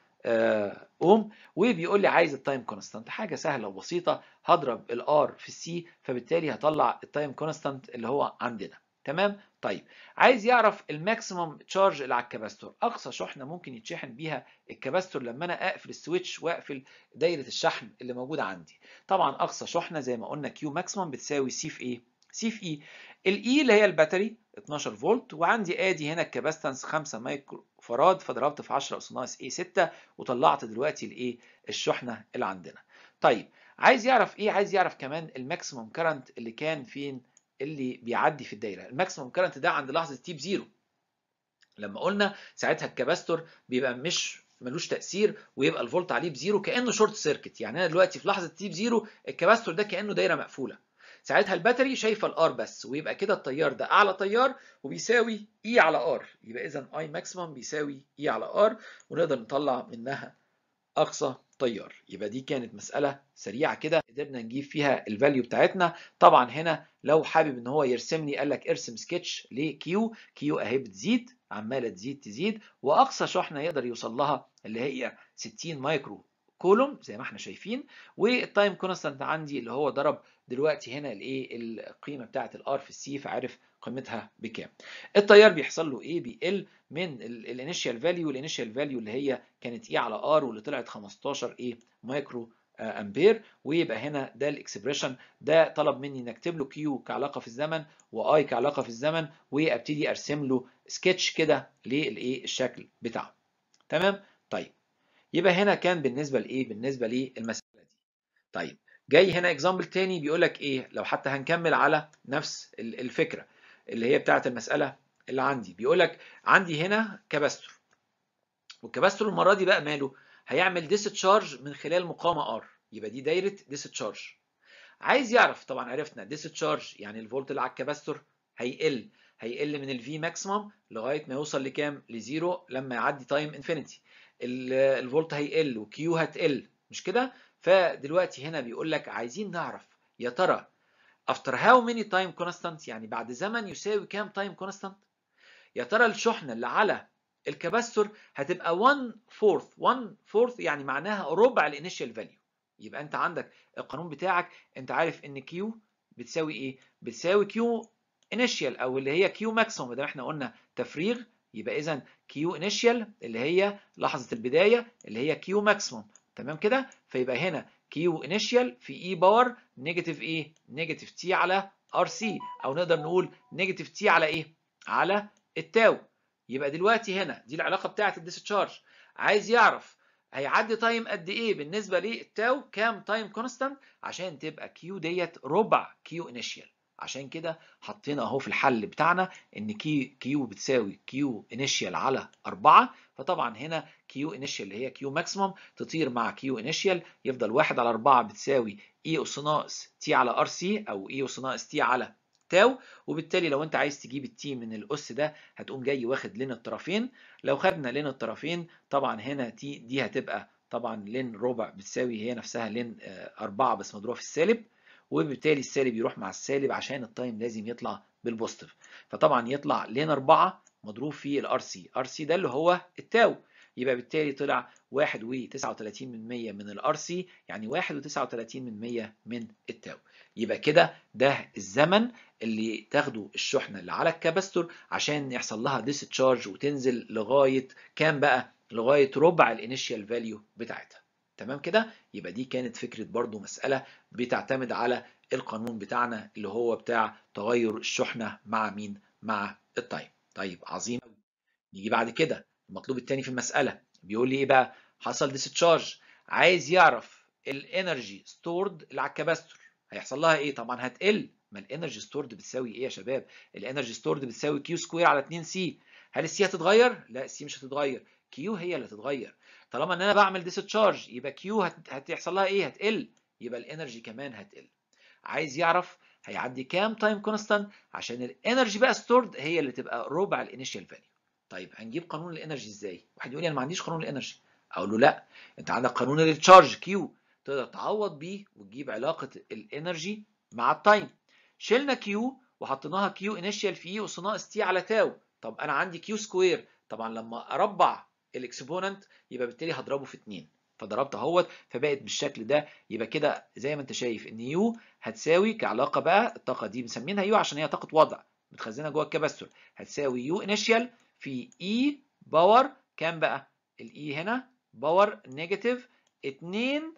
اوم وبيقول لي عايز التايم كونستانت حاجه سهله وبسيطه هضرب الار في السي فبالتالي هطلع التايم كونستانت اللي هو عندنا تمام طيب عايز يعرف الماكسيمم تشارج اللي على الكباستور اقصى شحنه ممكن يتشحن بيها الكباستور لما انا اقفل السويتش واقفل دايره الشحن اللي موجوده عندي طبعا اقصى شحنه زي ما قلنا كيو ماكسيمم بتساوي سي في ايه سي في اي الاي اللي هي الباتري 12 فولت وعندي ادي هنا الكباستنس 5 مايكرو فراد فضربت في 10 اس ناقص اي 6 وطلعت دلوقتي الايه الشحنه اللي عندنا طيب عايز يعرف ايه عايز يعرف كمان الماكسيمم كرنت اللي كان فين اللي بيعدي في الدايره الماكسيمم كرنت ده عند لحظه تيب زيرو لما قلنا ساعتها الكباستور بيبقى مش ملوش تاثير ويبقى الفولت عليه بزيرو كانه شورت سيركت يعني انا دلوقتي في لحظه تيب زيرو الكباستور ده كانه دايره مقفوله ساعتها الباتري شايفه الار بس ويبقى كده التيار ده اعلى تيار وبيساوي اي على ار يبقى اذا اي ماكسيمم بيساوي اي على ار ونقدر نطلع منها اقصى تيار يبقى دي كانت مساله سريعه كده قدرنا نجيب فيها الفاليو بتاعتنا طبعا هنا لو حابب ان هو يرسم لي قال لك ارسم سكتش لكيو كيو اهي بتزيد عماله تزيد تزيد واقصى شحنه يقدر يوصل لها اللي هي 60 مايكرو كولوم زي ما احنا شايفين والتايم كونستانت عندي اللي هو ضرب دلوقتي هنا الايه القيمه بتاعه الار في السي فعرف قيمتها بكام التيار بيحصل له ايه بيقل من الانيشال فاليو الانيشال فاليو اللي هي كانت ايه على ار واللي طلعت 15 ايه مايكرو امبير ويبقى هنا ده الاكسبريشن ده طلب مني نكتب له كيو كعلاقه في الزمن واي كعلاقه في الزمن وابتدي ارسم له سكتش كده للايه الشكل بتاعه تمام طيب يبقى هنا كان بالنسبه لايه بالنسبه للمساله دي طيب جاي هنا اكزامبل تاني بيقول لك ايه لو حتى هنكمل على نفس الفكره اللي هي بتاعه المساله اللي عندي بيقول لك عندي هنا كاباستور والكاباستور المره دي بقى ماله هيعمل ديستشارج من خلال مقاومه ار يبقى دي دايره ديستشارج عايز يعرف طبعا عرفنا ديستشارج يعني الفولت اللي على الكاباستور هيقل هيقل من الفي ماكسيمم لغايه ما يوصل لكام لزيرو لما يعدي تايم انفينيتي الفولت هيقل وكيو هتقل مش كده فدلوقتي هنا بيقول لك عايزين نعرف يا ترى after how many time constant يعني بعد زمن يساوي كام time constant يا ترى الشحنه اللي على الكاباستور هتبقى 1 فورث 1 فورث يعني معناها ربع الانيشال فاليو يبقى انت عندك القانون بتاعك انت عارف ان كيو بتساوي ايه بتساوي كيو انيشال او اللي هي كيو ماكسيموم ده احنا قلنا تفريغ يبقى اذا كيو انيشال اللي هي لحظه البدايه اللي هي كيو ماكسيموم تمام كده فيبقى هنا كيو انيشال في اي باور نيجاتيف ايه نيجاتيف تي على ار سي او نقدر نقول نيجاتيف تي على ايه على التاو يبقى دلوقتي هنا دي العلاقه بتاعه الديسشارج عايز يعرف هيعدي تايم قد ايه بالنسبه للتاو كام تايم كونستانت عشان تبقى كيو ديت ربع كيو انيشال عشان كده حطينا اهو في الحل بتاعنا ان كي كيو بتساوي كيو انيشال على 4 فطبعا هنا كيو انيشال اللي هي كيو ماكسيموم تطير مع كيو انيشال يفضل 1 على 4 بتساوي اي اس ناقص تي على ار سي او اي اس ناقص تي على تاو وبالتالي لو انت عايز تجيب التي من الاس ده هتقوم جاي واخد لين الطرفين لو خدنا لين الطرفين طبعا هنا تي دي هتبقى طبعا لين ربع بتساوي هي نفسها لين 4 بس مضروبه في السالب وبالتالي السالب يروح مع السالب عشان التايم لازم يطلع بالبوزيتيف فطبعا يطلع لين 4 مضروب في الار سي ار سي ده اللي هو التاو يبقى بالتالي طلع 1.39 من 100 من الار سي يعني 1.39 من 100 من التاو يبقى كده ده الزمن اللي تاخده الشحنه اللي على الكاباستور عشان يحصل لها ديسشارج وتنزل لغايه كام بقى لغايه ربع الانيشال فاليو بتاعتها تمام كده يبقى دي كانت فكره برضو مساله بتعتمد على القانون بتاعنا اللي هو بتاع تغير الشحنه مع مين مع التايم طيب عظيم قوي نيجي بعد كده المطلوب الثاني في المساله بيقول لي ايه بقى حصل ديسشارج عايز يعرف الانرجي ستورد اللي على الكاباستور هيحصل لها ايه طبعا هتقل ما الانرجي ستورد بتساوي ايه يا شباب الانرجي ستورد بتساوي كيو سكوير على 2 سي هل السي هتتغير لا السي مش هتتغير كيو هي اللي هتتغير طالما ان انا بعمل ديسشارج يبقى كيو هت... هتحصل لها ايه هتقل يبقى الانرجي كمان هتقل عايز يعرف هيعدي كام تايم كونستانت عشان الانرجي بقى ستورد هي اللي تبقى ربع الانيشال فاليو طيب هنجيب قانون الانرجي ازاي واحد يقول لي انا ما عنديش قانون الانرجي اقول له لا انت عندك قانون التشارج كيو تقدر تعوض بيه وتجيب علاقه الانرجي مع التايم شلنا كيو وحطيناها كيو انيشال في اي اس ناقص تي على تاو طب انا عندي كيو سكوير طبعا لما اربع الاكسبوننت يبقى بالتالي هضربه في 2 فضربت اهوت فبقت بالشكل ده يبقى كده زي ما انت شايف ان يو هتساوي كعلاقه بقى الطاقه دي بنسميها يو عشان هي طاقه وضع متخزنه جوه الكباستور هتساوي يو انيشال في اي باور كام بقى الاي هنا باور نيجاتيف 2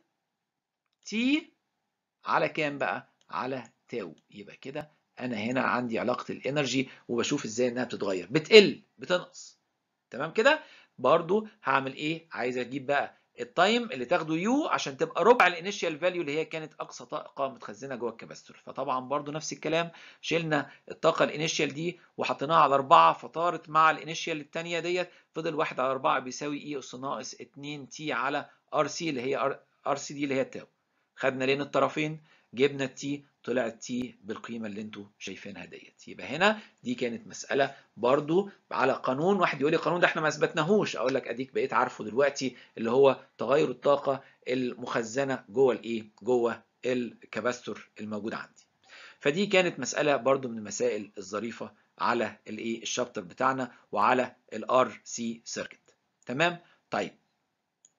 تي على كام بقى على تاو يبقى كده انا هنا عندي علاقه الانرجي وبشوف ازاي انها بتتغير بتقل بتنقص تمام كده برضو هعمل ايه عايز اجيب بقى التايم اللي تاخده يو عشان تبقى ربع الانيشال فاليو اللي هي كانت اقصى طاقه متخزنه جوه الكباستور فطبعا برضو نفس الكلام شلنا الطاقه الانيشال دي وحطيناها على 4 فطارت مع الانيشال الثانيه ديت فضل 1 على 4 بيساوي اي اس ناقص 2 تي على ار سي اللي هي ار سي دي اللي هي التاو خدنا لين الطرفين جبنا التي طلع التي بالقيمه اللي انتوا شايفينها ديت يبقى هنا دي كانت مساله برضو على قانون واحد يقول لي القانون ده احنا ما اثبتناهوش اقول لك اديك بقيت عارفه دلوقتي اللي هو تغير الطاقه المخزنه جوه الايه جوه الكباستور الموجود عندي فدي كانت مساله برضو من المسائل الظريفه على الايه الشابتر بتاعنا وعلى الار سي سيركت تمام طيب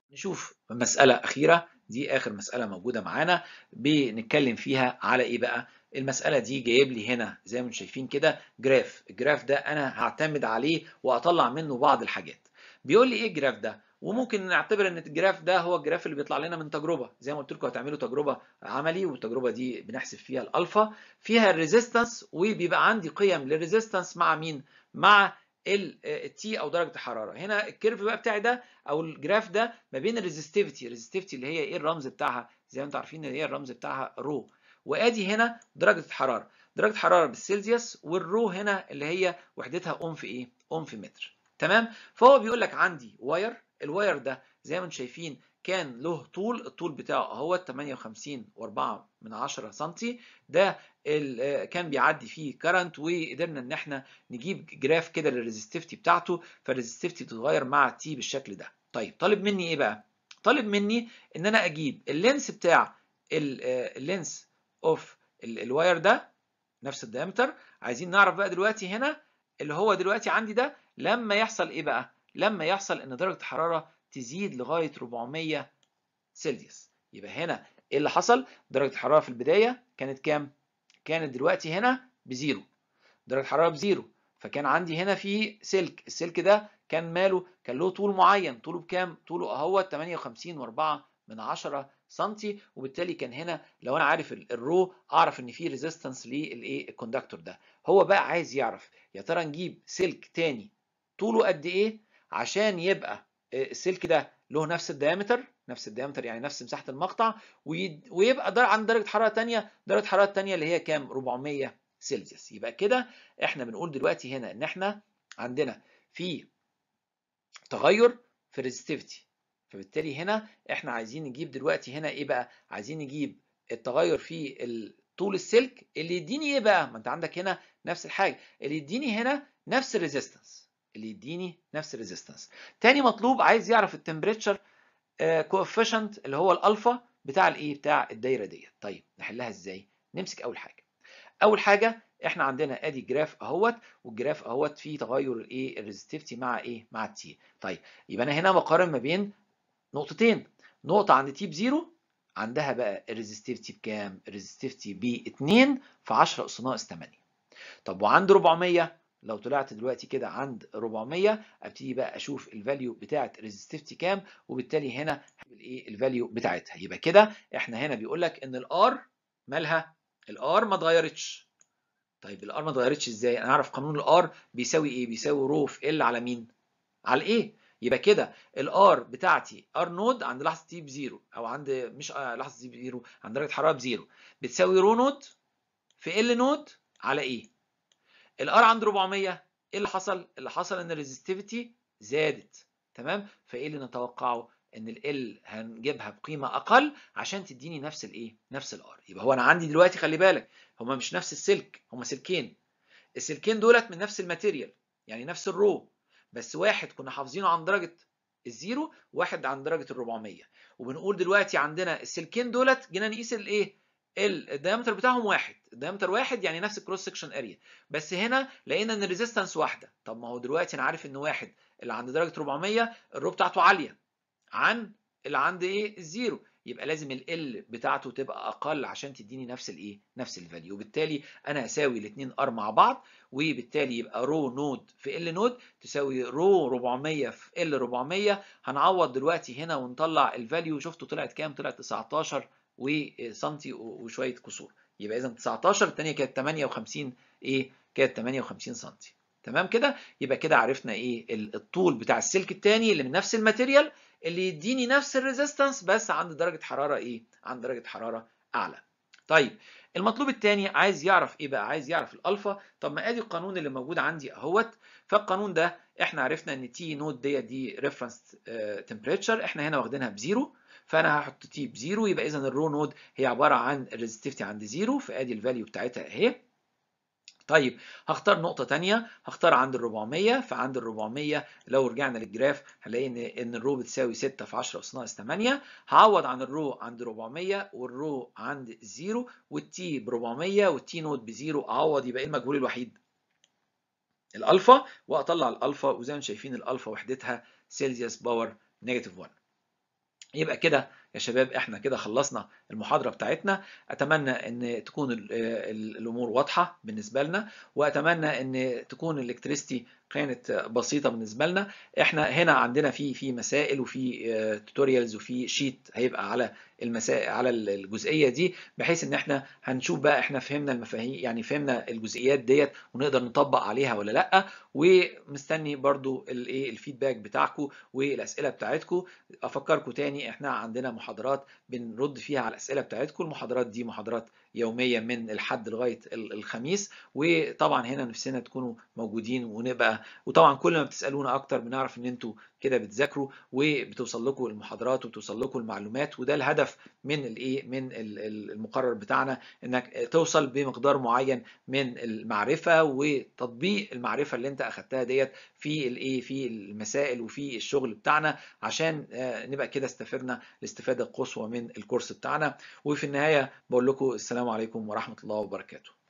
نشوف مسألة أخيرة دي آخر مسألة موجودة معانا بنتكلم فيها على إيه بقى؟ المسألة دي جايب لي هنا زي ما انتم شايفين كده جراف، الجراف ده أنا هعتمد عليه وأطلع منه بعض الحاجات. بيقول لي إيه الجراف ده؟ وممكن نعتبر ان الجراف ده هو الجراف اللي بيطلع لنا من تجربه زي ما قلت لكم هتعملوا تجربه عملي والتجربه دي بنحسب فيها الالفا فيها الريزيستنس وبيبقى عندي قيم للريزيستنس مع مين مع التي او درجه الحراره هنا الكيرف بقى بتاعي ده او الجراف ده ما بين الريزستيفيتي الريزستيفيتي اللي هي ايه الرمز بتاعها زي ما انتم عارفين اللي هي الرمز بتاعها رو وادي هنا درجه الحراره درجه الحراره بالسيلزيوس والرو هنا اللي هي وحدتها اوم في ايه اوم في متر تمام فهو بيقول لك عندي واير الواير ده زي ما انتم شايفين كان له طول الطول بتاعه اهو 58 و4 من 10 سم ده كان بيعدي فيه كرنت وقدرنا ان احنا نجيب جراف كده للريزستيفيتي بتاعته فالريزستيفيتي بتتغير مع تي بالشكل ده طيب طالب مني ايه بقى طالب مني ان انا اجيب اللينس بتاع اللينس اوف الواير ده نفس الدايمتر عايزين نعرف بقى دلوقتي هنا اللي هو دلوقتي عندي ده لما يحصل ايه بقى لما يحصل ان درجه الحراره تزيد لغايه 400 سلسيوس يبقى هنا ايه اللي حصل درجه الحراره في البدايه كانت كام كانت دلوقتي هنا بزيرو درجه الحراره بزيرو فكان عندي هنا في سلك السلك ده كان ماله كان له طول معين طوله بكام طوله اهو 58 و4 من 10 سم وبالتالي كان هنا لو انا عارف الرو اعرف ان في ريزيستنس للايه الكوندكتور ده هو بقى عايز يعرف يا ترى نجيب سلك تاني طوله قد ايه عشان يبقى السلك ده له نفس الديامتر نفس الديامتر يعني نفس مساحه المقطع ويبقى در عند درجه حراره ثانيه درجه حراره ثانيه اللي هي كام 400 سلسيوس يبقى كده احنا بنقول دلوقتي هنا ان احنا عندنا في تغير في الريزستيفيتي فبالتالي هنا احنا عايزين نجيب دلوقتي هنا ايه بقى عايزين نجيب التغير في طول السلك اللي يديني ايه بقى ما انت عندك هنا نفس الحاجه اللي يديني هنا نفس الريزيستنس اللي يديني نفس الريزيستنس تاني مطلوب عايز يعرف التمبريتشر كوفيشنت اللي هو الالفا بتاع الايه بتاع الدايره ديت طيب نحلها ازاي نمسك اول حاجه اول حاجه احنا عندنا ادي جراف اهوت والجراف اهوت فيه تغير الايه الريزستيفيتي مع ايه مع التي طيب يبقى انا هنا بقارن ما بين نقطتين نقطه عند تي بزيرو عندها بقى الريزستيفيتي بكام الريزستيفيتي ب 2 في 10 اس ناقص 8 طب وعند 400 لو طلعت دلوقتي كده عند 400 ابتدي بقى اشوف الفاليو بتاعه ريزستيفيتي كام وبالتالي هنا الايه الفاليو بتاعتها يبقى كده احنا هنا بيقول لك ان الار مالها الار ما اتغيرتش طيب الار ما اتغيرتش ازاي انا اعرف قانون الار بيساوي ايه بيساوي رو في ال على مين على ايه يبقى كده الار بتاعتي ار نود عند لحظه تي بزيرو او عند مش لحظه تي بزيرو عند درجه حراره بزيرو بتساوي رو نود في ال نود على ايه الار عند 400 ايه اللي حصل اللي حصل ان الريزستيفيتي زادت تمام فايه اللي نتوقعه ان ال هنجيبها بقيمه اقل عشان تديني نفس الايه نفس الار يبقى هو انا عندي دلوقتي خلي بالك هما مش نفس السلك هما سلكين السلكين دولت من نفس الماتيريال يعني نفس الرو بس واحد كنا حافظينه عن درجه الزيرو واحد عن درجه ال 400 وبنقول دلوقتي عندنا السلكين دولت جينا نقيس الايه الدايمتر بتاعهم واحد الدايمتر واحد يعني نفس الكروس سكشن اريا بس هنا لقينا ان الريزيستنس واحده طب ما هو دلوقتي انا عارف ان واحد اللي عند درجه 400 الرو بتاعته عاليه عن اللي عند ايه الزيرو يبقى لازم ال بتاعته تبقى اقل عشان تديني نفس الايه نفس الفاليو وبالتالي انا هساوي الاثنين ار مع بعض وبالتالي يبقى رو نود في ال نود تساوي رو 400 في ال 400 هنعوض دلوقتي هنا ونطلع الفاليو شفتوا طلعت كام طلعت 19 وسنتي وشويه كسور يبقى اذا 19 الثانيه كانت 58 ايه كانت 58 سنتي تمام كده يبقى كده عرفنا ايه الطول بتاع السلك الثاني اللي من نفس الماتيريال اللي يديني نفس الريزيستنس بس عند درجه حراره ايه عند درجه حراره اعلى طيب المطلوب الثاني عايز يعرف ايه بقى عايز يعرف الالفا طب ما ادي القانون اللي موجود عندي اهوت فالقانون ده احنا عرفنا ان تي نوت ديت دي ريفرنس تمبريتشر احنا هنا واخدينها بزيرو فانا هحط تي بزيرو يبقى اذا الرو نود هي عباره عن الريزستيفيتي عند زيرو فادي الفاليو بتاعتها اهي طيب هختار نقطة تانية هختار عند ال 400 فعند ال 400 لو رجعنا للجراف هنلاقي ان ان الرو بتساوي 6 في 10 اس ناقص 8 هعوض عن الرو عند 400 والرو عند زيرو والتي ب 400 والتي نود بزيرو اعوض يبقى ايه المجهول الوحيد؟ الالفا واطلع الالفا وزي ما شايفين الالفا وحدتها سيلزيوس باور نيجاتيف 1 يبقى كده يا شباب احنا كده خلصنا المحاضرة بتاعتنا اتمنى ان تكون ال- ال- الامور واضحة بالنسبة لنا واتمنى ان تكون الالكتريستي كانت بسيطة بالنسبة لنا احنا هنا عندنا في في مسائل وفي توتوريالز وفي شيت هيبقى على المسائل على الجزئية دي بحيث ان احنا هنشوف بقى احنا فهمنا المفاهيم يعني فهمنا الجزئيات ديت ونقدر نطبق عليها ولا لا ومستني برضو الايه الفيدباك بتاعكم والاسئله بتاعتكم افكركم تاني احنا عندنا محاضرات بنرد فيها على الاسئله بتاعتكم المحاضرات دي محاضرات يوميا من الحد لغايه ال- الخميس وطبعا هنا نفسنا تكونوا موجودين ونبقى وطبعا كل ما بتسالونا اكتر بنعرف ان انتوا كده بتذاكروا وبتوصل لكم المحاضرات وبتوصل لكم المعلومات وده الهدف من الايه من ال- ال- المقرر بتاعنا انك توصل بمقدار معين من المعرفه وتطبيق المعرفه اللي انت اخدتها ديت في الايه في المسائل وفي الشغل بتاعنا عشان آه، نبقى كده استفدنا الاستفاده القصوى من الكورس بتاعنا وفي النهايه بقول لكم السلام عليكم ورحمه الله وبركاته